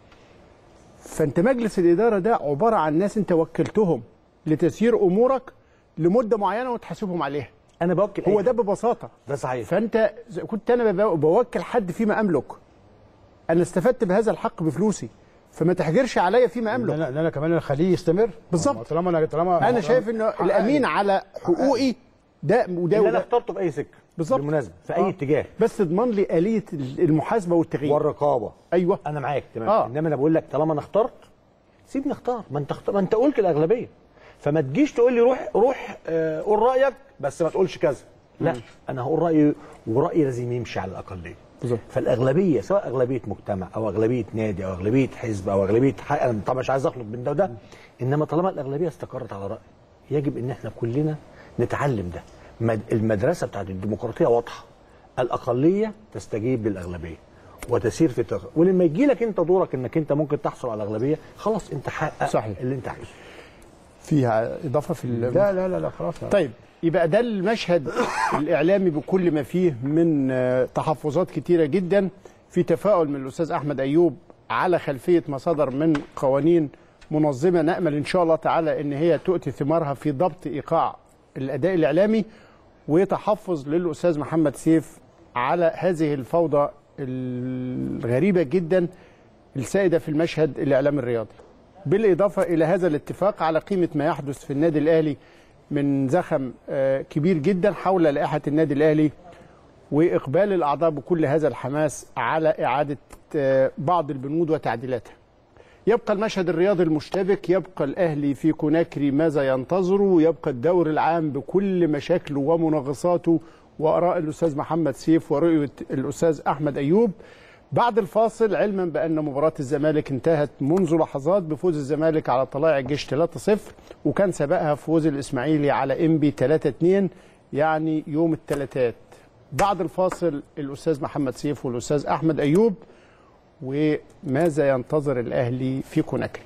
فأنت مجلس الإدارة ده عبارة عن ناس أنت وكلتهم لتسيير أمورك لمدة معينة وتحاسبهم عليها انا بوكل هو أي ده حد. ببساطة ده صحيح فانت ز- كنت انا ببو- بوكل حد فيما املك انا استفدت بهذا الحق بفلوسي فما تحجرش عليا فيما ان املك انا إن أنا كمان اخليه يستمر بالظبط. طالما انا طالما انا شايف انه حققني. الامين على حقوقي ده وده اللي انا وده اخترته باي سكه بالظبط. بالمناسبه في اي آه. اتجاه بس تضمن لي اليه المحاسبه والتغيير والرقابه ايوه انا معاك تمام آه. آه. انما انا بقول لك طالما انا اخترت سيبني اختار ما انت اختار ما انت قلت الاغلبيه فما تجيش تقول لي روح روح آه قول رايك بس ما تقولش كذا لا انا هقول رايي ورايي لازم يمشي على الاقليه بالظبط. فالاغلبيه سواء اغلبيه مجتمع او اغلبيه نادي او اغلبيه حزب او اغلبيه حق انا طبعا مش عايز اخلط بين ده وده انما طالما الاغلبيه استقرت على راي يجب ان احنا كلنا نتعلم ده مد- المدرسه بتاعت الديمقراطيه واضحه الاقليه تستجيب للاغلبيه وتسير في تغ... ولما يجي لك انت دورك انك انت ممكن تحصل على الاغلبيه خلاص انت حقق صحيح. اللي انت عايزه فيها اضافه في ال- لا لا لا لا خلاص طيب يبقى ده المشهد الاعلامي بكل ما فيه من آه، تحفظات كتيره جدا في تفاؤل من الاستاذ احمد ايوب على خلفيه ما صدر من قوانين منظمه نامل ان شاء الله تعالى ان هي تؤتي ثمارها في ضبط ايقاع الاداء الاعلامي وتحفظ للاستاذ محمد سيف على هذه الفوضى الغريبه جدا السائده في المشهد الاعلامي الرياضي. بالاضافه الى هذا الاتفاق على قيمه ما يحدث في النادي الاهلي من زخم آه، كبير جدا حول لائحه النادي الاهلي واقبال الاعضاء بكل هذا الحماس على اعاده آه، بعض البنود وتعديلاتها. يبقى المشهد الرياضي المشتبك يبقى الاهلي في كوناكري ماذا ينتظر يبقى الدور العام بكل مشاكله ومنغصاته واراء الاستاذ محمد سيف ورؤيه الاستاذ احمد ايوب بعد الفاصل علما بان مباراه الزمالك انتهت منذ لحظات بفوز الزمالك على طلائع الجيش 3-0 وكان سبقها فوز الاسماعيلي على انبي 3-2 يعني يوم الثلاثات بعد الفاصل الاستاذ محمد سيف والاستاذ احمد ايوب وماذا ينتظر الاهلي في كوناكري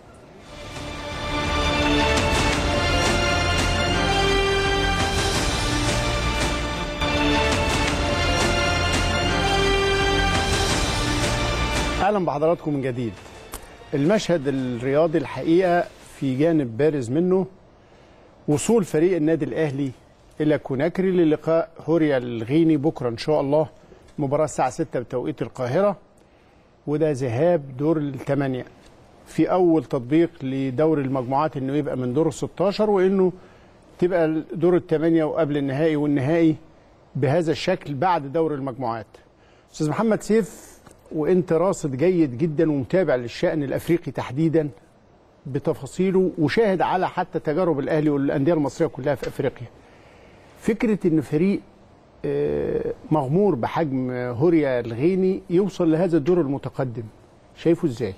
اهلا بحضراتكم من جديد المشهد الرياضي الحقيقه في جانب بارز منه وصول فريق النادي الاهلي الى كوناكري للقاء هوريا الغيني بكره ان شاء الله مباراه الساعه 6 بتوقيت القاهره وده ذهاب دور الثمانيه في اول تطبيق لدور المجموعات انه يبقى من دور ال 16 وانه تبقى دور الثمانيه وقبل النهائي والنهائي بهذا الشكل بعد دور المجموعات استاذ محمد سيف وانت راصد جيد جدا ومتابع للشأن الافريقي تحديدا بتفاصيله وشاهد على حتى تجارب الاهلي والانديه المصريه كلها في افريقيا. فكره ان فريق آه، مغمور بحجم هوريا الغيني يوصل لهذا الدور المتقدم شايفه ازاي؟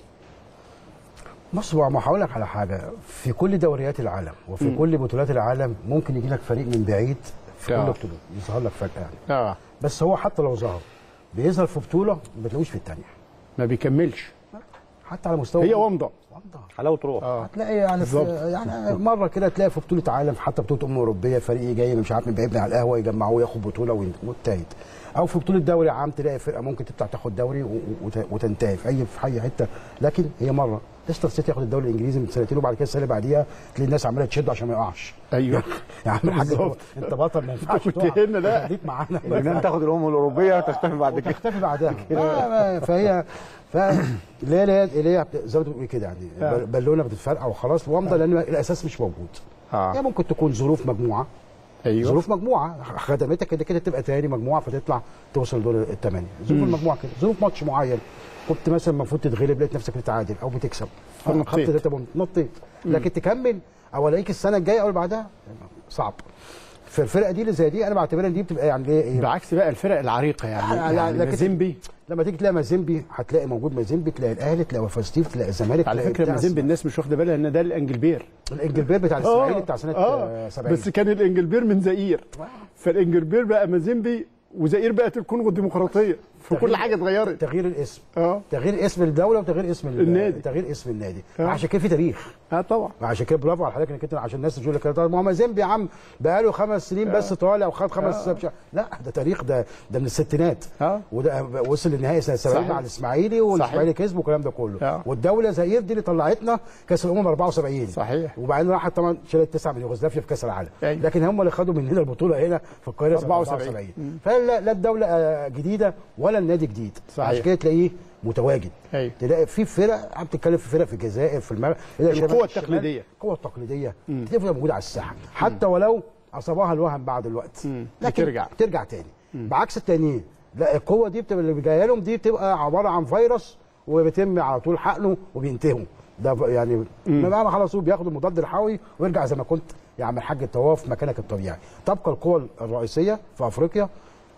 بص هو ما هقول لك على حاجه في كل دوريات العالم وفي مم. كل بطولات العالم ممكن يجي لك فريق من بعيد في آه. كل بطوله يظهر لك فجاه يعني اه بس هو حتى لو ظهر بيظهر في بطوله ما بتلاقوش في الثانيه ما بيكملش حتى على مستوى هي ومضه حلاوه روح اه هتلاقي يعني في بالظبط. يعني مره كده تلاقي في بطوله عالم حتى بطوله امم اوروبيه فريق جاي مش عارف من بعيد على القهوه يجمعوه ياخد بطوله وين- وينتهي او في بطوله دوري عام تلاقي فرقه ممكن تطلع تاخد دوري و- وت- وتنتهي في اي في اي حته لكن هي مره ليستر سيتي ياخد الدوري الانجليزي من سنتين وبعد كده السنه اللي بعديها تلاقي الناس عماله تشده عشان ما يقعش ايوه يا عم الحاج بالظبط. انت بطل ما ينفعش كنت تقع. هنا، لا. خليك معانا اليونان تاخد الامم الاوروبيه وتختفي بعد كده وتختفي بعدها آه، ما- فهي ف اللي هي اللي هي اللي هي بت- زي ما تقول كده يعني آه. بل- بالونه بتتفرقع وخلاص وامضى لان الاساس مش موجود اه هي ممكن تكون ظروف مجموعه ايوه ظروف مجموعه خدمتك كده كده تبقى تاني مجموعه فتطلع توصل دور الثمانيه ظروف المجموعه كده ظروف ماتش معين كنت مثلا المفروض تتغلب لقيت نفسك تتعادل او بتكسب فنطيت. خدت ثلاثه بونت نطيت لكن تكمل او الاقيك السنه الجايه او اللي بعدها صعب في الفرقه دي اللي زي دي انا بعتبرها ان دي بتبقى يعني ايه إيه؟ بعكس بقى الفرق العريقه يعني, لا، لا، يعني لكن- مازيمبي لما تيجي تلاقي مازيمبي هتلاقي موجود مازيمبي تلاقي الاهلي تلاقي وفاستيف تلاقي الزمالك على تلاقي فكره بتاع- مازيمبي الناس مش واخده بالها ان ده الانجلبير الانجلبير بتاع الاسماعيلي بتاع سنه آه. 70 بس كان الانجلبير من زئير فالانجلبير بقى مازيمبي وزئير بقت الكونغو الديمقراطيه فكل تغيير- حاجه اتغيرت تغيير الاسم اه تغيير اسم الدوله وتغيير اسم ال- النادي. تغيير اسم النادي آه. عشان كده في تاريخ اه طبعا عشان كده برافو على حضرتك انك انت عشان الناس تقول لك طب ما هو مازيمبي يا عم بقاله خمس سنين بس طالع وخد خمس آه. بشا. لا ده تاريخ ده ده من الستينات اه وده وصل للنهائي سنه 70 صحيح. مع الاسماعيلي والاسماعيلي كسب والكلام ده كله آه. والدوله زئير دي اللي طلعتنا كاس الامم 74 صحيح وبعدين راحت طبعا شالت تسعه من يوغوسلافيا في كاس العالم أيوة. لكن هم اللي خدوا مننا البطوله هنا في القاهره سنة 74. 74 فلا لا الدوله آه، جديده ولا النادي جديد صحيح. عشان كده تلاقيه متواجد ايوه تلاقي في فرق عم تتكلم في فرق في الجزائر في المغرب القوة التقليدية. القوه التقليديه تلاقي فرق موجوده على الساحه حتى ولو اصابها الوهم بعد الوقت مم. لكن بترجع. ترجع تاني بعكس التانيين لا القوه دي بتبقى اللي جايه لهم دي بتبقى عباره عن فيروس وبيتم على طول حقنه وبينتهوا ده ف- يعني ما خلصوا بياخدوا المضاد الحيوي ويرجع زي ما كنت يا عم الحاج الطواف مكانك الطبيعي تبقى القوى الرئيسيه في افريقيا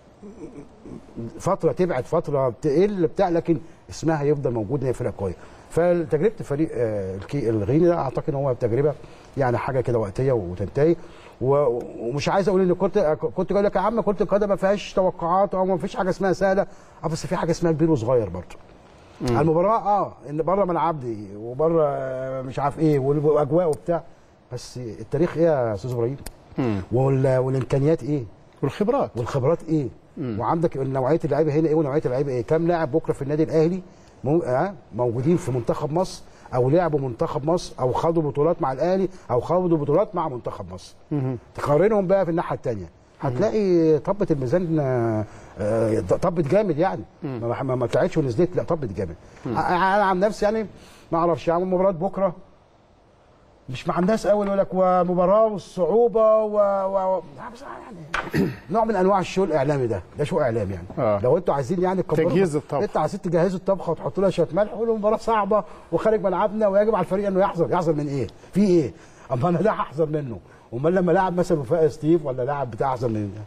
فتره تبعد فتره تقل بتاع لكن اسمها يفضل موجود هي فرقه قويه فتجربه الفريق آه، الكي- الغيني ده اعتقد ان هو تجربه يعني حاجه كده وقتيه وتنتهي و- ومش عايز اقول ان كنت كنت اقول لك يا عم كره القدم ما فيهاش توقعات او ما فيش حاجه اسمها سهله اه بس في حاجه اسمها كبير وصغير برضه المباراه اه ان بره ملعب دي وبره آه، مش عارف ايه والاجواء وبتاع بس التاريخ ايه يا استاذ ابراهيم وال- والامكانيات ايه والخبرات والخبرات ايه وعندك نوعيه اللعيبه هنا ايه ونوعيه اللعيبه ايه كام لاعب بكره في النادي الاهلي مو... آه موجودين في منتخب مصر او لعبوا منتخب مصر او خدوا بطولات مع الاهلي او خدوا بطولات مع منتخب مصر تقارنهم بقى في الناحيه الثانيه هتلاقي طبة الميزان آه، آه، طبت جامد يعني ما, ما, ما طلعتش ونزلت لا طبت جامد انا عن نفسي يعني ما اعرفش يعني مباراه بكره مش مع الناس قوي يقول لك ومباراه والصعوبه و, و... و... يعني بصراحة يعني نوع من انواع الشو الاعلامي ده ده شو اعلام يعني آه. لو انتوا عايزين يعني تكبروا- تجهيز الطبخ. انتوا عايزين تجهزوا الطبخه وتحطوا لها شويه ملح قولوا مباراه صعبه وخارج ملعبنا ويجب على الفريق انه يحذر يحذر من ايه؟ في ايه؟ اما انا ده هحذر منه امال لما لاعب مثلا وفاء ستيف ولا لاعب بتاع احذر من ده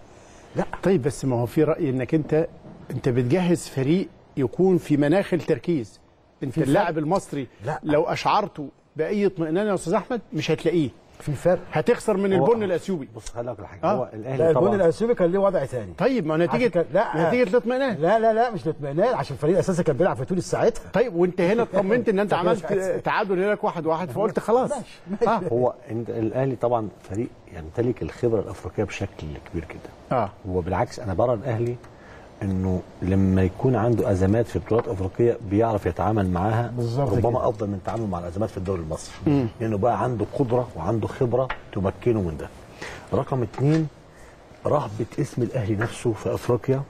لا طيب بس ما هو في راي انك انت انت بتجهز فريق يكون في مناخ التركيز انت فرق. اللاعب المصري لا. لو اشعرته باي اطمئنان يا استاذ احمد مش هتلاقيه في فرق هتخسر من هو- البن الاثيوبي بص خلي لك على حاجه آه. هو لا الاهلي الجون طبعا الاثيوبي كان ليه وضع ثاني طيب ما هو عشان نتيجه كده- لا. نتيجه الاطمئنان لا لا لا مش الاطمئنان عشان الفريق الاساسي كان بيلعب في تونس ساعتها طيب وانت هنا اطمنت ان انت طب عملت ماشي. تعادل هناك واحد واحد فقلت خلاص ماشي ماشي اه هو انت الاهلي طبعا فريق يمتلك الخبره الافريقيه بشكل كبير جدا اه وبالعكس انا برى الاهلي انه لما يكون عنده ازمات في بطولات افريقيه بيعرف يتعامل معاها بالظبط ربما كده. افضل من التعامل مع الازمات في الدوري المصري لانه بقى عنده قدره وعنده خبره تمكنه من ده رقم اتنين رهبه اسم الاهلي نفسه في افريقيا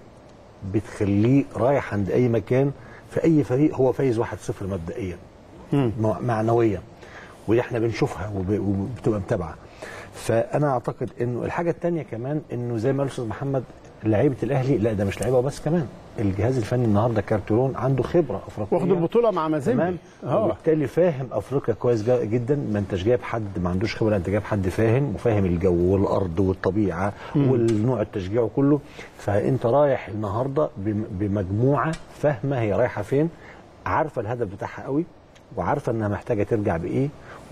بتخليه رايح عند اي مكان في اي فريق هو فايز 1-0 مبدئيا مع- معنويا ودي احنا بنشوفها وب- وبتبقى متابعه فانا اعتقد انه الحاجه الثانيه كمان انه زي ما قال الاستاذ محمد لعيبه الاهلي لا ده مش لعيبه بس كمان الجهاز الفني النهارده كارتيرون عنده خبره افريقيه واخد البطوله مع تمام مازيمبي اه وبالتالي فاهم افريقيا كويس جا- جدا ما انتش جايب حد ما عندوش خبره انت جايب حد فاهم وفاهم الجو والارض والطبيعه والنوع التشجيع كله فانت رايح النهارده بم- بمجموعه فاهمه هي رايحه فين عارفه الهدف بتاعها قوي وعارفه انها محتاجه ترجع بايه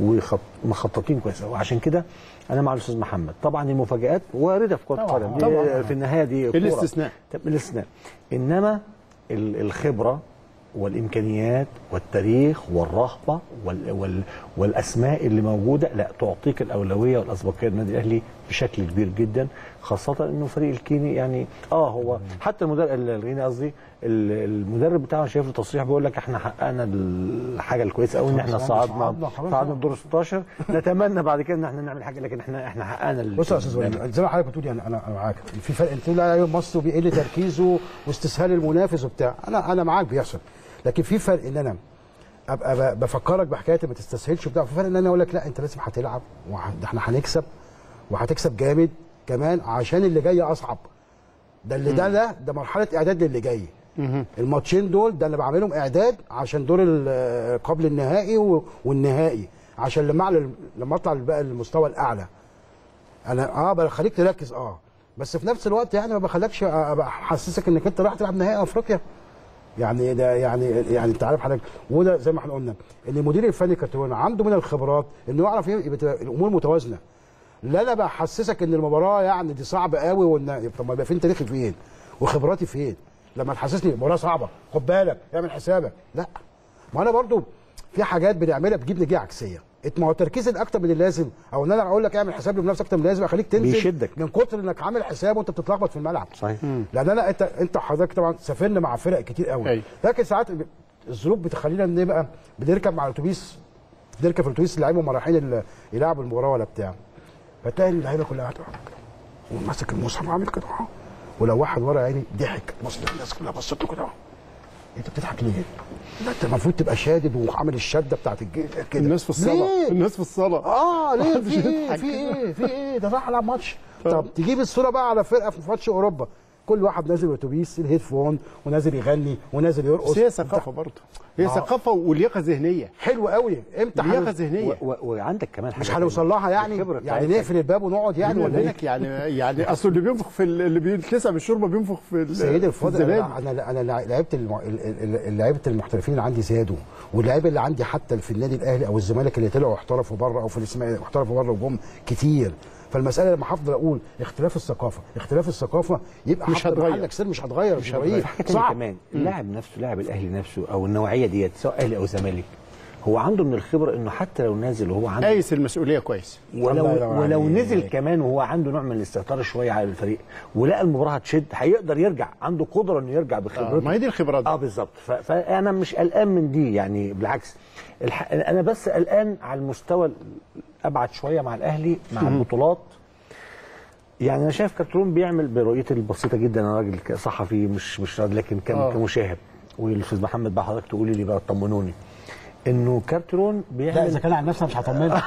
ومخططين كويس قوي عشان كده انا مع الاستاذ محمد طبعا المفاجات وارده في كره طبعاً، القدم دي طبعاً. في النهايه دي كورة. الاستثناء. طب الاستثناء انما ال- الخبره والامكانيات والتاريخ والرهبه وال وال والاسماء اللي موجوده لا تعطيك الاولويه والاسبقيه للنادي الاهلي بشكل كبير جدا خاصه انه فريق الكيني يعني اه هو حتى المدرب الغيني قصدي ال- المدرب بتاعه شايف له تصريح بيقول لك احنا حققنا الحاجه الكويسه قوي ان احنا خلاص، صعدنا صعدنا، خلاص. صعدنا الدور 16 نتمنى بعد كده ان احنا نعمل حاجه لكن احنا احنا حققنا ال- بص يا استاذ وليد زي ما حضرتك بتقول يعني انا انا معاك في فرق انت لا يوم مصر بيقل تركيزه واستسهال المنافس وبتاع انا انا معاك بيحصل لكن في فرق ان انا ابقى ب- بفكرك بحكايه ما تستسهلش وبتاع في فرق ان انا اقول لك لا انت لازم هتلعب وه- ده احنا هنكسب وهتكسب جامد كمان عشان اللي جاي اصعب ده اللي ده ده ده مرحله اعداد للي جاي الماتشين دول ده اللي بعملهم اعداد عشان دور ال- قبل النهائي و- والنهائي عشان لما اعلى لما اطلع بقى المستوى الاعلى انا اه بخليك تركز اه بس في نفس الوقت يعني ما بخلكش ابقى احسسك انك انت رايح تلعب نهائي افريقيا يعني ده يعني يعني انت عارف حضرتك وده زي ما احنا قلنا ان المدير الفني كاتون عنده من الخبرات انه يعرف يبقى تبقى الامور متوازنه لا انا بحسسك ان المباراه يعني دي صعبه قوي وان طب ما يبقى فين تاريخي فين وخبراتي فين لما تحسسني المباراه صعبه خد بالك اعمل حسابك لا ما انا برضو في حاجات بنعملها بتجيب نتيجه عكسيه ما هو التركيز الاكتر من اللازم او ان انا اقول لك اعمل حساب لنفسك اكتر من اللازم اخليك تنزل بيشدك. من كتر انك عامل حساب وانت بتتلخبط في الملعب صحيح لان انا انت انت حضرتك طبعا سافرنا مع فرق كتير قوي أيوة. لكن ساعات الظروف بتخلينا نبقى بنركب مع الاتوبيس نركب في الاتوبيس اللعيبه هم رايحين ال- يلعبوا المباراه ولا بتاع فتلاقي اللعيبه كلها قاعده كده وماسك المصحف وعامل كده اهو ولو واحد ورا عيني ضحك بص الناس كلها بصت له كده اهو انت بتضحك ليه؟ لا انت المفروض تبقى شادد وعامل الشده بتاعت الج- كده الناس في الصاله ليه؟ الناس في الصاله اه ليه محدش في ايه يضحك. في ايه في ايه ده راح العب ماتش طب تجيب الصوره بقى على فرقه في ماتش اوروبا كل واحد نازل بالاتوبيس الهيدفون ونازل يغني ونازل يرقص بس هي ثقافه برضه هي آه. ثقافه ولياقه ذهنيه حلو قوي امتى لياقه هن- ذهنيه و- و- وعندك كمان حاجه مش هنوصل لها يعني الخبرة يعني بتاعتك. نقفل الباب ونقعد يعني ولا ايه بالك يعني يعني اصل اللي بينفخ في ال- اللي بيتلسع بالشوربه بينفخ في ال- سيدي في الفاضل الزبادي. انا انا انا لعيبه الم... ال- ال- ال- لعيبه المحترفين اللي عندي زادوا واللعيبه اللي عندي حتى في النادي الاهلي او الزمالك اللي طلعوا احترفوا بره او في الاسماعيلي احترفوا بره وجم كتير فالمساله لما هفضل اقول اختلاف الثقافه اختلاف الثقافه يبقى مش هفضل هتغير. محلك سر مش هتغير مش هتغير حاجه تانية صعب كمان اللاعب نفسه لاعب الاهلي نفسه او النوعيه ديت سواء اهلي او زمالك هو عنده من الخبره انه حتى لو نازل وهو عنده قايس المسؤوليه كويس الله ولو ينور ولو عليك. نزل كمان وهو عنده نوع من الاستهتار شويه على الفريق ولقى المباراه هتشد هيقدر يرجع عنده قدره انه يرجع آه، بخبرته ما هي دي الخبرات اه بالظبط ف- فانا مش قلقان من دي يعني بالعكس الح... انا بس قلقان على المستوى ابعد شويه مع الاهلي مع البطولات يعني انا شايف كارترون بيعمل برؤيتي البسيطه جدا انا راجل ك- صحفي مش مش راجل لكن كم آه. كمشاهد والاستاذ محمد بقى حضرتك تقولي لي بقى طمنوني انه كارترون لا بيعمل اذا كان عن نفسي أنا مش هطمنك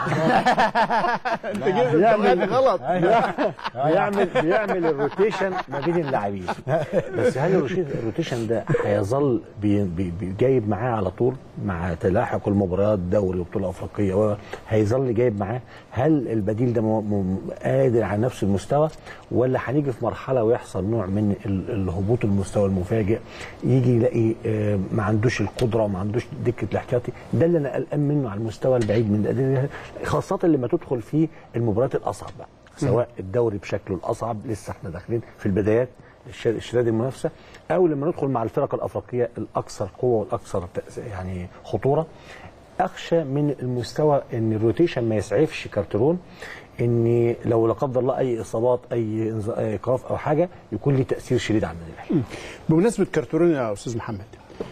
انت جاي بيعمل غلط بيعمل بيعمل الروتيشن ما بين اللاعبين بس هل الروتيشن الروتيشن ده هيظل بي بي بي جايب معاه على طول مع تلاحق المباريات دوري وبطوله افريقيه و- هيظل جايب معاه هل البديل ده م- م- قادر على نفس المستوى ولا هنيجي في مرحله ويحصل نوع من ال- الهبوط المستوى المفاجئ يجي يلاقي آه، ما عندوش القدره وما عندوش دكه الاحتياطي ده اللي انا قلقان منه على المستوى البعيد من ده خاصه لما تدخل في المباريات الاصعب بقى سواء الدوري بشكله الاصعب لسه احنا داخلين في البدايات الش- اشتداد المنافسه او لما ندخل مع الفرق الافريقيه الاكثر قوه والاكثر تأس- يعني خطوره اخشى من المستوى ان الروتيشن ما يسعفش كارترون ان لو لا قدر الله اي اصابات اي إنز- ايقاف او حاجه يكون ليه تاثير شديد على النادي الاهلي بمناسبه كارتورين يا استاذ محمد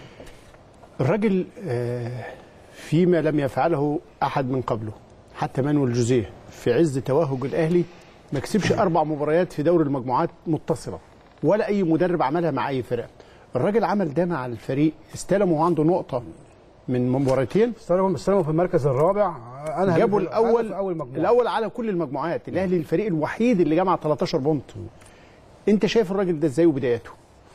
الراجل آه، فيما لم يفعله احد من قبله حتى مانويل جوزيه في عز توهج الاهلي ما كسبش اربع مباريات في دوري المجموعات متصله ولا اي مدرب عملها مع اي فرقه الراجل عمل ده مع الفريق استلم وهو عنده نقطه من مباراتين استلموا استلموا في المركز الرابع انا جابوا هجيب- الاول أنا في اول مجموعه الاول على كل المجموعات الاهلي الفريق الوحيد اللي جمع 13 بونت انت شايف الراجل ده ازاي وبداياته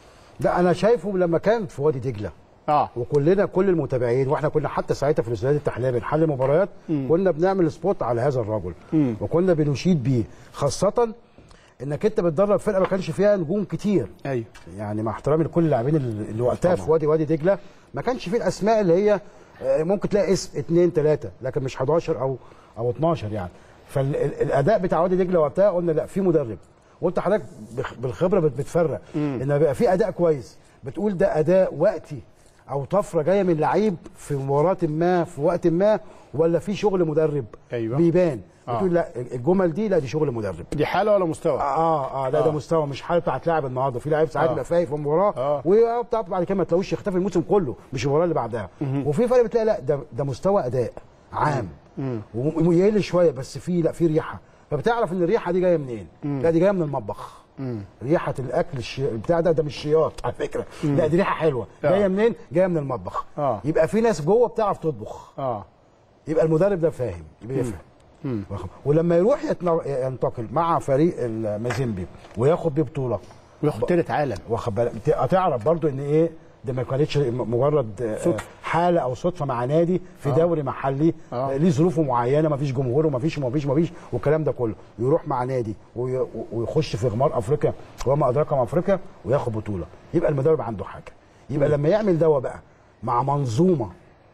ده انا شايفه لما كان في وادي دجله اه وكلنا كل المتابعين واحنا كنا حتى ساعتها في الاستوديوهات التحليليه بنحلل مباريات كنا بنعمل سبوت على هذا الرجل وكنا بنشيد بيه خاصه انك انت بتدرب فرقه ما كانش فيها نجوم كتير ايوه يعني مع احترامي لكل اللاعبين اللي اللي وقتها في وادي وادي دجله ما كانش فيه الاسماء اللي هي آه، ممكن تلاقي اسم اثنين ثلاثه لكن مش 11 او او 12 يعني فالاداء بتاع وادي دجله وقتها قلنا لا في مدرب وانت حضرتك بخ- بالخبره بت- بتفرق ان بقى في اداء كويس بتقول ده اداء وقتي او طفره جايه من لعيب في مباراه ما في وقت ما ولا في شغل مدرب أيوة. بيبان آه. بتقول لا الجمل دي لا دي شغل مدرب دي حاله ولا مستوى اه اه لا ده مستوى مش حاله بتاعت لاعب النهارده في لاعب ساعات آه. بيبقى فايق في المباراه آه. وبتاع بعد كده ما تلاقوش يختفي الموسم كله مش المباراه اللي بعدها وفي فرق بتلاقي لا ده ده مستوى اداء عام وم- ويقل شويه بس في لا في ريحه فبتعرف ان الريحه دي جايه منين لا دي جايه من المطبخ ريحه الاكل الشي... بتاع ده ده مش شياط على فكره لا دي ريحه حلوه آه. جايه منين جايه من المطبخ آه. يبقى في ناس جوه بتعرف تطبخ اه يبقى المدرب ده فاهم يبقى يفهم واخد- ولما يروح يتنا- ينتقل مع فريق المازيمبي وياخد بيه بطوله وياخد تالت عالم واخد بالك ت- هتعرف برضو ان ايه ده ما كانتش م- مجرد آه، صدفة. حاله او صدفه مع نادي في دوري محلي آه. آه. ليه ظروفه معينه ما فيش جمهور وما فيش وما فيش وما فيش والكلام ده كله يروح مع نادي وي- و- ويخش في غمار افريقيا وما ادراك ما افريقيا وياخد بطوله يبقى المدرب عنده حاجه يبقى لما يعمل دوا بقى مع منظومه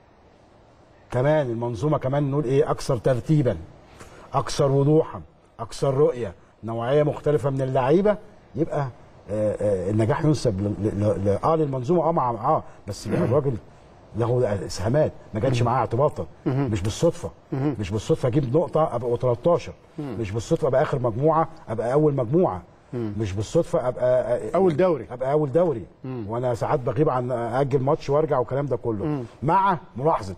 كمان المنظومه كمان نقول ايه اكثر ترتيبا اكثر وضوحا اكثر رؤيه نوعيه مختلفه من اللعيبه يبقى آه، آه، النجاح ينسب ل- ل- ل- اه للمنظومه اه مع اه بس يبقى الراجل له اسهامات ما كانش معاه اعتباطا مش بالصدفه مش بالصدفه اجيب نقطه ابقى 13 مش بالصدفه ابقى اخر مجموعه ابقى اول مجموعه مش بالصدفه ابقى آه، اول دوري ابقى اول دوري وانا ساعات بغيب عن اجل ماتش وارجع والكلام ده كله مع ملاحظه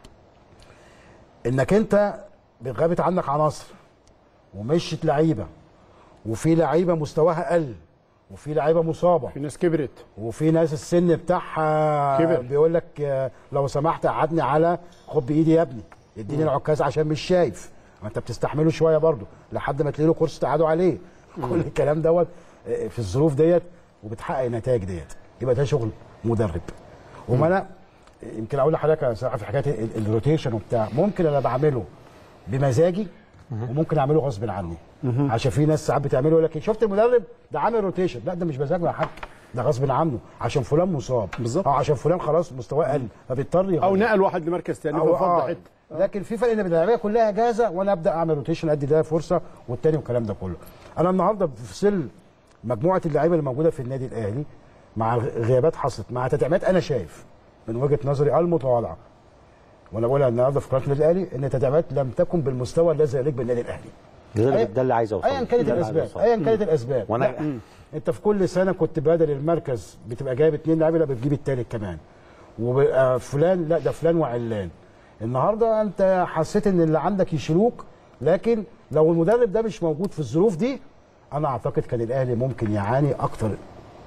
انك انت غابت عنك عناصر ومشيت لعيبه وفي لعيبه مستواها قل وفي لعيبه مصابه في ناس كبرت وفي ناس السن بتاعها كبر. بيقول لك آه، لو سمحت قعدني على خد بايدي يا ابني اديني العكاز عشان مش شايف ما انت بتستحمله شويه برضه لحد ما تلاقي له كورس تقعدوا عليه كل الكلام دوت آه، في الظروف ديت وبتحقق النتائج ديت يبقى ده شغل مدرب وما انا يمكن اقول لحضرتك يا صراحه في حكايه ال- الروتيشن وبتاع ممكن انا بعمله بمزاجي وممكن اعمله غصب عني عشان في ناس ساعات بتعمله يقول لك شفت المدرب ده عامل روتيشن لا ده مش مزاجه يا حاج ده غصب عنه عشان فلان مصاب بالظبط. اه عشان فلان خلاص مستواه قل فبيضطر يغير. او نقل واحد لمركز تاني أو ففض آه. حته لكن في فرق ان اللعيبه كلها جاهزه وانا ابدا اعمل روتيشن ادي ده فرصه والتاني والكلام ده كله انا النهارده في ظل مجموعه اللعيبه اللي موجوده في النادي الاهلي مع غيابات حصلت مع تدعيمات انا شايف من وجهه نظري المتواضعه وانا بقولها النهارده في قناه النادي الاهلي ان التدعيمات لم تكن بالمستوى الذي يليق بالنادي الاهلي ده, أي- ده اللي عايز اوصله ايا كانت ده اللي عايز الاسباب أوصله. ايا كانت الاسباب وأنا- لا انت في كل سنه كنت بدل المركز بتبقى جايب اثنين لعيبه لا بتجيب الثالث كمان وبقى فلان لا ده فلان وعلان النهارده انت حسيت ان اللي عندك يشيلوك لكن لو المدرب ده مش موجود في الظروف دي انا اعتقد كان الاهلي ممكن يعاني اكتر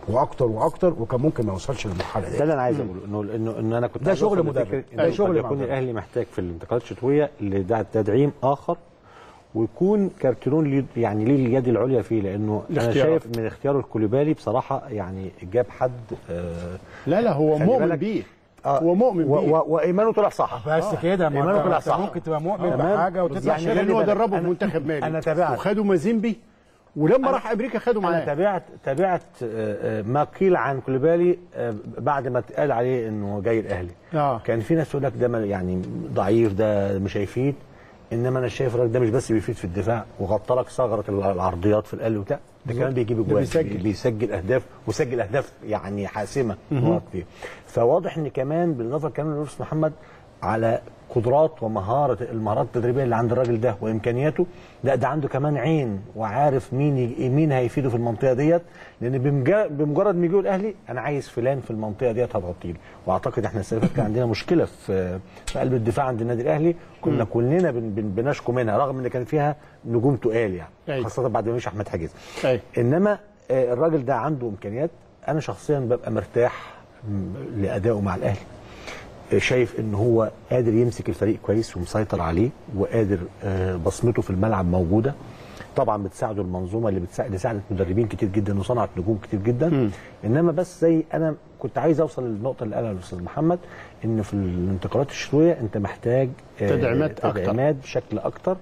واكتر واكتر وكان ممكن ما يوصلش للمرحله ده دي اللي انا عايز اقوله انه انه انه انا كنت ده عايز شغل أوصل مدرب. لفكرة ده إن شغل قد مع يكون مدرب. الاهلي محتاج في الانتقالات الشتويه لتدعيم اخر ويكون كارتيرون ليه يعني ليه اليد العليا فيه لانه انا الاختيارات. شايف من اختياره الكوليبالي بصراحه يعني جاب حد آه لا لا هو خلي مؤمن بالك- بيه آه، هو مؤمن و- بيه و- وايمانه طلع صح بس كده ما إيمانه أنت- طلع أنت صح. ممكن تبقى مؤمن تمام. بحاجه وتطلع يعني شغل لان هو بالك. دربه في أنا- منتخب مالي أنا تابعت. وخدوا مازيمبي ولما راح امريكا خدوا انا معاه تابعت تابعت آه، آه، ما قيل عن كوليبالي آه، بعد ما اتقال عليه انه جاي الاهلي آه. كان في ناس تقول لك ده ما- يعني ضعيف ده مش هيفيد انما انا شايف الراجل ده مش بس بيفيد في الدفاع وغطى لك ثغره العرضيات في الاهلي وبتاع ده كمان بيجيب اجوان بيسجل. بيسجل اهداف وسجل اهداف يعني حاسمه نقط فيه فواضح ان كمان بالاضافه كمان لنفس محمد على قدرات ومهاره المهارات التدريبيه اللي عند الراجل ده وامكانياته لا ده عنده كمان عين وعارف مين ي- مين هيفيده في المنطقه ديت لان بمجا- بمجرد ما يجوا الاهلي انا عايز فلان في المنطقه ديت هتغطي لي واعتقد احنا السنه اللي فاتت كان عندنا مشكله في في قلب الدفاع عند النادي الاهلي كنا كلنا بن بن بنشكو منها رغم ان كان فيها نجوم تقال يعني أيوة. خاصه بعد ما مشي احمد حجاز أيوة. انما آه، الراجل ده عنده امكانيات انا شخصيا ببقى مرتاح م- لادائه مع الاهلي آه، شايف ان هو قادر يمسك الفريق كويس ومسيطر عليه وقادر آه، بصمته في الملعب موجوده طبعا بتساعده المنظومه اللي بتساعد اللي ساعدت مدربين كتير جدا وصنعت نجوم كتير جدا انما بس زي انا كنت عايز اوصل للنقطه اللي قالها الاستاذ محمد ان في الانتقالات الشتويه انت محتاج آه، تدعيمات أكتر. تدعيمات بشكل اكتر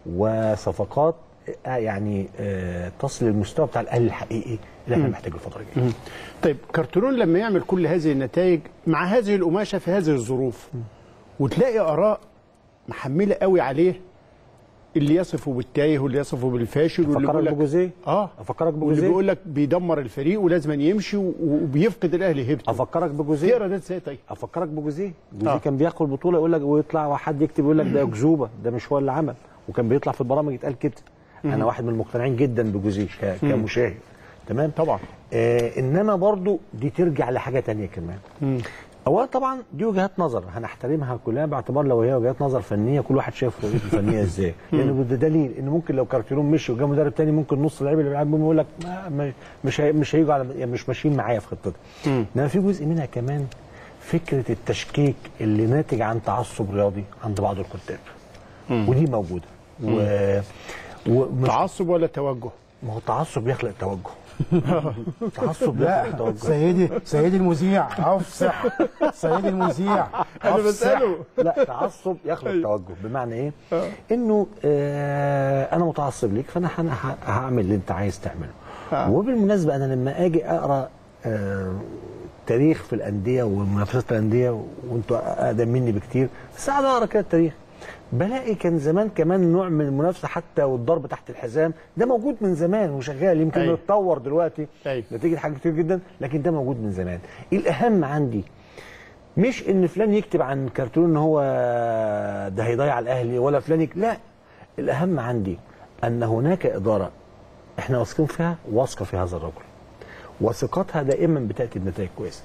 وصفقات آه، يعني آه، تصل للمستوى بتاع الاهلي الحقيقي اللي احنا محتاجه الفتره الجايه طيب كارترون لما يعمل كل هذه النتائج مع هذه القماشه في هذه الظروف وتلاقي اراء محمله قوي عليه اللي يصفه بالتايه واللي يصفه بالفاشل واللي افكرك بيقول لك بجوزيه اه افكرك واللي بجوزيه بيقول لك بيدمر الفريق ولازم يمشي و- وبيفقد الاهلي هيبته افكرك بجوزيه تقرا ده ازاي طيب افكرك بجوزيه جوزيه آه. كان بياخد بطوله يقول لك ويطلع وحد يكتب يقول لك ده اكذوبه ده مش هو اللي عمل وكان بيطلع في البرامج يتقال كده انا واحد من المقتنعين جدا بجوزيه ك- كمشاهد تمام طبعا آه انما برضو دي ترجع لحاجه تانية كمان اولا طبعا دي وجهات نظر هنحترمها كلها باعتبار لو هي وجهات نظر فنيه كل واحد شايف رؤيته الفنيه ازاي لان ده دليل ان ممكن لو كارتيرون مشي وجا مدرب تاني ممكن نص اللعيبه اللي بيلعبوا يقول لك ما ما- مش هي مش هيجوا على يعني مش ماشيين معايا في خطتي انما في جزء منها كمان فكره التشكيك اللي ناتج عن تعصب رياضي عند بعض الكتاب ودي موجوده و... ومش تعصب ولا توجه ما هو التعصب يخلق توجه التعصب لا يخلق توجه سيدي سيدي المذيع افصح سيدي المذيع انا أفصح. بساله لا تعصب يخلق توجه بمعنى ايه انه آه انا متعصب ليك فانا هن- ه- هعمل اللي انت عايز تعمله وبالمناسبه انا لما اجي اقرا آه تاريخ في الانديه ومنافسات الانديه وانتوا اقدم مني بكتير بس قاعد اقرا كده التاريخ بلاقي كان زمان كمان نوع من المنافسه حتى والضرب تحت الحزام ده موجود من زمان وشغال يمكن أيوة. يتطور دلوقتي أيوة. نتيجه حاجات كتير جدا لكن ده موجود من زمان الاهم عندي مش ان فلان يكتب عن كرتون ان هو ده هيضيع الاهلي ولا فلان يك... لا الاهم عندي ان هناك اداره احنا واثقين فيها واثقه في هذا الرجل وثقتها دائما بتاتي بنتائج كويسه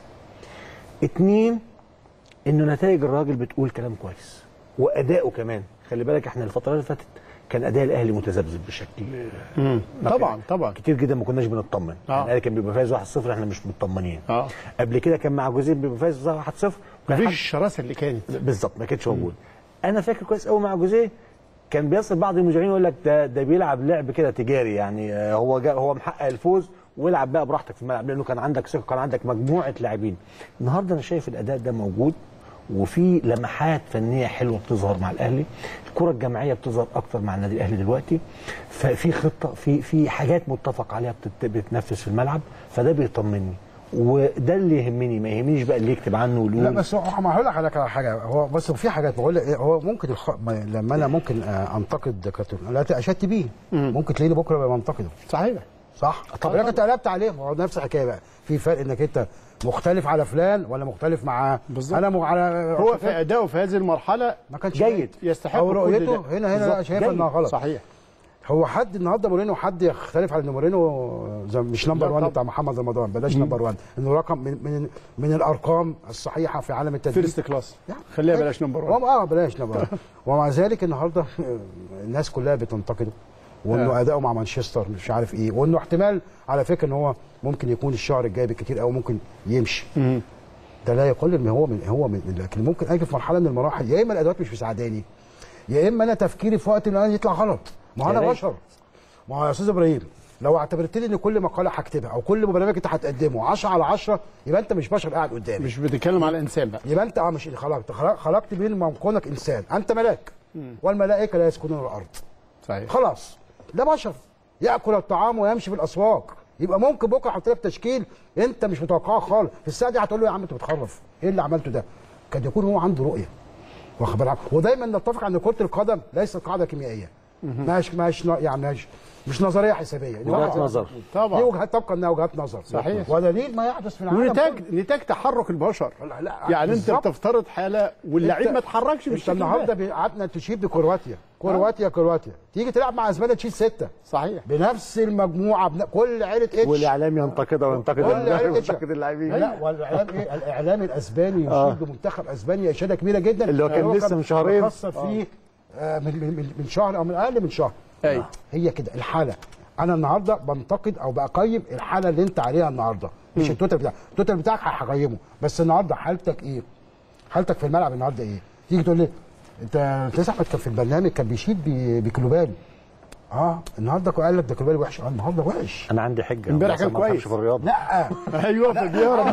اتنين انه نتائج الراجل بتقول كلام كويس واداؤه كمان خلي بالك احنا الفتره اللي فاتت كان اداء الاهلي متذبذب بشكل ما طبعا كان- طبعا كتير جدا ما كناش بنطمن آه. يعني الاهلي كان بيبقى فايز 1-0 احنا مش مطمنين اه قبل كده كان مع جوزيه بيبقى فايز 1-0 وكان مفيش حد- الشراسه اللي كانت بالظبط ما كانتش موجود انا فاكر كويس قوي مع جوزيه كان بيصل بعض المذيعين يقول لك ده ده بيلعب لعب كده تجاري يعني آه، هو جا هو محقق الفوز والعب بقى براحتك في الملعب لانه كان عندك ثقه كان عندك مجموعه لاعبين النهارده انا شايف الاداء ده موجود وفي لمحات فنيه حلوه بتظهر مع الاهلي الكره الجماعيه بتظهر اكتر مع النادي الاهلي دلوقتي ففي خطه في في حاجات متفق عليها بتت- بتتنفذ في الملعب فده بيطمني وده اللي يهمني ما يهمنيش بقى اللي يكتب عنه ويقول لا بس هو ما هقول لك على حاجه هو بس في حاجات بقول لك إيه، هو ممكن الخ... ما- لما انا ممكن آه، انتقد كارتون لا اشدت بيه ممكن تلاقيني بكره بقى بنتقده صحيح صح طب لكن انت قلبت عليه ما هو نفس الحكايه بقى في فرق انك انت مختلف على فلان ولا مختلف مع بالظبط. انا م... على هو في ادائه في هذه المرحله ما كانش جيد يستحق او كل رؤيته ده. هنا هنا لا بالظبط. شايف جيد. انها غلط صحيح هو حد النهارده مورينو حد يختلف على ان مورينو زي مش نمبر لا 1 طبعا. بتاع محمد رمضان بلاش نمبر 1 انه رقم من من من الارقام الصحيحه في عالم التدريب فيرست كلاس يعني خليها بلاش نمبر 1 وما- اه بلاش نمبر 1 ومع ذلك النهارده الناس كلها بتنتقده وانه آه. اداؤه مع مانشستر مش عارف ايه وانه احتمال على فكره ان هو ممكن يكون الشهر الجاي بالكتير قوي ممكن يمشي ده لا يقل ان هو من هو من لكن ممكن اجي في مرحله من المراحل يا اما الادوات مش مساعداني يا اما انا تفكيري في وقت ما يطلع غلط ما هو يا انا ريت. بشر ما هو يا استاذ ابراهيم لو اعتبرتني ان كل مقاله هكتبها او كل برنامج انت هتقدمه 10 على 10 يبقى انت مش بشر قاعد قدامي مش بتتكلم على انسان بقى يبقى انت اه مش خلقت خلق- خلقت من من كونك انسان انت ملاك والملائكه لا يسكنون الارض صحيح خلاص ده بشر ياكل الطعام ويمشي في الاسواق يبقى ممكن بكره احط لك تشكيل انت مش متوقعه خالص في الساعه دي هتقول له يا عم انت بتخرف ايه اللي عملته ده قد يكون هو عنده رؤيه واخد بالك ودايما نتفق ان كره القدم ليست قاعده كيميائيه مش مش يعني مش مش نظريه حسابيه دي وجهات واحد- نظر. طبعا. دي وجهات تبقى انها وجهات نظر صحيح. ودليل ما يحدث في العالم ونتاج كله. نتاج تحرك البشر لا، لا، يعني انت بالظبط. بتفترض حاله واللعيب انت- ما اتحركش انت بالشكل النهارده ده بي- قعدنا تشيد بكرواتيا كرواتيا كرواتيا تيجي تلعب مع اسبانيا تشيل سته صحيح بنفس المجموعه بن... كل عيله اتش والاعلام ينتقدها وينتقد كل المدرب عيله اتش وينتقد اللاعبين لا والاعلام ايه الاعلام الاسباني آه. يشيد بمنتخب اسبانيا اشاده كبيره جدا اللي هو كان لسه من شهرين. خاصه فيه آه، من, من, من- من شهر او من اقل من شهر أيوة. هي كده الحاله انا النهارده بنتقد او بقيم الحاله اللي انت عليها النهارده مش التوتال بتاعك التوتال بتاعك هقيمه بس النهارده حالتك ايه حالتك في الملعب النهارده ايه تيجي تقول لي انت انت احمد كان في البرنامج كان بيشيد ب- بكلوبالي اه النهارده قال لك ده كلوبالي وحش اه النهارده وحش انا عندي حجه امبارح أنا كان ما بفهمش كويس. في الرياضه لا ايوه فبيهرب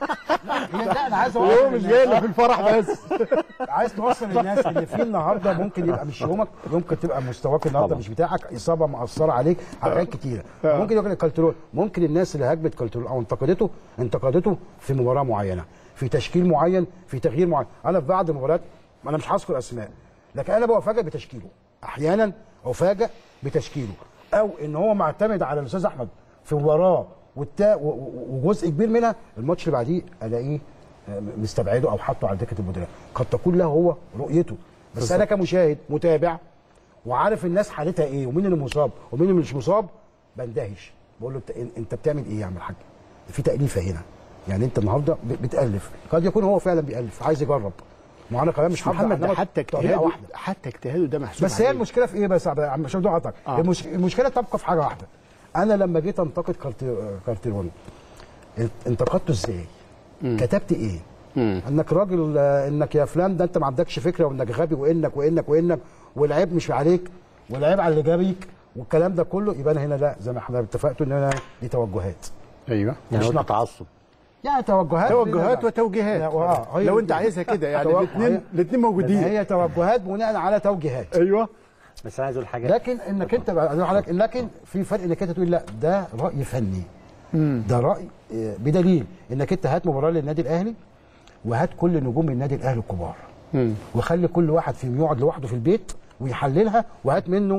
لا انا عايز هو اوصل مش للناس. جاي له في الفرح بس عايز توصل للناس ان في النهارده ممكن يبقى مش يومك ممكن تبقى مستواك النهارده طبعا. مش بتاعك اصابه مأثره عليك حاجات كتيره ممكن يقول لك كالترون ممكن الناس اللي هاجمت كالترون او انتقدته انتقدته في مباراه معينه في تشكيل معين في تغيير معين انا في بعض المباريات انا مش هذكر اسماء لكن انا بفاجئ بتشكيله احيانا افاجئ بتشكيله او ان هو معتمد على الاستاذ احمد في مباراه والتا و- و- وجزء كبير منها الماتش اللي بعديه الاقيه آه، مستبعده او حاطه على دكه المديريه قد تكون له هو رؤيته بس انا كمشاهد متابع وعارف الناس حالتها ايه ومين اللي مصاب ومين اللي مش مصاب بندهش بقول له انت انت بتعمل ايه يا عم الحاج في تاليفه هنا يعني انت النهارده ب- بتالف قد يكون هو فعلا بيالف عايز يجرب ما انا كمان مش هفضل محمد ده أعلمك حتى طريقه اجتهاده واحده حتى اجتهاده ده محسوب بس هي عليه. المشكله في ايه بس يا عم مش قطعك آه. المش... المشكله تبقى في حاجه واحده انا لما جيت انتقد كارتي... كارتيرون انتقدته ازاي كتبت ايه انك راجل آه، انك يا فلان ده انت ما عندكش فكره وانك غبي وانك وانك وانك والعيب مش عليك والعيب على اللي جابك والكلام ده كله يبقى انا هنا لا زي ما احنا اتفقتوا ان انا دي توجهات ايوه يعني مش هو نقد. تعصب يعني توجهات توجهات لا. وتوجيهات لا، آه، هي لو دي. انت عايزها كده يعني توجه- الاثنين هي- الاثنين لأن موجودين هي توجهات بناء على توجيهات ايوه بس انا عايز اقول حاجه لكن انك انت بقى أقول لحضرتك لكن في فرق انك انت تقول لا ده راي فني ده راي آه، بدليل انك انت هات مباراه للنادي الاهلي وهات كل نجوم النادي الاهلي الكبار وخلي كل واحد فيهم يقعد لوحده في البيت ويحللها وهات منه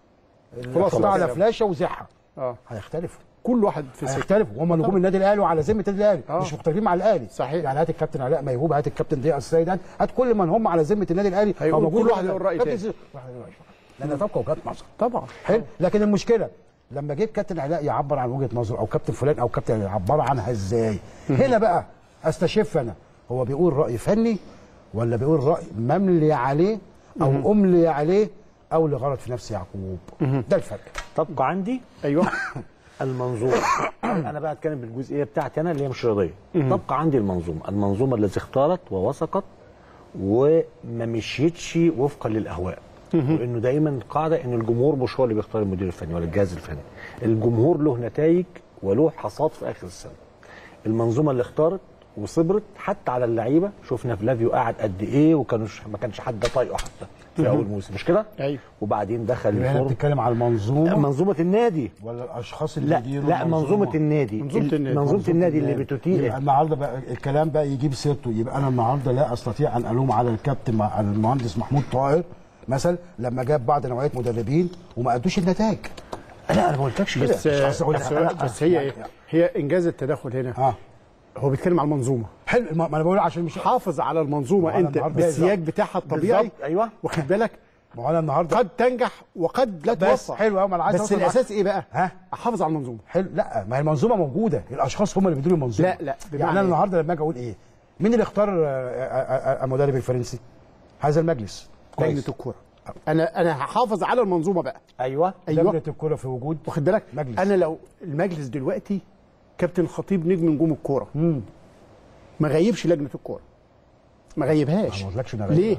خلاص على فلاشه وزعها اه هيختلفوا كل واحد في سكه هيختلفوا وهم نجوم النادي الاهلي وعلى ذمه النادي الاهلي آه. مش مختلفين مع الاهلي صحيح. يعني هات الكابتن علاء ميهوب هات الكابتن ضياء السيد هات هات كل من هم على ذمه النادي الاهلي هيقول هو موجود كل واحد يقول رأي كابتن تاني. زي- واحد يقول رأي. لان تبقى وجهات نظر طبعا حلو لكن المشكله لما جيت كابتن علاء يعبر عن وجهه نظره او كابتن فلان او كابتن يعبر عنها ازاي هنا بقى استشف انا هو بيقول راي فني ولا بيقول راي مملي عليه او املي عليه او لغرض في نفس يعقوب ده الفرق تبقى عندي ايوه المنظومه انا بقى اتكلم بالجزئيه بتاعتي انا اللي هي مش رياضيه تبقى عندي المنظومه المنظومه التي اختارت ووثقت وما مشيتش وفقا للاهواء وانه دايما قاعده ان الجمهور مش هو اللي بيختار المدير الفني ولا الجهاز الفني الجمهور له نتائج وله حصاد في اخر السنه المنظومه اللي اختارت وصبرت حتى على اللعيبه شفنا فلافيو قعد قد ايه وكانوش ما كانش حد طايقه حتى في اول موسم مش كده أيوه. وبعدين دخل يبقى هنا الفورم بتتكلم على المنظومه منظومه النادي ولا الاشخاص اللي لا بيديروا لا منظومه النادي منظومة النادي. منظومه النادي اللي بتطيق يبقى النهارده بقى الكلام بقى يجيب سيرته يبقى انا النهارده لا استطيع ان الوم على الكابتن مع- على المهندس محمود طاهر مثلا لما جاب بعض نوعيه مدربين وما ادوش النتائج لا انا ما قلتلكش كده بس مش عايز أقول بس, لك- بس هي ايه هي انجاز التدخل هنا اه هو بيتكلم على المنظومه حلو ما ما انا بقول عشان مش حافظ على المنظومه وأنا انت النهاردة بالسياج بالظبط. بتاعها الطبيعي بالظبط، أيوة. واخد بالك ما هو انا النهارده قد تنجح وقد لا بس توفق حلو أوي، ما أنا عايز بس أوصل الاساس ايه بقى؟ ها؟ احافظ على المنظومه حلو لا ما هي المنظومه موجوده الاشخاص هم اللي بيديروا المنظومه لا، لا، بمعنى يعني انا إيه؟ النهارده لما اجي اقول ايه مين اللي اختار آه، آه، آه، المدرب الفرنسي هذا المجلس لجنه كويس الكوره انا انا هحافظ على المنظومه بقى ايوه ايوه لجنه الكره في وجود واخد بالك مجلس. انا لو المجلس دلوقتي كابتن خطيب نجم نجوم الكوره مم. ما غيبش لجنه الكوره ما غيبهاش ما قلتلكش إنها غايبة. ليه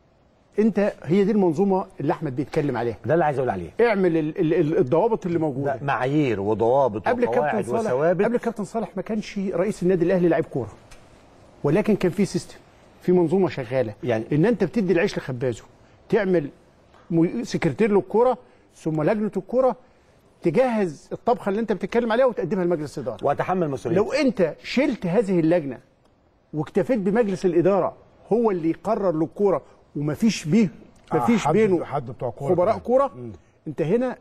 انت هي دي المنظومه اللي احمد بيتكلم عليها ده اللي عايز اقول عليه اعمل ال ال ال الضوابط اللي موجوده ده معايير وضوابط قبل كابتن وقواعد صالح وثوابت قبل كابتن صالح ما كانش رئيس النادي الاهلي لعيب كوره ولكن كان في سيستم في منظومه شغاله يعني- ان انت بتدي العيش لخبازه تعمل م- سكرتير للكوره ثم لجنه الكوره تجهز الطبخه اللي انت بتتكلم عليها وتقدمها لمجلس الاداره واتحمل مسؤوليه لو انت شلت هذه اللجنه واكتفيت بمجلس الاداره هو اللي يقرر للكوره ومفيش بيه مفيش حد- بينه حد بتوع كورة خبراء كمان. كوره انت هنا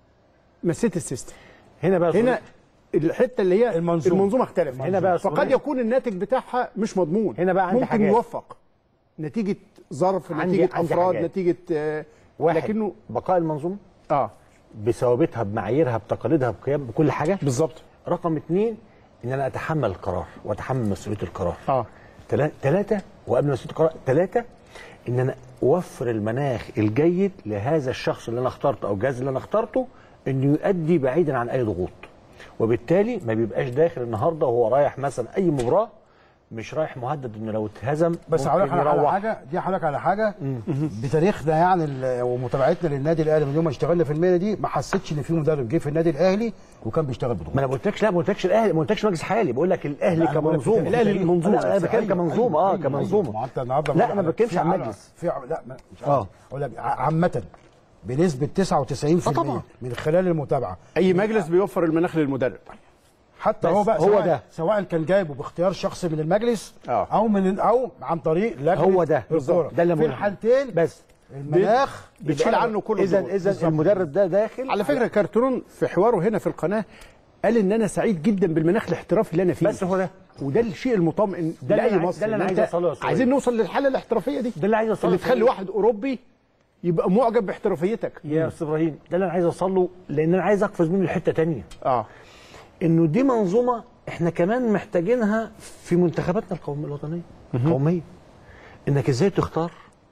مسيت السيستم هنا بقى هنا الحته اللي هي المنظومة. المنظومه اختلفت هنا بقى فقد صغير. يكون الناتج بتاعها مش مضمون هنا بقى عندي ممكن حاجات. يوفق نتيجه ظرف عندي- نتيجه عندي افراد حاجات. نتيجه آه واحد لكنه بقاء المنظومه اه بثوابتها بمعاييرها بتقاليدها بقيم بكل حاجه بالظبط رقم اثنين ان انا اتحمل القرار واتحمل مسؤوليه القرار اه ثلاثة وقبل مسؤولية القرار ثلاثة ان انا اوفر المناخ الجيد لهذا الشخص اللي انا اخترته او الجهاز اللي انا اخترته انه يؤدي بعيدا عن اي ضغوط وبالتالي ما بيبقاش داخل النهارده وهو رايح مثلا اي مباراه مش رايح مهدد انه لو اتهزم بس ممكن هقول لك على على يروح. حاجه دي هقول لك على حاجه بتاريخنا يعني ال- ومتابعتنا للنادي الاهلي من يوم ما اشتغلنا في المهنه دي ما حسيتش ان في مدرب جه في النادي الاهلي وكان بيشتغل بضغوط ما انا ما قلتلكش لا ما قلتلكش الاهلي ما قلتلكش مجلس حالي بقول لك الاهلي لا، أنا بقول لك في- كمنظومه الأهلي المنظومة. لا، انا بتكلم أيوة، كمنظومه اه أيوة، أيوة. كمنظومه ما انت النهارده لا بقول انا ما لك بتكلمش في عن على- مجلس في ع- لا ما- مش آه. اه اقول لك ع- عامه بنسبه 99% طبعا. من خلال المتابعه اي مجلس بيوفر المناخ للمدرب حتى بس هو بقى هو سواء ده. سواء كان جايبه باختيار شخصي من المجلس آه. او من او عن طريق لجنه هو ده الكورة. ده اللي في مهم. الحالتين بس المناخ بتشيل يبقى- عنه كل اذا الضغوط. اذا المدرب ده داخل على فكره كارتون في حواره هنا في القناه قال ان انا سعيد جدا بالمناخ الاحترافي اللي انا فيه بس هو ده. وده الشيء المطمئن ده اللي لاي أنا عايز- مصري ده اللي أنا إن عايز أنت أوصله يا أستاذ عايزين نوصل للحاله الاحترافيه دي ده اللي عايز أوصله اللي يا تخلي أستاذ. واحد اوروبي يبقى معجب باحترافيتك يا استاذ ابراهيم ده اللي انا عايز اوصل له لان انا عايز اقفز منه لحته تانية اه انه دي منظومه احنا كمان محتاجينها في منتخباتنا القوميه الوطنيه القوميه انك ازاي تختار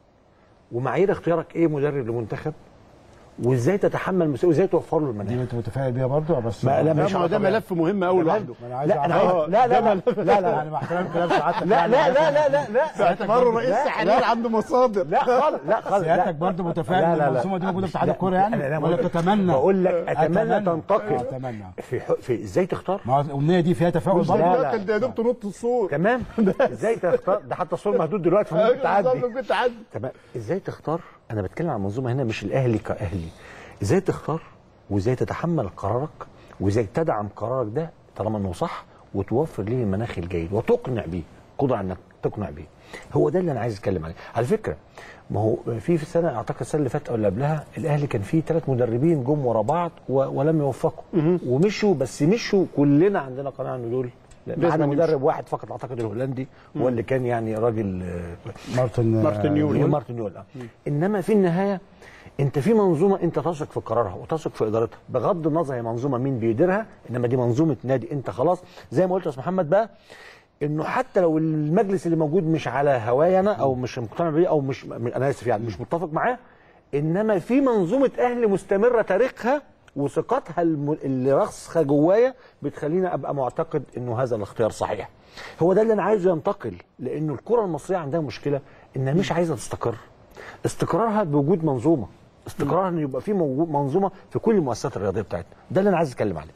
ومعايير اختيارك ايه مدرب لمنتخب وازاي تتحمل مسؤوليه وازاي توفر له دي المناخ انت متفائل بيها برضه بس ما- لا، لا مش ما هو ده طبيعي. ملف مهم قوي لوحده ما انا عايز لا انا أعرف- عايز لا لا لا لا لا يعني مع احترام كلام سعادتك لا يعني لا لا لا لا لا باعتباره رئيس لا، تحرير عنده مصادر لا خالص لا خالص لا. سيادتك برضه متفائل لا، ان لا، لا. المنظومه دي موجوده في اتحاد لا، الكوره يعني أنا- أنا ولا بقول- تتمنى بقول لك اتمنى تنتقل اتمنى في ح- في ازاي تختار ما هو الامنيه دي فيها تفاؤل لا برضه لا. كان ده يا دوب تنط السور تمام ازاي تختار ده حتى الصور مهدود دلوقتي فممكن تعدي كنت تعدي تمام ازاي تختار انا بتكلم عن منظومه هنا مش الاهلي كاهلي ازاي تختار وازاي تتحمل قرارك وازاي تدعم قرارك ده طالما انه صح وتوفر ليه المناخ الجيد وتقنع بيه قدره انك تقنع بيه هو ده اللي انا عايز اتكلم عليه على فكره ما هو في في السنه اعتقد السنه اللي فاتت او اللي قبلها الاهلي كان فيه ثلاث مدربين جم ورا بعض و- ولم يوفقوا ومشوا بس مشوا كلنا عندنا قناعه ان دول لا، ما عدا لازم مدرب واحد فقط اعتقد الهولندي هو اللي كان يعني راجل آه، مارتن مارتن يول. يول مارتن يول آه. انما في النهايه انت في منظومه انت تثق في قرارها وتثق في ادارتها بغض النظر هي منظومه مين بيديرها انما دي منظومه نادي انت خلاص زي ما قلت يا استاذ محمد بقى انه حتى لو المجلس اللي موجود مش على هوايا انا او مش مقتنع بيه او مش انا اسف يعني مش متفق معاه انما في منظومه اهلي مستمره تاريخها وثقتها الم- اللي راسخه جوايا بتخليني ابقى معتقد انه هذا الاختيار صحيح. هو ده اللي انا عايزه ينتقل لانه الكره المصريه عندها مشكله انها مش عايزه تستقر. استقرارها بوجود منظومه. استقرارها ان يبقى في موجود منظومه في كل المؤسسات الرياضيه بتاعتنا. ده اللي انا عايز اتكلم عليه.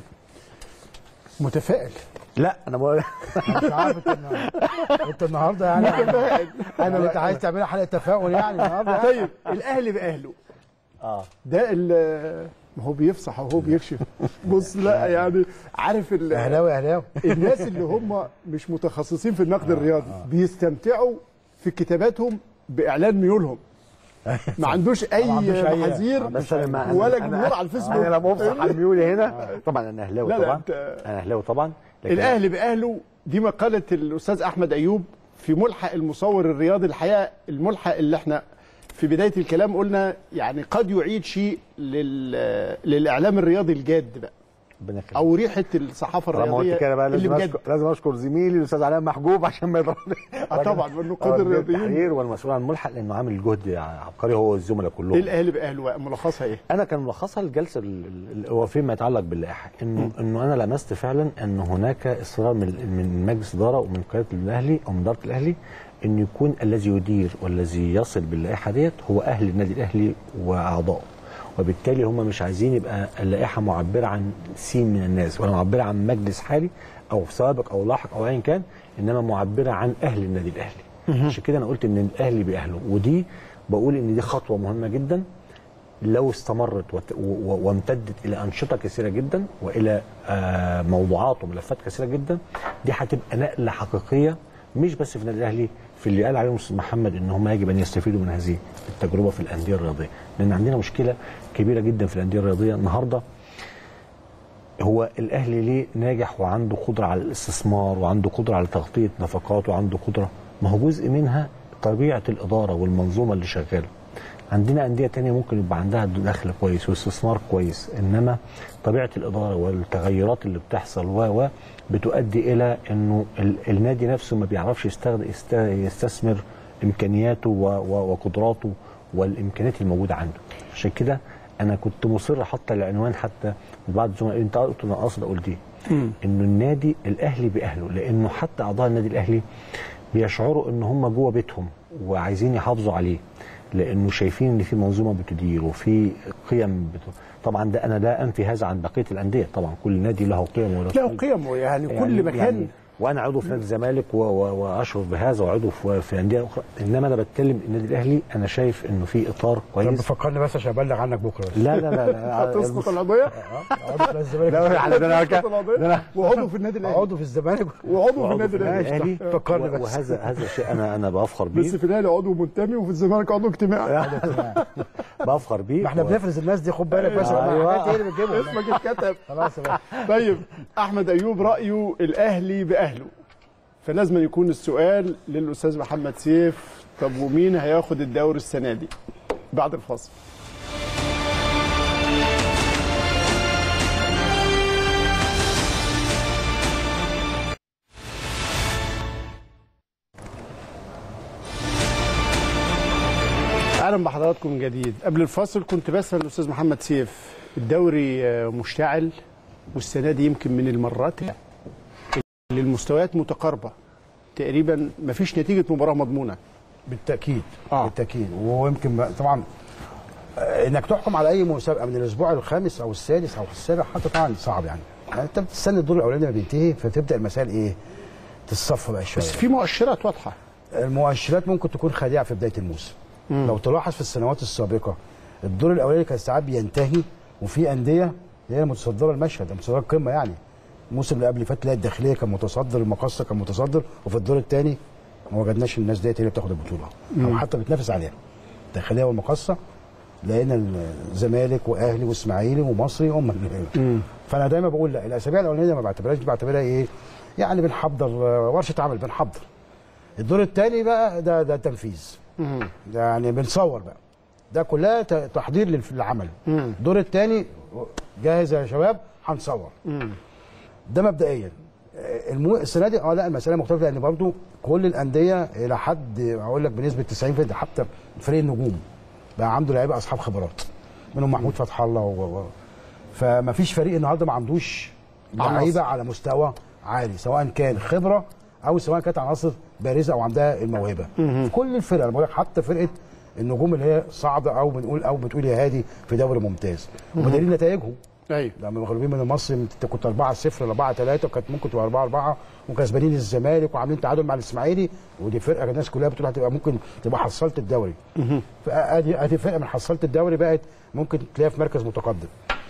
متفائل لا انا بقول مش عارف انت النهارده- انت النهارده يعني انا انت عايز تعملها حلقه تفاؤل يعني النهارده يعني. طيب الاهلي باهله اه ده ال- ما هو بيفصح وهو بيكشف بص لا يعني عارف ال- اهلاوي اهلاوي الناس اللي هم مش متخصصين في النقد الرياضي بيستمتعوا في كتاباتهم باعلان ميولهم ما عندوش اي ما عندوش أي- محاذير بس أنا ما- ولا أنا- جمهور على الفيسبوك انا لما افصح عن ميولي هنا طبعا انا اهلاوي لا، لا، طبعا أنت- انا اهلاوي طبعا لكن الاهلي باهله دي مقاله الاستاذ احمد ايوب في ملحق المصور الرياضي الحقيقه الملحق اللي احنا في بدايه الكلام قلنا يعني قد يعيد شيء لل... للاعلام الرياضي الجاد بقى ربنا يخليك. او ريحه الصحافه طالما الرياضيه قلت كده بقى اللي لازم بجد أشكر لازم اشكر زميلي الاستاذ علاء محجوب عشان ما يضربني آه طبعا، والنقاد الرياضيين. التحرير والمسؤول عن الملحق لانه عامل جهد عبقري هو والزملاء كلهم ايه الاهلي باهله ملخصها ايه؟ انا كان ملخصها الجلسه ال- ال- هو فيما يتعلق باللائحه انه انه انا لمست فعلا ان هناك اصرار من من مجلس اداره ومن قياده الاهلي او من اداره الاهلي ان يكون الذي يدير والذي يصل باللائحه ديت هو اهل النادي الاهلي واعضائه وبالتالي هم مش عايزين يبقى اللائحه معبره عن سين من الناس ولا معبره عن مجلس حالي او سابق او لاحق او ايا كان انما معبره عن اهل النادي الاهلي عشان كده انا قلت ان الاهلي باهله ودي بقول ان دي خطوه مهمه جدا لو استمرت وت- و- و- وامتدت الى انشطه كثيره جدا والى آه، موضوعات وملفات كثيره جدا دي هتبقى نقله حقيقيه مش بس في النادي الاهلي في اللي قال عليهم الاستاذ محمد ان هم يجب ان يستفيدوا من هذه التجربه في الانديه الرياضيه لان عندنا مشكله كبيره جدا في الانديه الرياضيه النهارده هو الاهلي ليه ناجح وعنده قدره على الاستثمار وعنده قدره على تغطيه نفقات وعنده قدره ما هو جزء منها طبيعه الاداره والمنظومه اللي شغاله عندنا انديه تانية ممكن يبقى عندها دخل كويس واستثمار كويس انما طبيعه الاداره والتغيرات اللي بتحصل و و بتؤدي الى انه ال- النادي نفسه ما بيعرفش يستخد- يست- يستثمر امكانياته و- و- وقدراته والامكانيات الموجوده عنده عشان كده انا كنت مصر حتى العنوان حتى بعض الزملاء انت قلت انا قصد اقول دي انه النادي الاهلي باهله لانه حتى اعضاء النادي الاهلي بيشعروا ان هم جوه بيتهم وعايزين يحافظوا عليه لانه شايفين ان في منظومه بتدير وفي قيم بت... طبعا ده انا لا انفي هذا عن بقيه الانديه طبعا كل نادي له قيم وله له قيم يعني كل مكان يعني وانا عضو في نادي الزمالك و- و- واشرف بهذا وعضو في, في انديه اخرى انما انا بتكلم النادي الاهلي انا شايف انه في اطار طب كويس فكرني بس عشان ابلغ عنك بكره بس لا لا لا, لا هتسقط القضيه عضو في الزمالك لا على ده انا كده- تسقط القضية؟ ده انا وعضو في النادي الاهلي عضو في الزمالك وعضو في النادي الاهلي الاهلي فكرني و- بس. وهذا هذا شيء انا انا بفخر بس بيه في الاهلي عضو منتمي وفي الزمالك عضو اجتماعي بفخر بيه ما احنا و- بنفرز الناس دي خد بالك بس أيوة. الحاجات دي اللي بتجيبهم اسمك اتكتب خلاص يا باشا. طيب احمد ايوب رايه الاهلي باهله فلازم يكون السؤال للاستاذ محمد سيف طب ومين هياخد الدوري السنه دي بعد الفاصل اهلا بحضراتكم من جديد قبل الفاصل كنت بسال الاستاذ محمد سيف الدوري آه، مشتعل والسنه دي يمكن من المرات اللي المستويات متقاربه تقريبا ما فيش نتيجه مباراه مضمونه بالتاكيد آه. بالتاكيد ويمكن بقى- طبعا آه، انك تحكم على اي مسابقه من الاسبوع الخامس او السادس او السابع حتى طبعا صعب يعني يعني انت بتستنى الدور الاولاني ما بينتهي فتبدا المسائل ايه تصفى بقى شويه بس في مؤشرات واضحه المؤشرات ممكن تكون خادعه في بدايه الموسم لو تلاحظ في السنوات السابقه الدور الاولاني كان ساعات بينتهي وفي انديه هي متصدره المشهد متصدره القمه يعني الموسم اللي قبل اللي فات تلاقي الداخليه كان متصدر المقصه كان متصدر وفي الدور الثاني ما وجدناش الناس ديت هي اللي بتاخد البطوله او حتى بتنافس عليها الداخليه والمقصه لقينا الزمالك واهلي واسماعيلي ومصري هم اللي فانا دايما بقول لا الاسابيع الاولانيه ما بعتبرهاش بعتبرها ايه يعني بنحضر آه، ورشه عمل بنحضر الدور الثاني بقى ده ده تنفيذ ده يعني بنصور بقى ده كلها ت- تحضير للف- للعمل الدور الثاني جاهز يا شباب هنصور ده مبدئيا آه، المو... السنه دي اه لا المساله مختلفه لان برضو كل الانديه الى حد اقول لك بنسبه 90% حتى فريق النجوم بقى عنده لعيبه اصحاب خبرات منهم محمود فتح الله و... و... فما فيش فريق النهارده ما عندوش لعيبه على مستوى عالي سواء كان خبره او سواء كانت عناصر بارزه او عندها الموهبه في كل الفرق انا بقول لك حتى فرقه النجوم اللي هي صاعده او بنقول او بتقول يا هادي في دوري ممتاز وبدليل نتائجهم ايوه لما مغلوبين من المصري انت كنت 4 0 ولا 4 3 وكانت ممكن تبقى 4 4 وكسبانين الزمالك وعاملين تعادل مع الاسماعيلي ودي فرقه الناس كلها بتقول هتبقى ممكن تبقى حصلت الدوري فادي ادي فرقه من حصلت الدوري بقت ممكن تلاقيها في مركز متقدم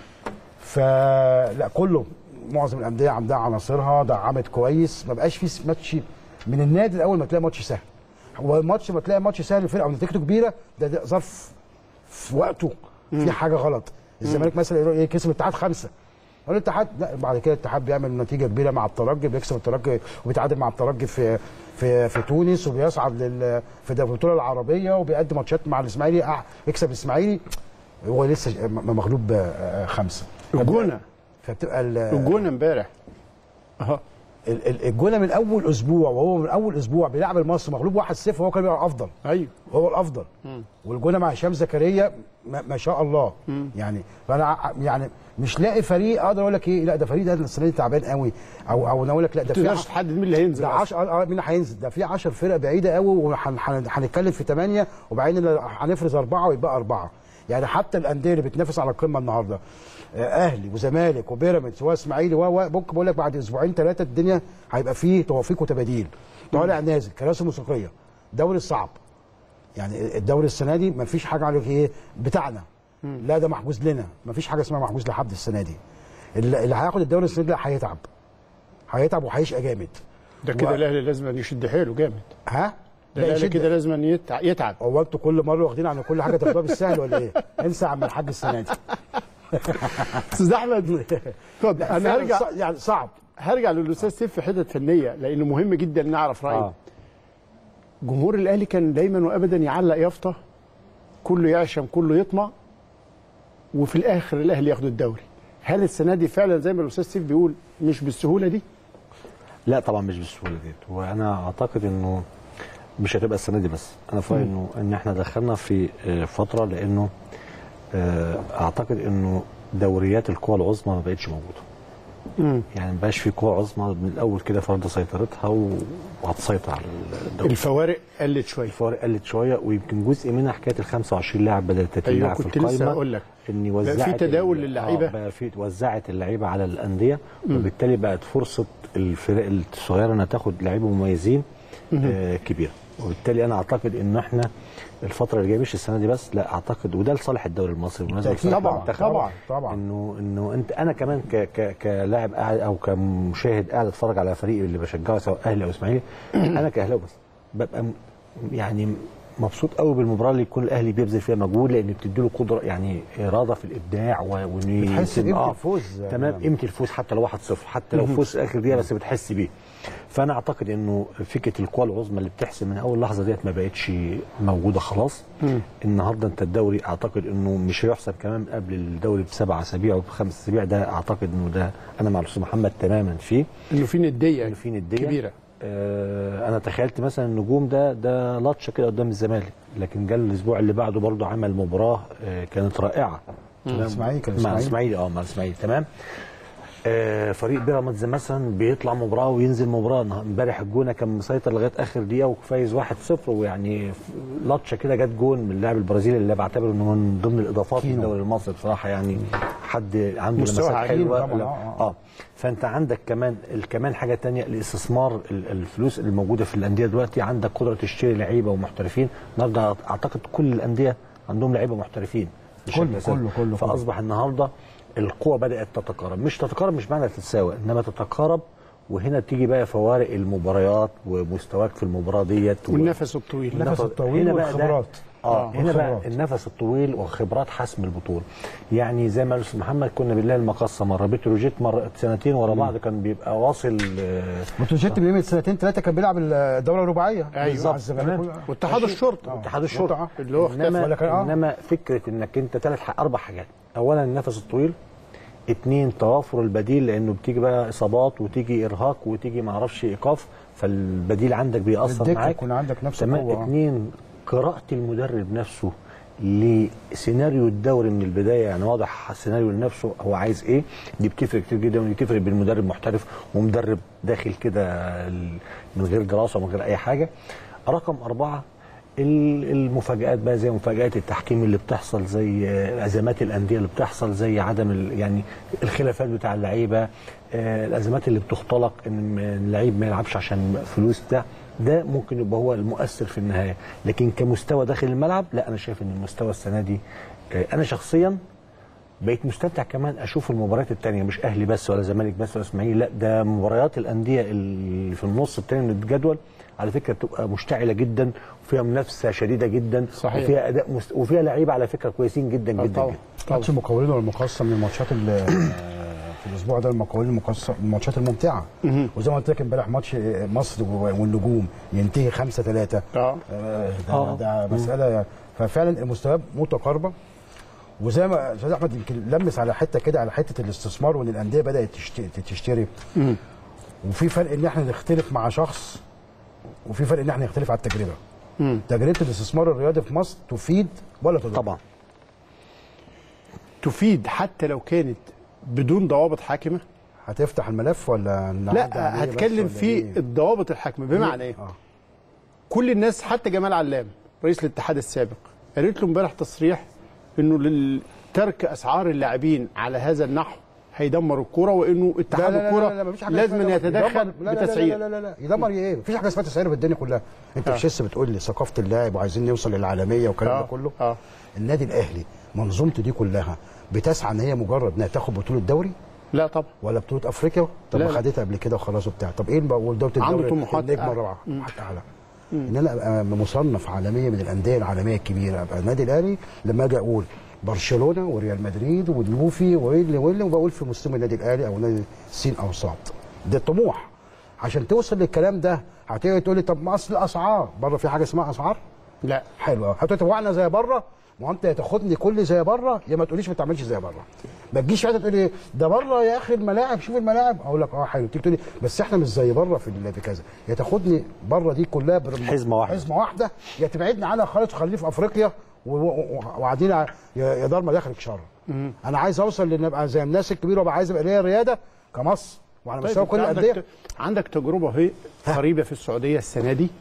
فلا كله معظم الانديه عندها عناصرها دعمت كويس ما بقاش في ماتش من النادي الاول ما تلاقي ماتش سهل هو الماتش ما تلاقي ماتش سهل الفرقه ونتيجته كبيره ده, ده ظرف في وقته في حاجه غلط الزمالك مثلا يروح ايه كسب الاتحاد خمسه هو الاتحاد لا بعد كده الاتحاد بيعمل نتيجه كبيره مع الترجي بيكسب الترجي وبيتعادل مع الترجي في في في تونس وبيصعد لل في البطوله العربيه وبيقدم ماتشات مع الاسماعيلي أح- يكسب الاسماعيلي هو لسه م- مغلوب آه، خمسه الجونه فبتبقى ال- الجون امبارح اه ال- ال- الجونه من اول اسبوع وهو من اول اسبوع بيلعب المصري مغلوب 1-0 وهو كان بيلعب افضل ايوه هو الافضل والجونه مع هشام زكريا ما, ما شاء الله يعني فانا ع- يعني مش لاقي فريق اقدر اقول لك ايه لا ده فريق ده السنه دي تعبان قوي او او انا اقول لك لا ما ده في تقدرش ع- تحدد مين اللي هينزل ده أصلاً. 10 اه مين اللي هينزل ده في 10 فرق بعيده قوي وهنتكلم في 8 وبعدين اللي هنفرز اربعه ويبقى اربعه يعني حتى الانديه اللي بتنافس على القمه النهارده آه، اهلي وزمالك وبيراميدز واسماعيلي و و- ممكن بقول لك بعد اسبوعين ثلاثه الدنيا هيبقى فيه توافيق وتباديل طالع نازل كراسي موسيقيه دوري صعب يعني الدوري السنه دي ما فيش حاجه عليك ايه بتاعنا لا ده محجوز لنا ما فيش حاجه اسمها محجوز لحد السنه دي اللي اللي هياخد الدوري السنه دي لا هيتعب هيتعب وهيشقى جامد ده كده و- الاهلي لازم يشد حيله جامد ها ده لا الاهلي يشد كده لازم يتع- يتعب هو انتوا كل مره واخدين عن كل حاجه تاخدوها بالسهل ولا ايه؟ انسى يا عم الحاج السنه دي استاذ احمد اتفضل انا فعلاً هرجع صع- يعني صعب هرجع للاستاذ سيف في حتت فنيه لانه مهم جدا نعرف رايه آه. جمهور الاهلي كان دايما وابدا يعلق يافطه كله يعشم كله يطمع وفي الاخر الاهلي ياخد الدوري هل السنه دي فعلا زي ما الاستاذ سيف بيقول مش بالسهوله دي لا طبعا مش بالسهوله ديت وانا اعتقد انه مش هتبقى السنه دي بس انا في رايي انه ان احنا دخلنا في آه، فتره لانه آه، اعتقد انه دوريات القوى العظمى ما بقتش موجوده يعني ما بقاش في قوى عظمى من الاول كده فرض سيطرتها و- وهتسيطر على الدوري الفوارق قلت شويه الفوارق قلت شويه ويمكن جزء منها حكايه ال 25 لاعب بدل 30 أيوة، لاعب في كنت لسه القائمه هقول لك. ان بقى في وزعت تداول ال- للعيبة. آه بقى في وزعت اللعيبه على الانديه وبالتالي بقت فرصه الفرق الصغيره انها تاخد لعيبه مميزين آه كبيره وبالتالي انا اعتقد ان احنا الفتره اللي جايه مش السنه دي بس لا اعتقد وده لصالح الدوري المصري بالمناسبه بالتأكيد لصالح طبعاً، المنتخب. طبعاً، طبعاً. انه انه انت انا كمان ك ك كلاعب قاعد او كمشاهد قاعد اتفرج على فريقي اللي بشجعه سواء اهلي او اسماعيلي انا كاهلاوي بس ببقى م- يعني مبسوط قوي بالمباراه اللي يكون الاهلي بيبذل فيها مجهود لان بتدي له قدره يعني اراده في الابداع و- وانه بتحس يسيب- بقيمة آه، الفوز. تمام قيمه الفوز حتى لو 1-0 حتى لو فوز اخر دقيقه بس بتحس بيه فانا اعتقد انه فكره القوى العظمى اللي بتحسم من اول لحظه ديت ما بقتش موجوده خلاص النهارده انت الدوري اعتقد انه مش هيحسب كمان قبل الدوري بسبع اسابيع وبخمس اسابيع ده اعتقد انه ده انا مع الاستاذ محمد تماما فيه انه في نديه انه في نديه كبيره آه انا تخيلت مثلا النجوم ده ده لطشه كده قدام الزمالك لكن جه الاسبوع اللي بعده برضه عمل مباراه آه كانت رائعه تمام؟ إسماعيلي كان مع إسماعيلي. اسماعيلي اه مع اسماعيلي تمام آه فريق بيراميدز مثلا بيطلع مباراه وينزل مباراه النهار- امبارح الجونه كان مسيطر لغايه اخر دقيقه وفايز 1-0 ويعني لطشه كده جت جون من اللاعب البرازيلي اللي بعتبره انه من ضمن الاضافات كينو. للدوري المصري بصراحه يعني حد عنده مستوى لمسات عجيب حلوه طبعاً، لا- آه، آه. اه فانت عندك كمان ال- كمان حاجه تانية الاستثمار ال- الفلوس اللي موجوده في الانديه دلوقتي عندك قدره تشتري لعيبه ومحترفين النهارده اعتقد كل الانديه عندهم لعيبه محترفين بشكل كله- أساسي. كله- كله- فاصبح النهارده القوى بدات تتقارب مش تتقارب مش معنى تتساوى انما تتقارب وهنا تيجي بقى فوارق المباريات ومستواك في المباراه ديت و- والنفس الطويل النفس الطويل هنا بقى ده- والخبرات. اه آه، هنا بقى والخبرات. النفس الطويل وخبرات حسم البطوله يعني زي ما قال الاستاذ محمد كنا بنلاقي المقصه مره بتروجيت مره سنتين ورا بعض كان بيبقى واصل آه، بتروجيت بقيمه سنتين ثلاثه كان بيلعب الدوره الرباعيه أيوة. بالظبط الزمالك واتحاد الشرطه اتحاد الشرطه متعة. اللي هو اختفى انما ولا كان- آه. انما فكره انك انت ثلاث اربع حاجات اولا النفس الطويل اثنين توافر البديل لانه بتيجي بقى اصابات وتيجي ارهاق وتيجي ما اعرفش ايقاف فالبديل عندك بيأثر الدكة معاك يكون عندك نفس تمام القوة، آه. اثنين قراءة المدرب نفسه لسيناريو الدوري من البدايه يعني واضح السيناريو لنفسه هو عايز ايه دي بتفرق كتير جدا ودي بتفرق بين مدرب محترف ومدرب داخل كده ال- من غير دراسه ومن غير اي حاجه رقم اربعه ال- المفاجآت بقى زي مفاجآت التحكيم اللي بتحصل زي آه، ازمات الانديه اللي بتحصل زي عدم ال- يعني الخلافات بتاع اللعيبه آه، الازمات اللي بتختلق ان اللعيب ما يلعبش عشان فلوس بتاع ده ممكن يبقى هو المؤثر في النهايه لكن كمستوى داخل الملعب لا انا شايف ان المستوى السنه دي آه، انا شخصيا بقيت مستمتع كمان اشوف المباريات التانية مش اهلي بس ولا زمالك بس ولا اسماعيلي لا ده مباريات الانديه اللي في النص التاني من الجدول على فكره بتبقى مشتعله جدا وفيها منافسه شديده جدا صحيح. وفيها اداء مست... وفيها لعيبه على فكره كويسين جدا آه، جدا, طبعا جدا. ماتش المقاولين والمقصه من الماتشات اللي في الاسبوع ده المقاولين المقصه من الماتشات الممتعه وزي ما قلت لك امبارح ماتش مصر والنجوم ينتهي 5 3 اه ده, آه. ده مساله ففعلا المستويات متقاربه وزي ما استاذ احمد يمكن لمس على حته كده على حته الاستثمار وان الانديه بدات تشت- تشتري وفي فرق ان احنا نختلف مع شخص وفي فرق ان احنا نختلف على التجربه تجربه الاستثمار الرياضي في مصر تفيد ولا تضر طبعا تفيد حتى لو كانت بدون ضوابط حاكمه هتفتح الملف ولا نعدي عليه لا بس هتكلم ولا في إيه؟ الضوابط الحاكمه بمعنى ايه اه كل الناس حتى جمال علام رئيس الاتحاد السابق قالت له امبارح تصريح انه لل- ترك اسعار اللاعبين على هذا النحو هيدمر الكوره وانه اتحاد الكوره مفيش حاجة لازم اسمها يتدخل يدمر- لا لا لا بتسعير لا لا لا يدمر ايه مفيش حاجه اسمها تسعير في الدنيا كلها انت آه. مش لسه بتقول لي ثقافه اللاعب وعايزين نوصل للعالميه والكلام آه. ده كله آه. النادي الاهلي منظومته دي كلها بتسعى ان هي مجرد انها تاخد بطوله دوري لا طبعا ولا بطوله افريقيا طب لا، ما لا. خدتها قبل كده وخلاص وبتاع طب ايه بقى ودوله عنده الدوري طموحات النجم أعلى. الرابعه طموحات اعلى ان انا ابقى مصنف عالميا من الانديه العالميه الكبيره ابقى النادي الاهلي لما اجي اقول برشلونه وريال مدريد واليوفي واللي واللي وبقول في مسلم النادي الاهلي او نادي السين او صاد ده الطموح عشان توصل للكلام ده هتيجي تقول لي طب ما اصل الاسعار بره في حاجه اسمها اسعار لا حلو قوي هتقول طب واحنا زي بره ما هو انت يا تاخدني كل زي بره يا ما تقوليش ما تعملش زي بره ما تجيش فجاه تقول لي ده بره يا اخي الملاعب شوف الملاعب اقول لك اه حلو تيجي تقول لي بس احنا مش زي بره في ال- في كذا يا تاخدني بره دي كلها بر- حزمة واحدة. حزمه واحده يا تبعدني عنها خالص وخليني في افريقيا و- و- وقاعدين ع- يا يا دار مداخلك شر انا عايز اوصل لان ابقى زي الناس الكبيره وابقى عايز ابقى ليا رياده كمصر وعلى مستوى أنت كل عندك الانديه عندك تجربه هي قريبه في السعوديه السنه دي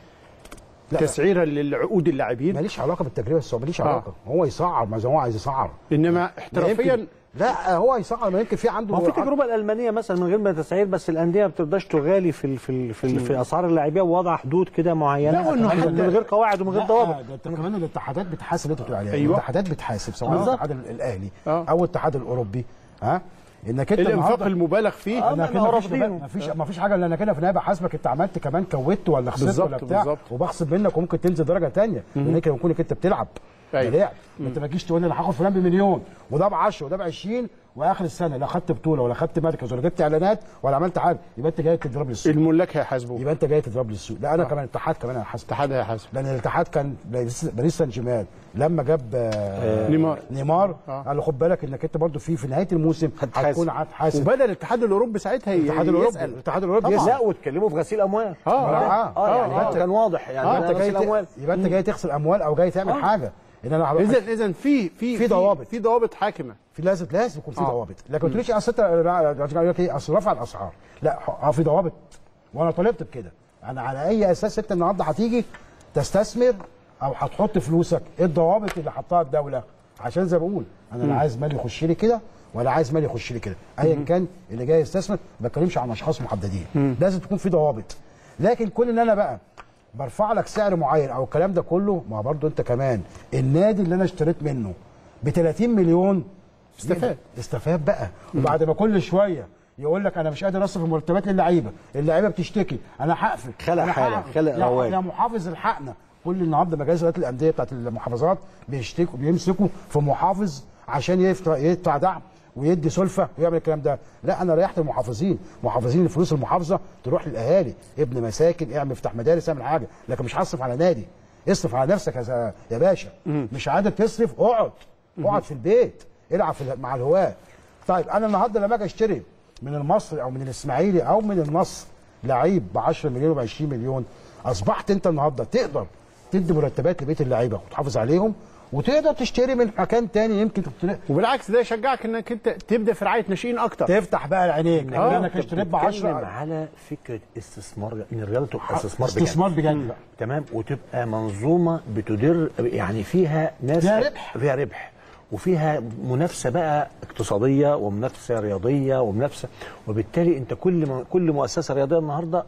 لا. تسعيرا للعقود اللاعبين ماليش علاقه بالتجربه السعوديه ماليش آه. علاقه هو يسعر ما زي ما هو عايز يسعر انما ما احترافيا يمكن- لا هو يسعر ما يمكن في عنده ما هو في تجربه الالمانيه مثلا من غير ما تسعير بس الانديه ما بترضاش تغالي في ال في ال في, ال في اسعار اللاعبيه ووضع حدود كده معينه لا، وإنه من حتى- من غير قواعد ومن غير ضوابط ده انت كمان الاتحادات بتحاسب اللي انت بتقول عليها أيوة. الاتحادات بتحاسب سواء بالظبط. الاتحاد الاهلي آه. او الاتحاد الاوروبي ها انك انت الانفاق النهاردة- المبالغ فيه آه، انا ما كده هو مفيش رافضينه. مفيش مفيش حاجه الا انا كده في النهايه بحاسبك انت عملت كمان كوت ولا خسرت بالظبط، ولا بتاع بالظبط. وبخصم منك وممكن تنزل درجه ثانيه لان كده يكونك انت بتلعب أيوة. ده لعب انت ما تجيش تقول لي انا هاخد فلان بمليون وده ب 10 وده ب 20 واخر السنه لا خدت بطوله ولا خدت مركز ولا جبت اعلانات ولا عملت حاجه يبقى انت جاي تضرب لي السوق الملاك هيحاسبوه يبقى انت جاي تضرب لي السوق لا انا كمان الاتحاد كمان انا حاسب الاتحاد هيحاسب لان الاتحاد كان باريس باريس سان جيرمان لما جاب آه نيمار. نيمار آه. قال له خد بالك انك انت برضو في في نهايه الموسم هتحاسب. هتكون هتحاسب وبدا الاتحاد الاوروبي ساعتها ي- الاتحاد الاوروبي يسال الاتحاد الاوروبي لا يسأل. واتكلموا في غسيل اموال اه اه اه يعني آه، آه كان واضح يعني اه ده انت جاي غسيل اموال ت- يبقى انت جاي تغسل اموال او جاي تعمل حاجه ان انا هبقى- اذا اذا في في في ضوابط. في ضوابط حاكمه في لازم لازم يكون في آه. ضوابط لكن ما تقوليش اصل انت يقول لك ايه اصل رفع الاسعار لا اه في ضوابط وانا طالبت بكده انا على اي اساس انت النهارده هتيجي تستثمر او هتحط فلوسك ايه الضوابط اللي حطها الدوله عشان زي ما بقول انا لا عايز مال يخش لي كده ولا عايز مال يخش لي كده ايا كان اللي جاي يستثمر ما بتكلمش عن اشخاص محددين لازم تكون في ضوابط لكن كل ان انا بقى برفع لك سعر معين او الكلام ده كله ما برضو انت كمان النادي اللي انا اشتريت منه ب 30 مليون استفاد. استفاد بقى وبعد ما كل شويه يقول لك انا مش قادر اصرف المرتبات للعيبه اللعيبه بتشتكي انا هقفل خلق أنا حالة، هقفل. خلق يا- رواد. يا محافظ الحقنا كل النهارده مجالس اداره الانديه بتاعت المحافظات بيشتكوا بيمسكوا في محافظ عشان يدفع يدفع دعم ويدي سلفه ويعمل الكلام ده لا انا ريحت المحافظين محافظين الفلوس المحافظه تروح للاهالي ابن مساكن اعمل افتح مدارس اعمل حاجه لكن مش هصرف على نادي اصرف على نفسك يا ز- يا باشا مش قادر تصرف اقعد اقعد في البيت العب في ال- مع الهواه طيب انا النهارده لما اجي اشتري من المصري او من الاسماعيلي او من النصر لعيب ب 10 مليون وب 20 مليون اصبحت انت النهارده تقدر تدي مرتبات لبيت اللعيبه وتحافظ عليهم وتقدر تشتري من مكان تاني يمكن تت- وبالعكس ده يشجعك انك انت تبدا في رعايه ناشئين اكتر تفتح بقى عينيك آه. لان انا اشتريت ب 10 على فكره استثمار ان الرياضه تبقى استثمار بجد استثمار بجد بقى تمام وتبقى منظومه بتدر يعني فيها ناس فيها ربح. فيها ربح وفيها منافسه بقى اقتصاديه ومنافسه رياضيه ومنافسه وبالتالي انت كل م- كل مؤسسه رياضيه النهارده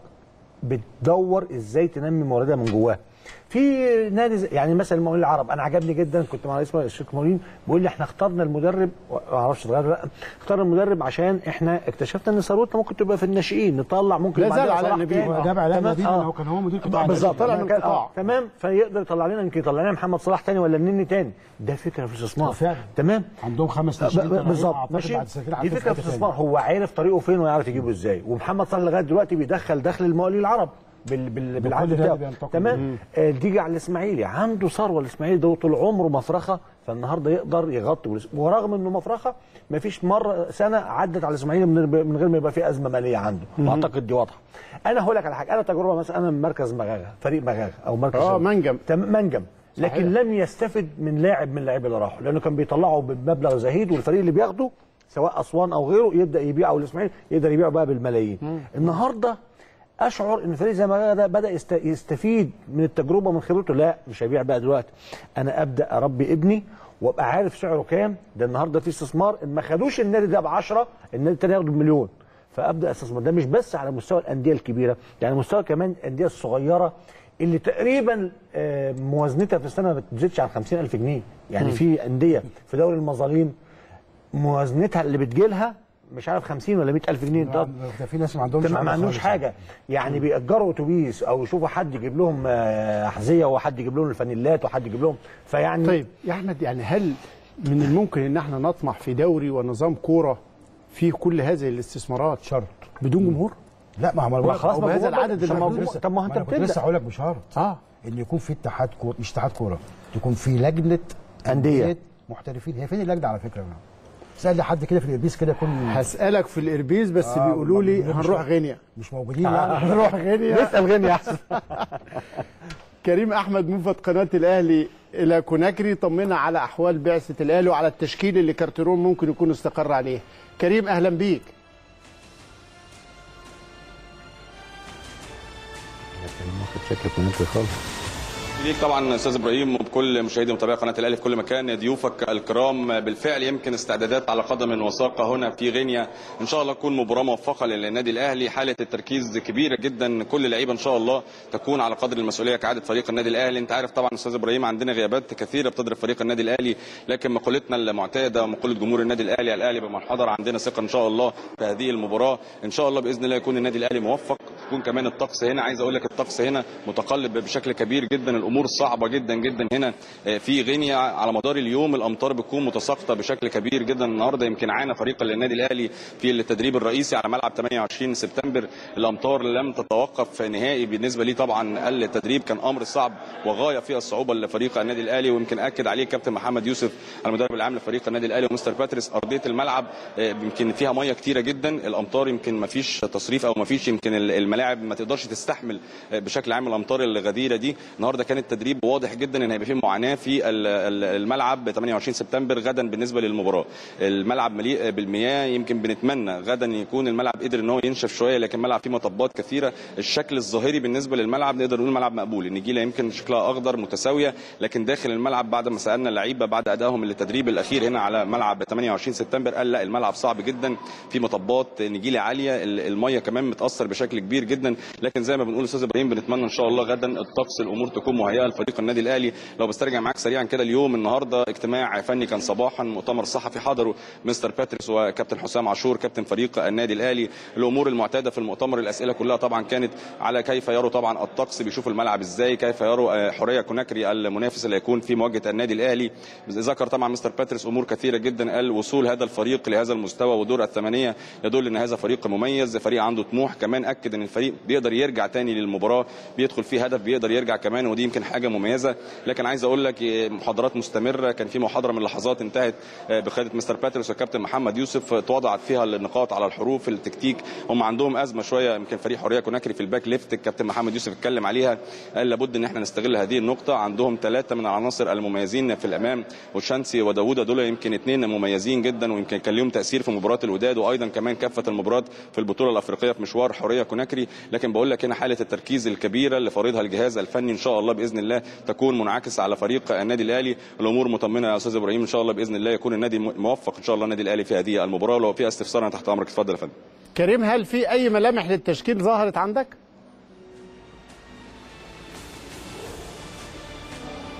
بتدور ازاي تنمي مواردها من جواها في نادي زي- يعني مثلا المقاولين العرب انا عجبني جدا كنت مع رئيس الشركه المقاولين بيقول لي احنا اخترنا المدرب ما اعرفش اتغير ولا لا اخترنا المدرب عشان احنا اكتشفنا ان ثروتنا ممكن تبقى في الناشئين نطلع ممكن لا بعدها زال علاء صلاح نبيل. تاني. هو جاب علاء تمام؟ نبيل آه. إن هو كان هو مدير قطاع بالظبط الناشئين. طلع من القطاع. آه. تمام فيقدر يطلع لنا يمكن يطلع لنا محمد صلاح تاني ولا النني تاني ده فكره في الاستثمار فعلا. تمام عندهم خمس ب- ناشئين ب- طالعين، بالظبط أعتقد ماشي بعد سنتين دي عارفين فكره في في حتة الاستثمار هو عارف طريقه فين ويعرف يجيبه ازاي ومحمد صلاح لغايه دلوقتي بيدخل دخل المقاولين العرب بال بال بالعدد نادي بتاعه بينتقل. تمام آه، تيجي على الاسماعيلي عنده ثروه الاسماعيلي ده طول عمره مفرخه فالنهارده يقدر يغطي والإس- ورغم انه مفرخه ما فيش مره سنه عدت على الاسماعيلي من من غير ما يبقى في ازمه ماليه عنده واعتقد دي واضحه انا هقول لك على حاجه انا تجربه مثلا انا من مركز مغاغه فريق مغاغه او مركز اه شباب. منجم تم منجم لكن صحيح. لم يستفد من لاعب من اللاعبين اللي راحوا لانه كان بيطلعه بمبلغ زهيد والفريق اللي بياخده سواء اسوان او غيره يبدا يبيع او الاسماعيلي يقدر يبيعه بقى بالملايين النهارده اشعر ان فريق زي ما ده بدا يست- يستفيد من التجربه من خبرته لا مش هيبيع بقى دلوقتي انا ابدا اربي ابني وابقى عارف سعره كام ده النهارده في استثمار ان ما خدوش النادي ده ب 10 النادي الثاني ياخده بمليون فابدا استثمر ده مش بس على مستوى الانديه الكبيره يعني مستوى كمان الانديه الصغيره اللي تقريبا آه، موازنتها في السنه ما بتزيدش عن 50000 جنيه يعني في انديه في دوري المظالم موازنتها اللي بتجيلها مش عارف 50 ولا 100000 جنيه ده ده في ناس ما عندهمش ما عمل عندوش خالص. حاجه يعني بيأجروا اتوبيس او يشوفوا حد يجيب لهم آه، احذيه وحد يجيب لهم الفانيلات وحد يجيب لهم فيعني طيب يا احمد يعني هل من الممكن ان احنا نطمح في دوري ونظام كوره فيه كل هذه الاستثمارات شرط بدون جمهور؟ لا ما هو ما ما خلاص أو ما بهذا هو بقى. العدد طب ما هو- المحدود. طب ما هو ما انت انا كنت لسه بتبدا هقول لك بشرط اه ان يكون في اتحاد كوره مش اتحاد كوره يكون في لجنه أندية. محترفين هي فين اللجنه على فكره سأل لي حد كده في الاربيس كده يكون هسألك في الإربيز بس آه، بيقولوا لي مش- هنروح غينيا مش موجودين لا هنروح غينيا نسال غني احسن كريم أحمد موفد قناة الأهلي إلى كوناكري طمنا على أحوال بعثة الأهلي وعلى التشكيل اللي كارتيرون ممكن يكون استقر عليه كريم أهلا بيك شكلك ونكر خالص ليك طبعا استاذ ابراهيم وبكل مشاهدي ومتابعي قناه الاهلي في كل مكان ضيوفك الكرام بالفعل يمكن استعدادات على قدم وساق هنا في غينيا ان شاء الله تكون مباراه موفقه للنادي الاهلي حاله التركيز كبيره جدا كل اللعيبه ان شاء الله تكون على قدر المسؤوليه كعاده فريق النادي الاهلي انت عارف طبعا استاذ ابراهيم عندنا غيابات كثيره بتضرب فريق النادي الاهلي لكن مقولتنا المعتاده ومقوله جمهور النادي الاهلي الاهلي بمن حضر عندنا ثقه ان شاء الله في هذه المباراه ان شاء الله باذن الله يكون النادي الاهلي موفق يكون كمان الطقس هنا عايز اقول لك الطقس هنا متقلب بشكل كبير جدا الامور صعبه جدا جدا هنا آه، في غينيا على مدار اليوم الامطار بتكون متساقطه بشكل كبير جدا النهارده يمكن عانى فريق النادي الاهلي في التدريب الرئيسي على ملعب 28 سبتمبر الامطار لم تتوقف نهائي بالنسبه لي طبعا التدريب كان امر صعب وغايه في الصعوبه لفريق النادي الاهلي ويمكن اكد عليه كابتن محمد يوسف المدرب العام لفريق النادي الاهلي ومستر باتريس ارضيه الملعب آه، يمكن فيها ميه كتيره جدا الامطار يمكن ما فيش تصريف او ما فيش يمكن الملاعب ما تقدرش تستحمل آه، بشكل عام الامطار الغزيره دي النهارده كان التدريب واضح جدا ان هيبقى فيه معاناه في ال- ال- الملعب 28 سبتمبر غدا بالنسبه للمباراه الملعب مليء بالمياه يمكن بنتمنى غدا يكون الملعب قدر ان هو ينشف شويه لكن الملعب فيه مطبات كثيره الشكل الظاهري بالنسبه للملعب نقدر نقول ملعب مقبول النجيله يمكن شكلها اخضر متساويه لكن داخل الملعب بعد ما سالنا اللعيبه بعد ادائهم للتدريب الاخير هنا على ملعب 28 سبتمبر قال لا الملعب صعب جدا في مطبات نجيله عاليه ال- الميه كمان متاثر بشكل كبير جدا لكن زي ما بنقول استاذ ابراهيم بنتمنى ان شاء الله غدا الطقس الامور تكون مهيئه لفريق النادي الاهلي لو بسترجع معاك سريعا كده اليوم النهارده اجتماع فني كان صباحا مؤتمر صحفي حضره مستر باتريس وكابتن حسام عاشور كابتن فريق النادي الاهلي الامور المعتاده في المؤتمر الاسئله كلها طبعا كانت على كيف يروا طبعا الطقس بيشوفوا الملعب ازاي كيف يروا آه، حوريه كوناكري المنافس اللي هيكون في مواجهه النادي الاهلي ذكر طبعا مستر باتريس امور كثيره جدا قال وصول هذا الفريق لهذا المستوى ودور الثمانيه يدل ان هذا فريق مميز فريق عنده طموح كمان اكد ان الفريق بيقدر يرجع تاني للمباراه بيدخل فيه هدف بيقدر يرجع كمان ودي يمكن حاجه مميزه لكن عايز اقول لك آه، محاضرات مستمره كان في محاضره من اللحظات انتهت آه، بقياده مستر باتريس وكابتن محمد يوسف آه، توضعت فيها النقاط على الحروف التكتيك هم عندهم ازمه شويه يمكن فريق حريه كوناكري في الباك ليفت الكابتن محمد يوسف اتكلم عليها قال لابد ان احنا نستغل هذه النقطه عندهم ثلاثه من العناصر المميزين في الامام وشانسي وداوود دول يمكن اثنين مميزين جدا ويمكن كان لهم تاثير في مباراه الوداد وايضا كمان كافه المباريات في البطوله الافريقيه في مشوار حريه كوناكري لكن بقول لك هنا حاله التركيز الكبيره اللي فارضها الجهاز الفني ان شاء الله باذن الله تكون منعكسه على فريق النادي الاهلي الامور مطمنه يا استاذ ابراهيم ان شاء الله باذن الله يكون النادي موفق ان شاء الله النادي الاهلي في هذه المباراه ولو فيها استفسار انا تحت امرك اتفضل يا فندم كريم هل في أي ملامح للتشكيل ظهرت عندك؟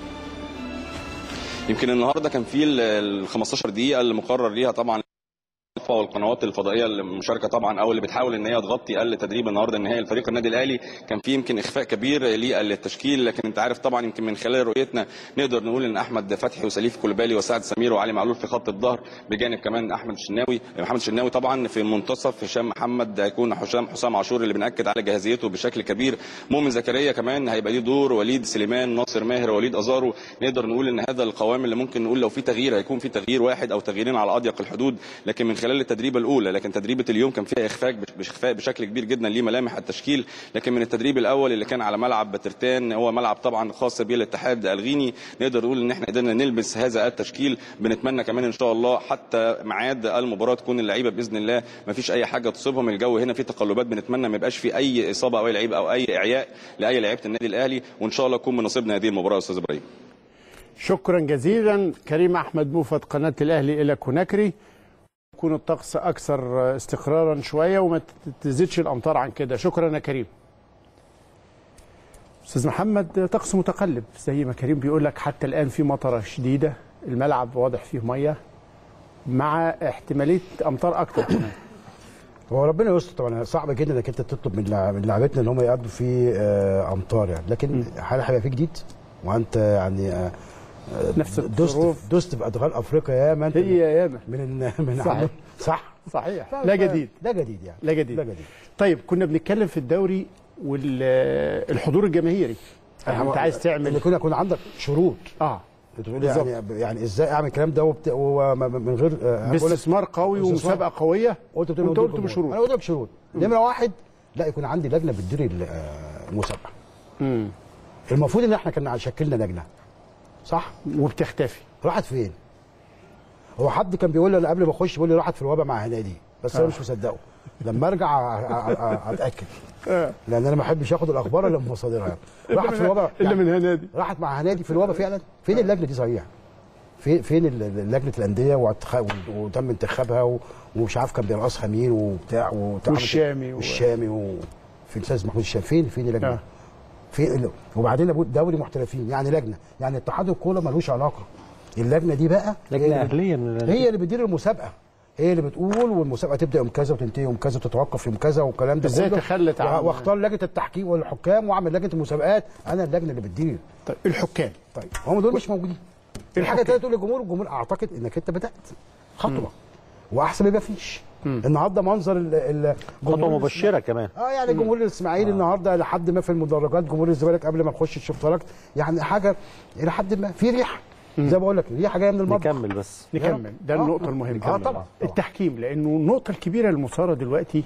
يمكن النهارده كان في ال 15 دقيقه اللي مقرر ليها طبعا والقنوات الفضائيه المشاركه طبعا او اللي بتحاول ان هي تغطي اقل تدريب النهارده النهائي الفريق النادي الاهلي كان في يمكن اخفاء كبير للتشكيل لكن انت عارف طبعا يمكن من خلال رؤيتنا نقدر نقول ان احمد فتحي وسليف كوليبالي وسعد سمير وعلي معلول في خط الظهر بجانب كمان احمد الشناوي محمد الشناوي طبعا في المنتصف هشام محمد هيكون حسام حسام عاشور اللي بناكد على جاهزيته بشكل كبير مؤمن زكريا كمان هيبقى ليه دور وليد سليمان ناصر ماهر وليد ازارو نقدر نقول ان هذا القوام اللي ممكن نقول لو في تغيير هيكون في تغيير واحد او تغييرين على اضيق الحدود لكن من خلال التدريبه الاولى لكن تدريبه اليوم كان فيها اخفاق اخفاء بشكل كبير جدا لملامح التشكيل لكن من التدريب الاول اللي كان على ملعب بترتان هو ملعب طبعا خاص بالاتحاد الغيني نقدر نقول ان احنا قدرنا نلبس هذا التشكيل بنتمنى كمان ان شاء الله حتى ميعاد المباراه تكون اللعيبه باذن الله ما فيش اي حاجه تصيبهم الجو هنا فيه تقلبات بنتمنى ما يبقاش في اي اصابه او اي لعيب او اي اعياء لاي لعيبه النادي الاهلي وان شاء الله يكون من نصيبنا هذه المباراه يا استاذ ابراهيم شكرا جزيلا كريم احمد موفد قناه الاهلي الى كوناكري يكون الطقس اكثر استقرارا شويه وما تزيدش الامطار عن كده شكرا يا كريم استاذ محمد طقس متقلب زي ما كريم بيقول لك حتى الان في مطره شديده الملعب واضح فيه ميه مع احتماليه امطار اكتر كمان هو ربنا يستر طبعا صعب جدا انك انت تطلب من لاعب- من لاعبتنا ان هم يقضوا في آه، امطار يعني لكن هل هيبقى في جديد وانت يعني آه، آه، نفس دوست الظروف. دوست في ادغال افريقيا ياما انت هي ياما من ال- من صحيح. صح صحيح لا جديد لا جديد يعني لا جديد لا جديد طيب كنا بنتكلم في الدوري والحضور الجماهيري يعني انت عايز ان تعمل يكون يكون عندك شروط اه بتقول بالظبط. يعني يعني ازاي اعمل الكلام ده وبت... ومن غير آه، بقول لك- باستثمار قوي باستثمار. ومسابقه قويه قلت بتقول وانت من قلت ضمن بشروط انا قلت لك شروط نمره واحد لا يكون عندي لجنه بتدير ال- آه، المسابقه مم. المفروض ان احنا كنا شكلنا لجنه صح وبتختفي راحت فين هو حد كان بيقول لي انا قبل ما اخش بيقول لي راحت في الوباء مع هنادي بس انا مش مصدقه لما ارجع أ- أ- أ- اتاكد لان انا ما بحبش اخد الاخبار الا من مصادرها يعني. راحت في الوباء الا يعني من هنادي راحت مع هنادي في الوباء فعلا فين اللجنه دي صحيح فين فين ال- ال- لجنه الانديه واتخ- وتم انتخابها و- ومش عارف كان بيرقصها مين وبتاع وبتاع- والشامي و- والشامي وفي الاستاذ محمود الشامي فين فين اللجنه آه. في ال- وبعدين أبو- دوري محترفين يعني لجنه يعني اتحاد الكوره ملوش علاقه اللجنه دي بقى هي لجنه اللي- اهليه من هي اللي بتدير المسابقه هي اللي بتقول والمسابقه تبدا يوم كذا وتنتهي يوم كذا وتتوقف يوم كذا والكلام ده إزاي كله. تخلت عن- واختار لجنه التحكيم والحكام واعمل لجنه المسابقات انا اللجنه اللي بتدير طيب الحكام طيب هم دول مش موجودين الحاجه الثانيه تقول للجمهور الجمهور اعتقد انك انت بدات خطوه واحسن ما يبقى فيش النهارده منظر ال- ال- خطوه جمهور مبشره كمان اه يعني جمهور الاسماعيلي النهارده لحد ما في المدرجات جمهور الزمالك قبل ما نخش الشوط فرجت يعني حاجه الى حد ما في ريحه زي ما بقول لك ريحه جايه من المطبخ نكمل بس نكمل ده آه، النقطه آه. المهمه اه طبعا التحكيم لانه النقطه الكبيره المثاره دلوقتي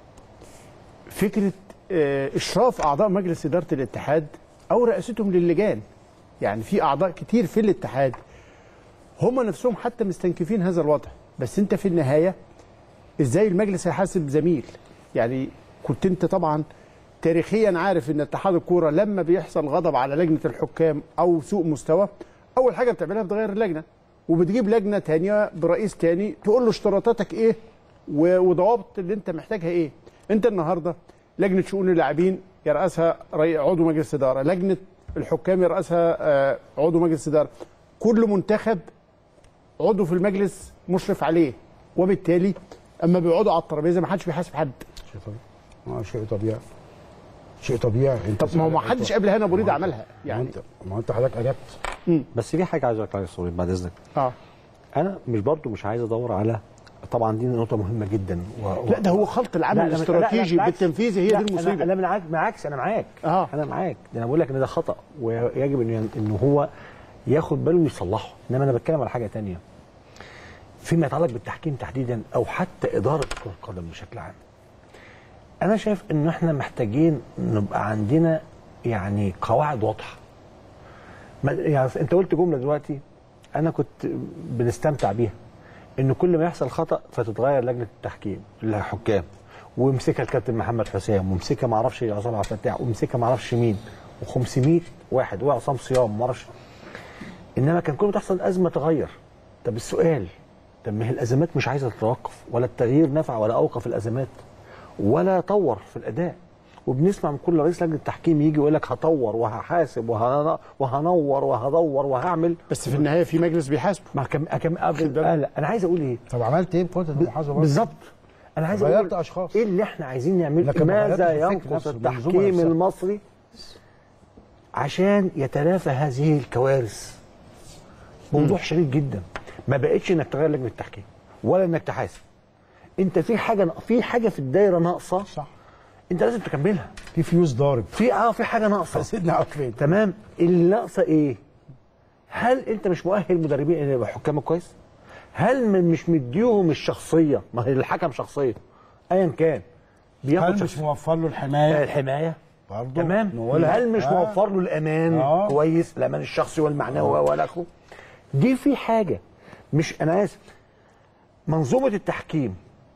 فكره آه، اشراف اعضاء مجلس اداره الاتحاد او رئاستهم للجان يعني في اعضاء كتير في الاتحاد هم نفسهم حتى مستنكفين هذا الوضع بس انت في النهايه ازاي المجلس هيحاسب زميل يعني كنت انت طبعا تاريخيا عارف ان اتحاد الكوره لما بيحصل غضب على لجنه الحكام او سوء مستوى اول حاجه بتعملها بتغير اللجنه وبتجيب لجنه تانية برئيس تاني تقول له اشتراطاتك ايه و- وضوابط اللي انت محتاجها ايه انت النهارده لجنه شؤون اللاعبين يرأسها رئي- عضو مجلس اداره لجنه الحكام يرأسها آه، عضو مجلس اداره كل منتخب عضو في المجلس مشرف عليه وبالتالي اما بيقعدوا على الترابيزه ما حدش بيحاسب حد شيء طبيعي اه شيء طبيعي شيء طبيعي انت طب ما هو ما حدش قبل هنا بريد ما هو عملها ما يعني انت ما هو انت حضرتك اجبت بس في حاجه عايز اقول لك عليها يا صوري بعد اذنك اه انا مش برضو مش عايز ادور على طبعا دي نقطه مهمه جدا و... و... لا ده هو خلط العمل لا، لا، الاستراتيجي لا، بالعكس. بالتنفيذي هي لا، دي المصيبه انا, أنا معاك معاكس انا معاك آه. انا معاك ده انا بقول لك ان ده خطا ويجب انه انه هو ياخد باله ويصلحه انما انا بتكلم على حاجه تانية فيما يتعلق بالتحكيم تحديدا او حتى اداره كره القدم بشكل عام انا شايف ان احنا محتاجين نبقى عندنا يعني قواعد واضحه ما- يعني انت قلت جمله دلوقتي انا كنت بنستمتع بيها ان كل ما يحصل خطا فتتغير لجنه التحكيم الحكام ويمسكها الكابتن محمد حسام ويمسكها ما اعرفش عصام عبد الفتاح ويمسكها ما اعرفش مين و500 واحد وعصام صيام ما اعرفش انما كان كل ما تحصل ازمه تغير طب السؤال طب ما هي الازمات مش عايزه تتوقف ولا التغيير نفع ولا اوقف الازمات ولا طور في الاداء وبنسمع من كل رئيس لجنه تحكيم يجي يقول لك هطور وهحاسب وهن- وهنور وهدور وهعمل بس في النهايه في مجلس بيحاسبه ما كم كم آه لا انا عايز اقول ايه طب عملت ايه كنت المحاسبه برضه؟ بالظبط انا عايز غيرت اقول أشخاص. ايه اللي احنا عايزين نعمله لكن ما ماذا غيرتش الفكر ينقص نفسه، المنظومة التحكيم نفسها. المصري عشان يتلافى هذه الكوارث بوضوح شديد جدا ما بقتش انك تغير لجنه التحكيم ولا انك تحاسب انت في حاجه في حاجه في الدايره ناقصه صح انت لازم تكملها في فيوز ضارب في اه في حاجه ناقصه سيدنا عقبين تمام اللي ناقصه ايه هل انت مش مؤهل مدربين ان يبقوا حكام كويس هل م- مش مديهم الشخصيه ما هي الحكم شخصيه ايا كان بياخد هل مش شخصية. موفر له الحمايه الحمايه برضه تمام نقولها. هل مش آه. موفر له الامان آه. كويس الامان الشخصي والمعنوي والى اخره دي في حاجه مش انا اسف منظومه التحكيم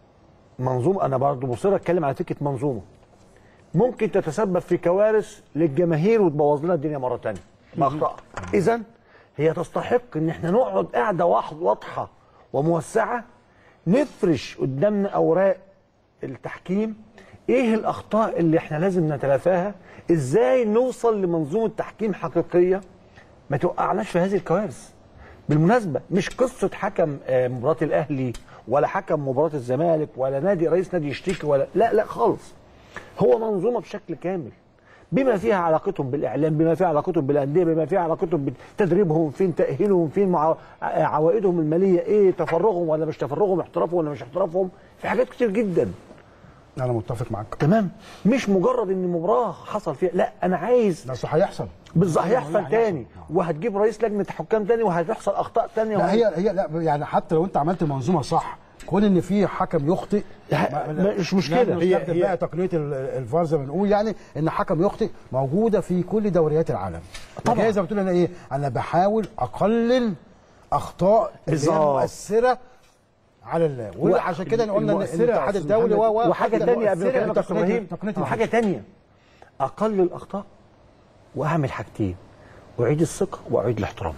منظومه انا برضه مصر اتكلم على فكره منظومه ممكن تتسبب في كوارث للجماهير وتبوظ لنا الدنيا مره ثانيه باخطاء اذا هي تستحق ان احنا نقعد قاعده واحد واضحه وموسعه نفرش قدامنا اوراق التحكيم ايه الاخطاء اللي احنا لازم نتلافاها ازاي نوصل لمنظومه تحكيم حقيقيه ما توقعناش في هذه الكوارث بالمناسبه مش قصه حكم آه، مباراه الاهلي ولا حكم مباراه الزمالك ولا نادي رئيس نادي يشتكي ولا لا لا خالص هو منظومه بشكل كامل بما فيها علاقتهم بالاعلام بما فيها علاقتهم بالانديه بما فيها علاقتهم بتدريبهم فين تاهيلهم فين مع عوائدهم الماليه ايه تفرغهم ولا مش تفرغهم احترافهم ولا مش احترافهم في حاجات كتير جدا انا متفق معاك تمام مش مجرد ان مباراه حصل فيها لا انا عايز بس هيحصل بالظبط هيحصل. هيحصل تاني وهتجيب رئيس لجنه حكام تاني وهتحصل اخطاء تانيه لا وه- هي هي لا يعني حتى لو انت عملت المنظومه صح كون ان في حكم يخطئ لا، ما- مش مشكلة. هي هي- هي- بقى تقنيه ال- الفار زي ما بنقول يعني ان حكم يخطئ موجوده في كل دوريات العالم طبعاً. طبعا زي ما بتقول انا ايه انا بحاول اقلل اخطاء اللي هي بالظبط. مؤثره على ال وعشان كده قلنا ان المؤثرة الاتحاد يا أستاذ الدولي و- و- وحاجه حتى تانية قبل ما المؤثرة اكلمك يا أستاذ تقنية- ابراهيم تقنية وحاجه تانية اقلل الاخطاء واعمل حاجتين اعيد الثقه واعيد الاحترام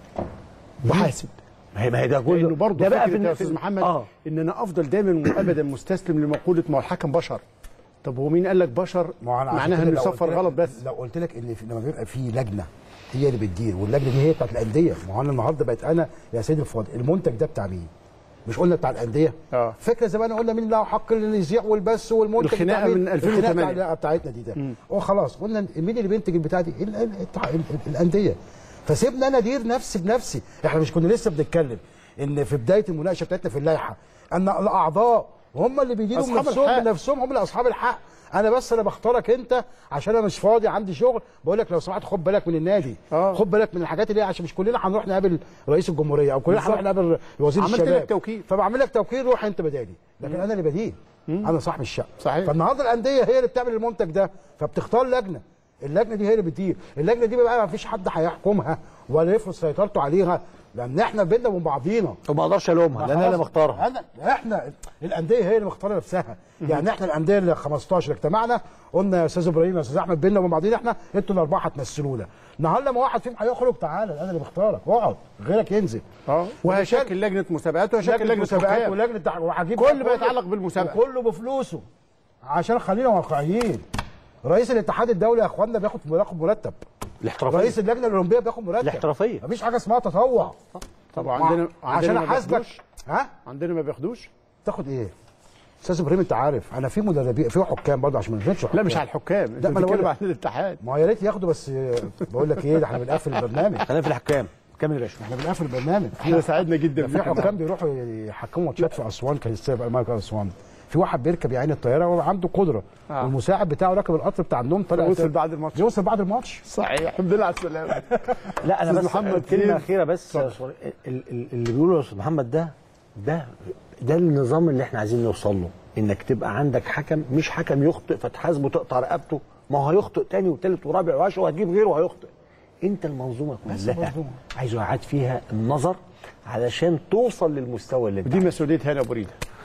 وحاسب ما هي ما هي ده لانه كله برضه ده بقى فكره في يا استاذ محمد اه ان انا افضل دايما وابدا مستسلم لمقوله ما هو الحكم بشر طب هو مين قال لك بشر ما هو أنا عشان معناها كده انه لو يصفر قلت لك- غلط بس لو قلت لك ان في- لما بيبقى في لجنه هي اللي بتدير واللجنه دي هي بتاعت الانديه ما هو انا النهارده بقيت انا يا سيدي الفاضل المنتج ده بتاع مين؟ مش قلنا بتاع الانديه؟ اه. فكره زمان قلنا مين له حق اللي يذيع والبث والمنتج الخناقة بتاع مين؟ من 2008. الخناقة بتاع- بتاعتنا دي ده وخلاص قلنا مين اللي بينتج البتاع دي؟ ال- ال- ال- ال- الانديه فسيبنا انا ادير نفسي بنفسي احنا مش كنا لسه بنتكلم ان في بدايه المناقشه بتاعتنا في اللائحه ان الاعضاء هم اللي بيديروا أصحاب نفسهم الحق. بنفسهم هم اللي اصحاب الحق انا بس انا بختارك انت عشان انا مش فاضي عندي شغل بقول لك لو سمحت خد بالك من النادي آه. خد بالك من الحاجات اللي هي عشان مش كلنا هنروح نقابل رئيس الجمهوريه او كلنا هنروح نقابل وزير عملت الشباب لك توكيل. فبعمل لك توكيل روح انت بدالي لكن انا اللي بديل انا صاحب الشقه صحيح. فالنهارده الانديه هي اللي بتعمل المنتج ده فبتختار لجنه اللجنه دي هي اللي بتدير اللجنه دي بقى ما فيش حد هيحكمها ولا يفرض سيطرته عليها لان احنا بينا وبين بعضينا وما اقدرش الومها لان انا اللي مختارها انا احنا الانديه هي اللي مختاره نفسها يعني احنا الانديه اللي 15 اجتمعنا قلنا يا استاذ ابراهيم يا استاذ احمد بينا وبين بعضينا احنا انتوا الاربعه هتمثلونا النهارده لما واحد فيهم هيخرج تعالى انا اللي بختارك اقعد غيرك ينزل اه وهشكل لجنه مسابقات وهشكل لجنه لجنه مسابقات حكام. ولجنه تع- وهجيب كل ما يتعلق بالمسابقة. وكله بفلوسه عشان خلينا واقعيين رئيس الاتحاد الدولي يا اخوانا بياخد بياخد مرتب الاحترافيه رئيس اللجنه الاولمبيه بياخد مرتب الاحترافية. مفيش حاجه اسمها تطوع طبعا عندنا عشان عندنا ما احاسبك بياخدوش. ها عندنا ما بياخدوش تاخد ايه؟ استاذ ابراهيم انت عارف انا في مدربين في حكام برضه عشان ما نزلش لا مش على الحكام انت لا، ما أنا بتتكلم بقول عن الاتحاد ما يا ريت ياخدوا بس آه، بقول لك ايه ده احنا بنقفل البرنامج خلينا في الحكام كمل يا باشا احنا بنقفل البرنامج ده ساعدنا جدا في حكام بيروحوا يحكموا ماتشات في اسوان كان السبب امريكا اسوان في واحد بيركب يعين الطياره وهو عنده قدره آه. والمساعد بتاعه راكب القطر بتاع النوم طلع وصل بعد الماتش. يوصل بعد الماتش صحيح الحمد لله على السلامه لا انا أستاذ بس محمد كلمه خير. اخيره بس يا أستاذ- ال- ال- اللي بيقوله يا استاذ محمد ده ده ده النظام اللي احنا عايزين نوصل له انك تبقى عندك حكم مش حكم يخطئ فتحاسبه تقطع رقبته ما هو هيخطئ تاني وتالت ورابع وعاشر وهتجيب غيره هيخطئ انت المنظومه كلها المنظومة. عايز يعاد فيها النظر علشان توصل للمستوى اللي انت ودي مسؤوليه هاني ابو ريده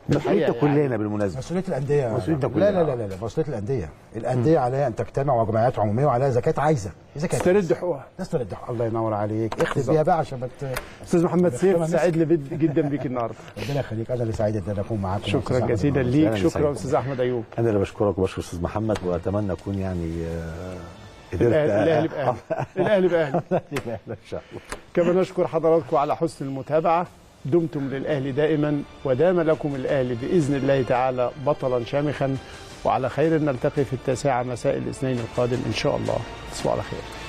مسؤوليتنا الحقيقة يعني. كلنا بالمناسبه مسؤوليه الانديه مسؤوليتنا لا كلنا. لا لا لا لا مسؤوليه الانديه الانديه عليها ان تجتمع وجمعيات عموميه وعليها زكاه عايزه زكاه تسترد حقوقها ناس ترد الله ينور عليك اختم بيها بقى عشان ما ت- استاذ محمد سيف الناس. سعيد لي بد- جدا بيك النهارده ربنا يخليك انا اللي سعيد ان انا اكون معاكم شكرا أستاذ جزيلا أحمد. ليك أنا شكرا سعيد. استاذ احمد ايوب انا اللي بشكرك وبشكر استاذ محمد واتمنى اكون يعني آه، قدرت الاهلي الأهلي باهلي الاهلي باهلي ان شاء الله كما نشكر حضراتكم على حسن المتابعة دمتم للأهلي دائما ودام لكم الأهلي بإذن الله تعالى بطلا شامخا وعلى خير نلتقي في التاسعة مساء الاثنين القادم إن شاء الله تصبحوا على خير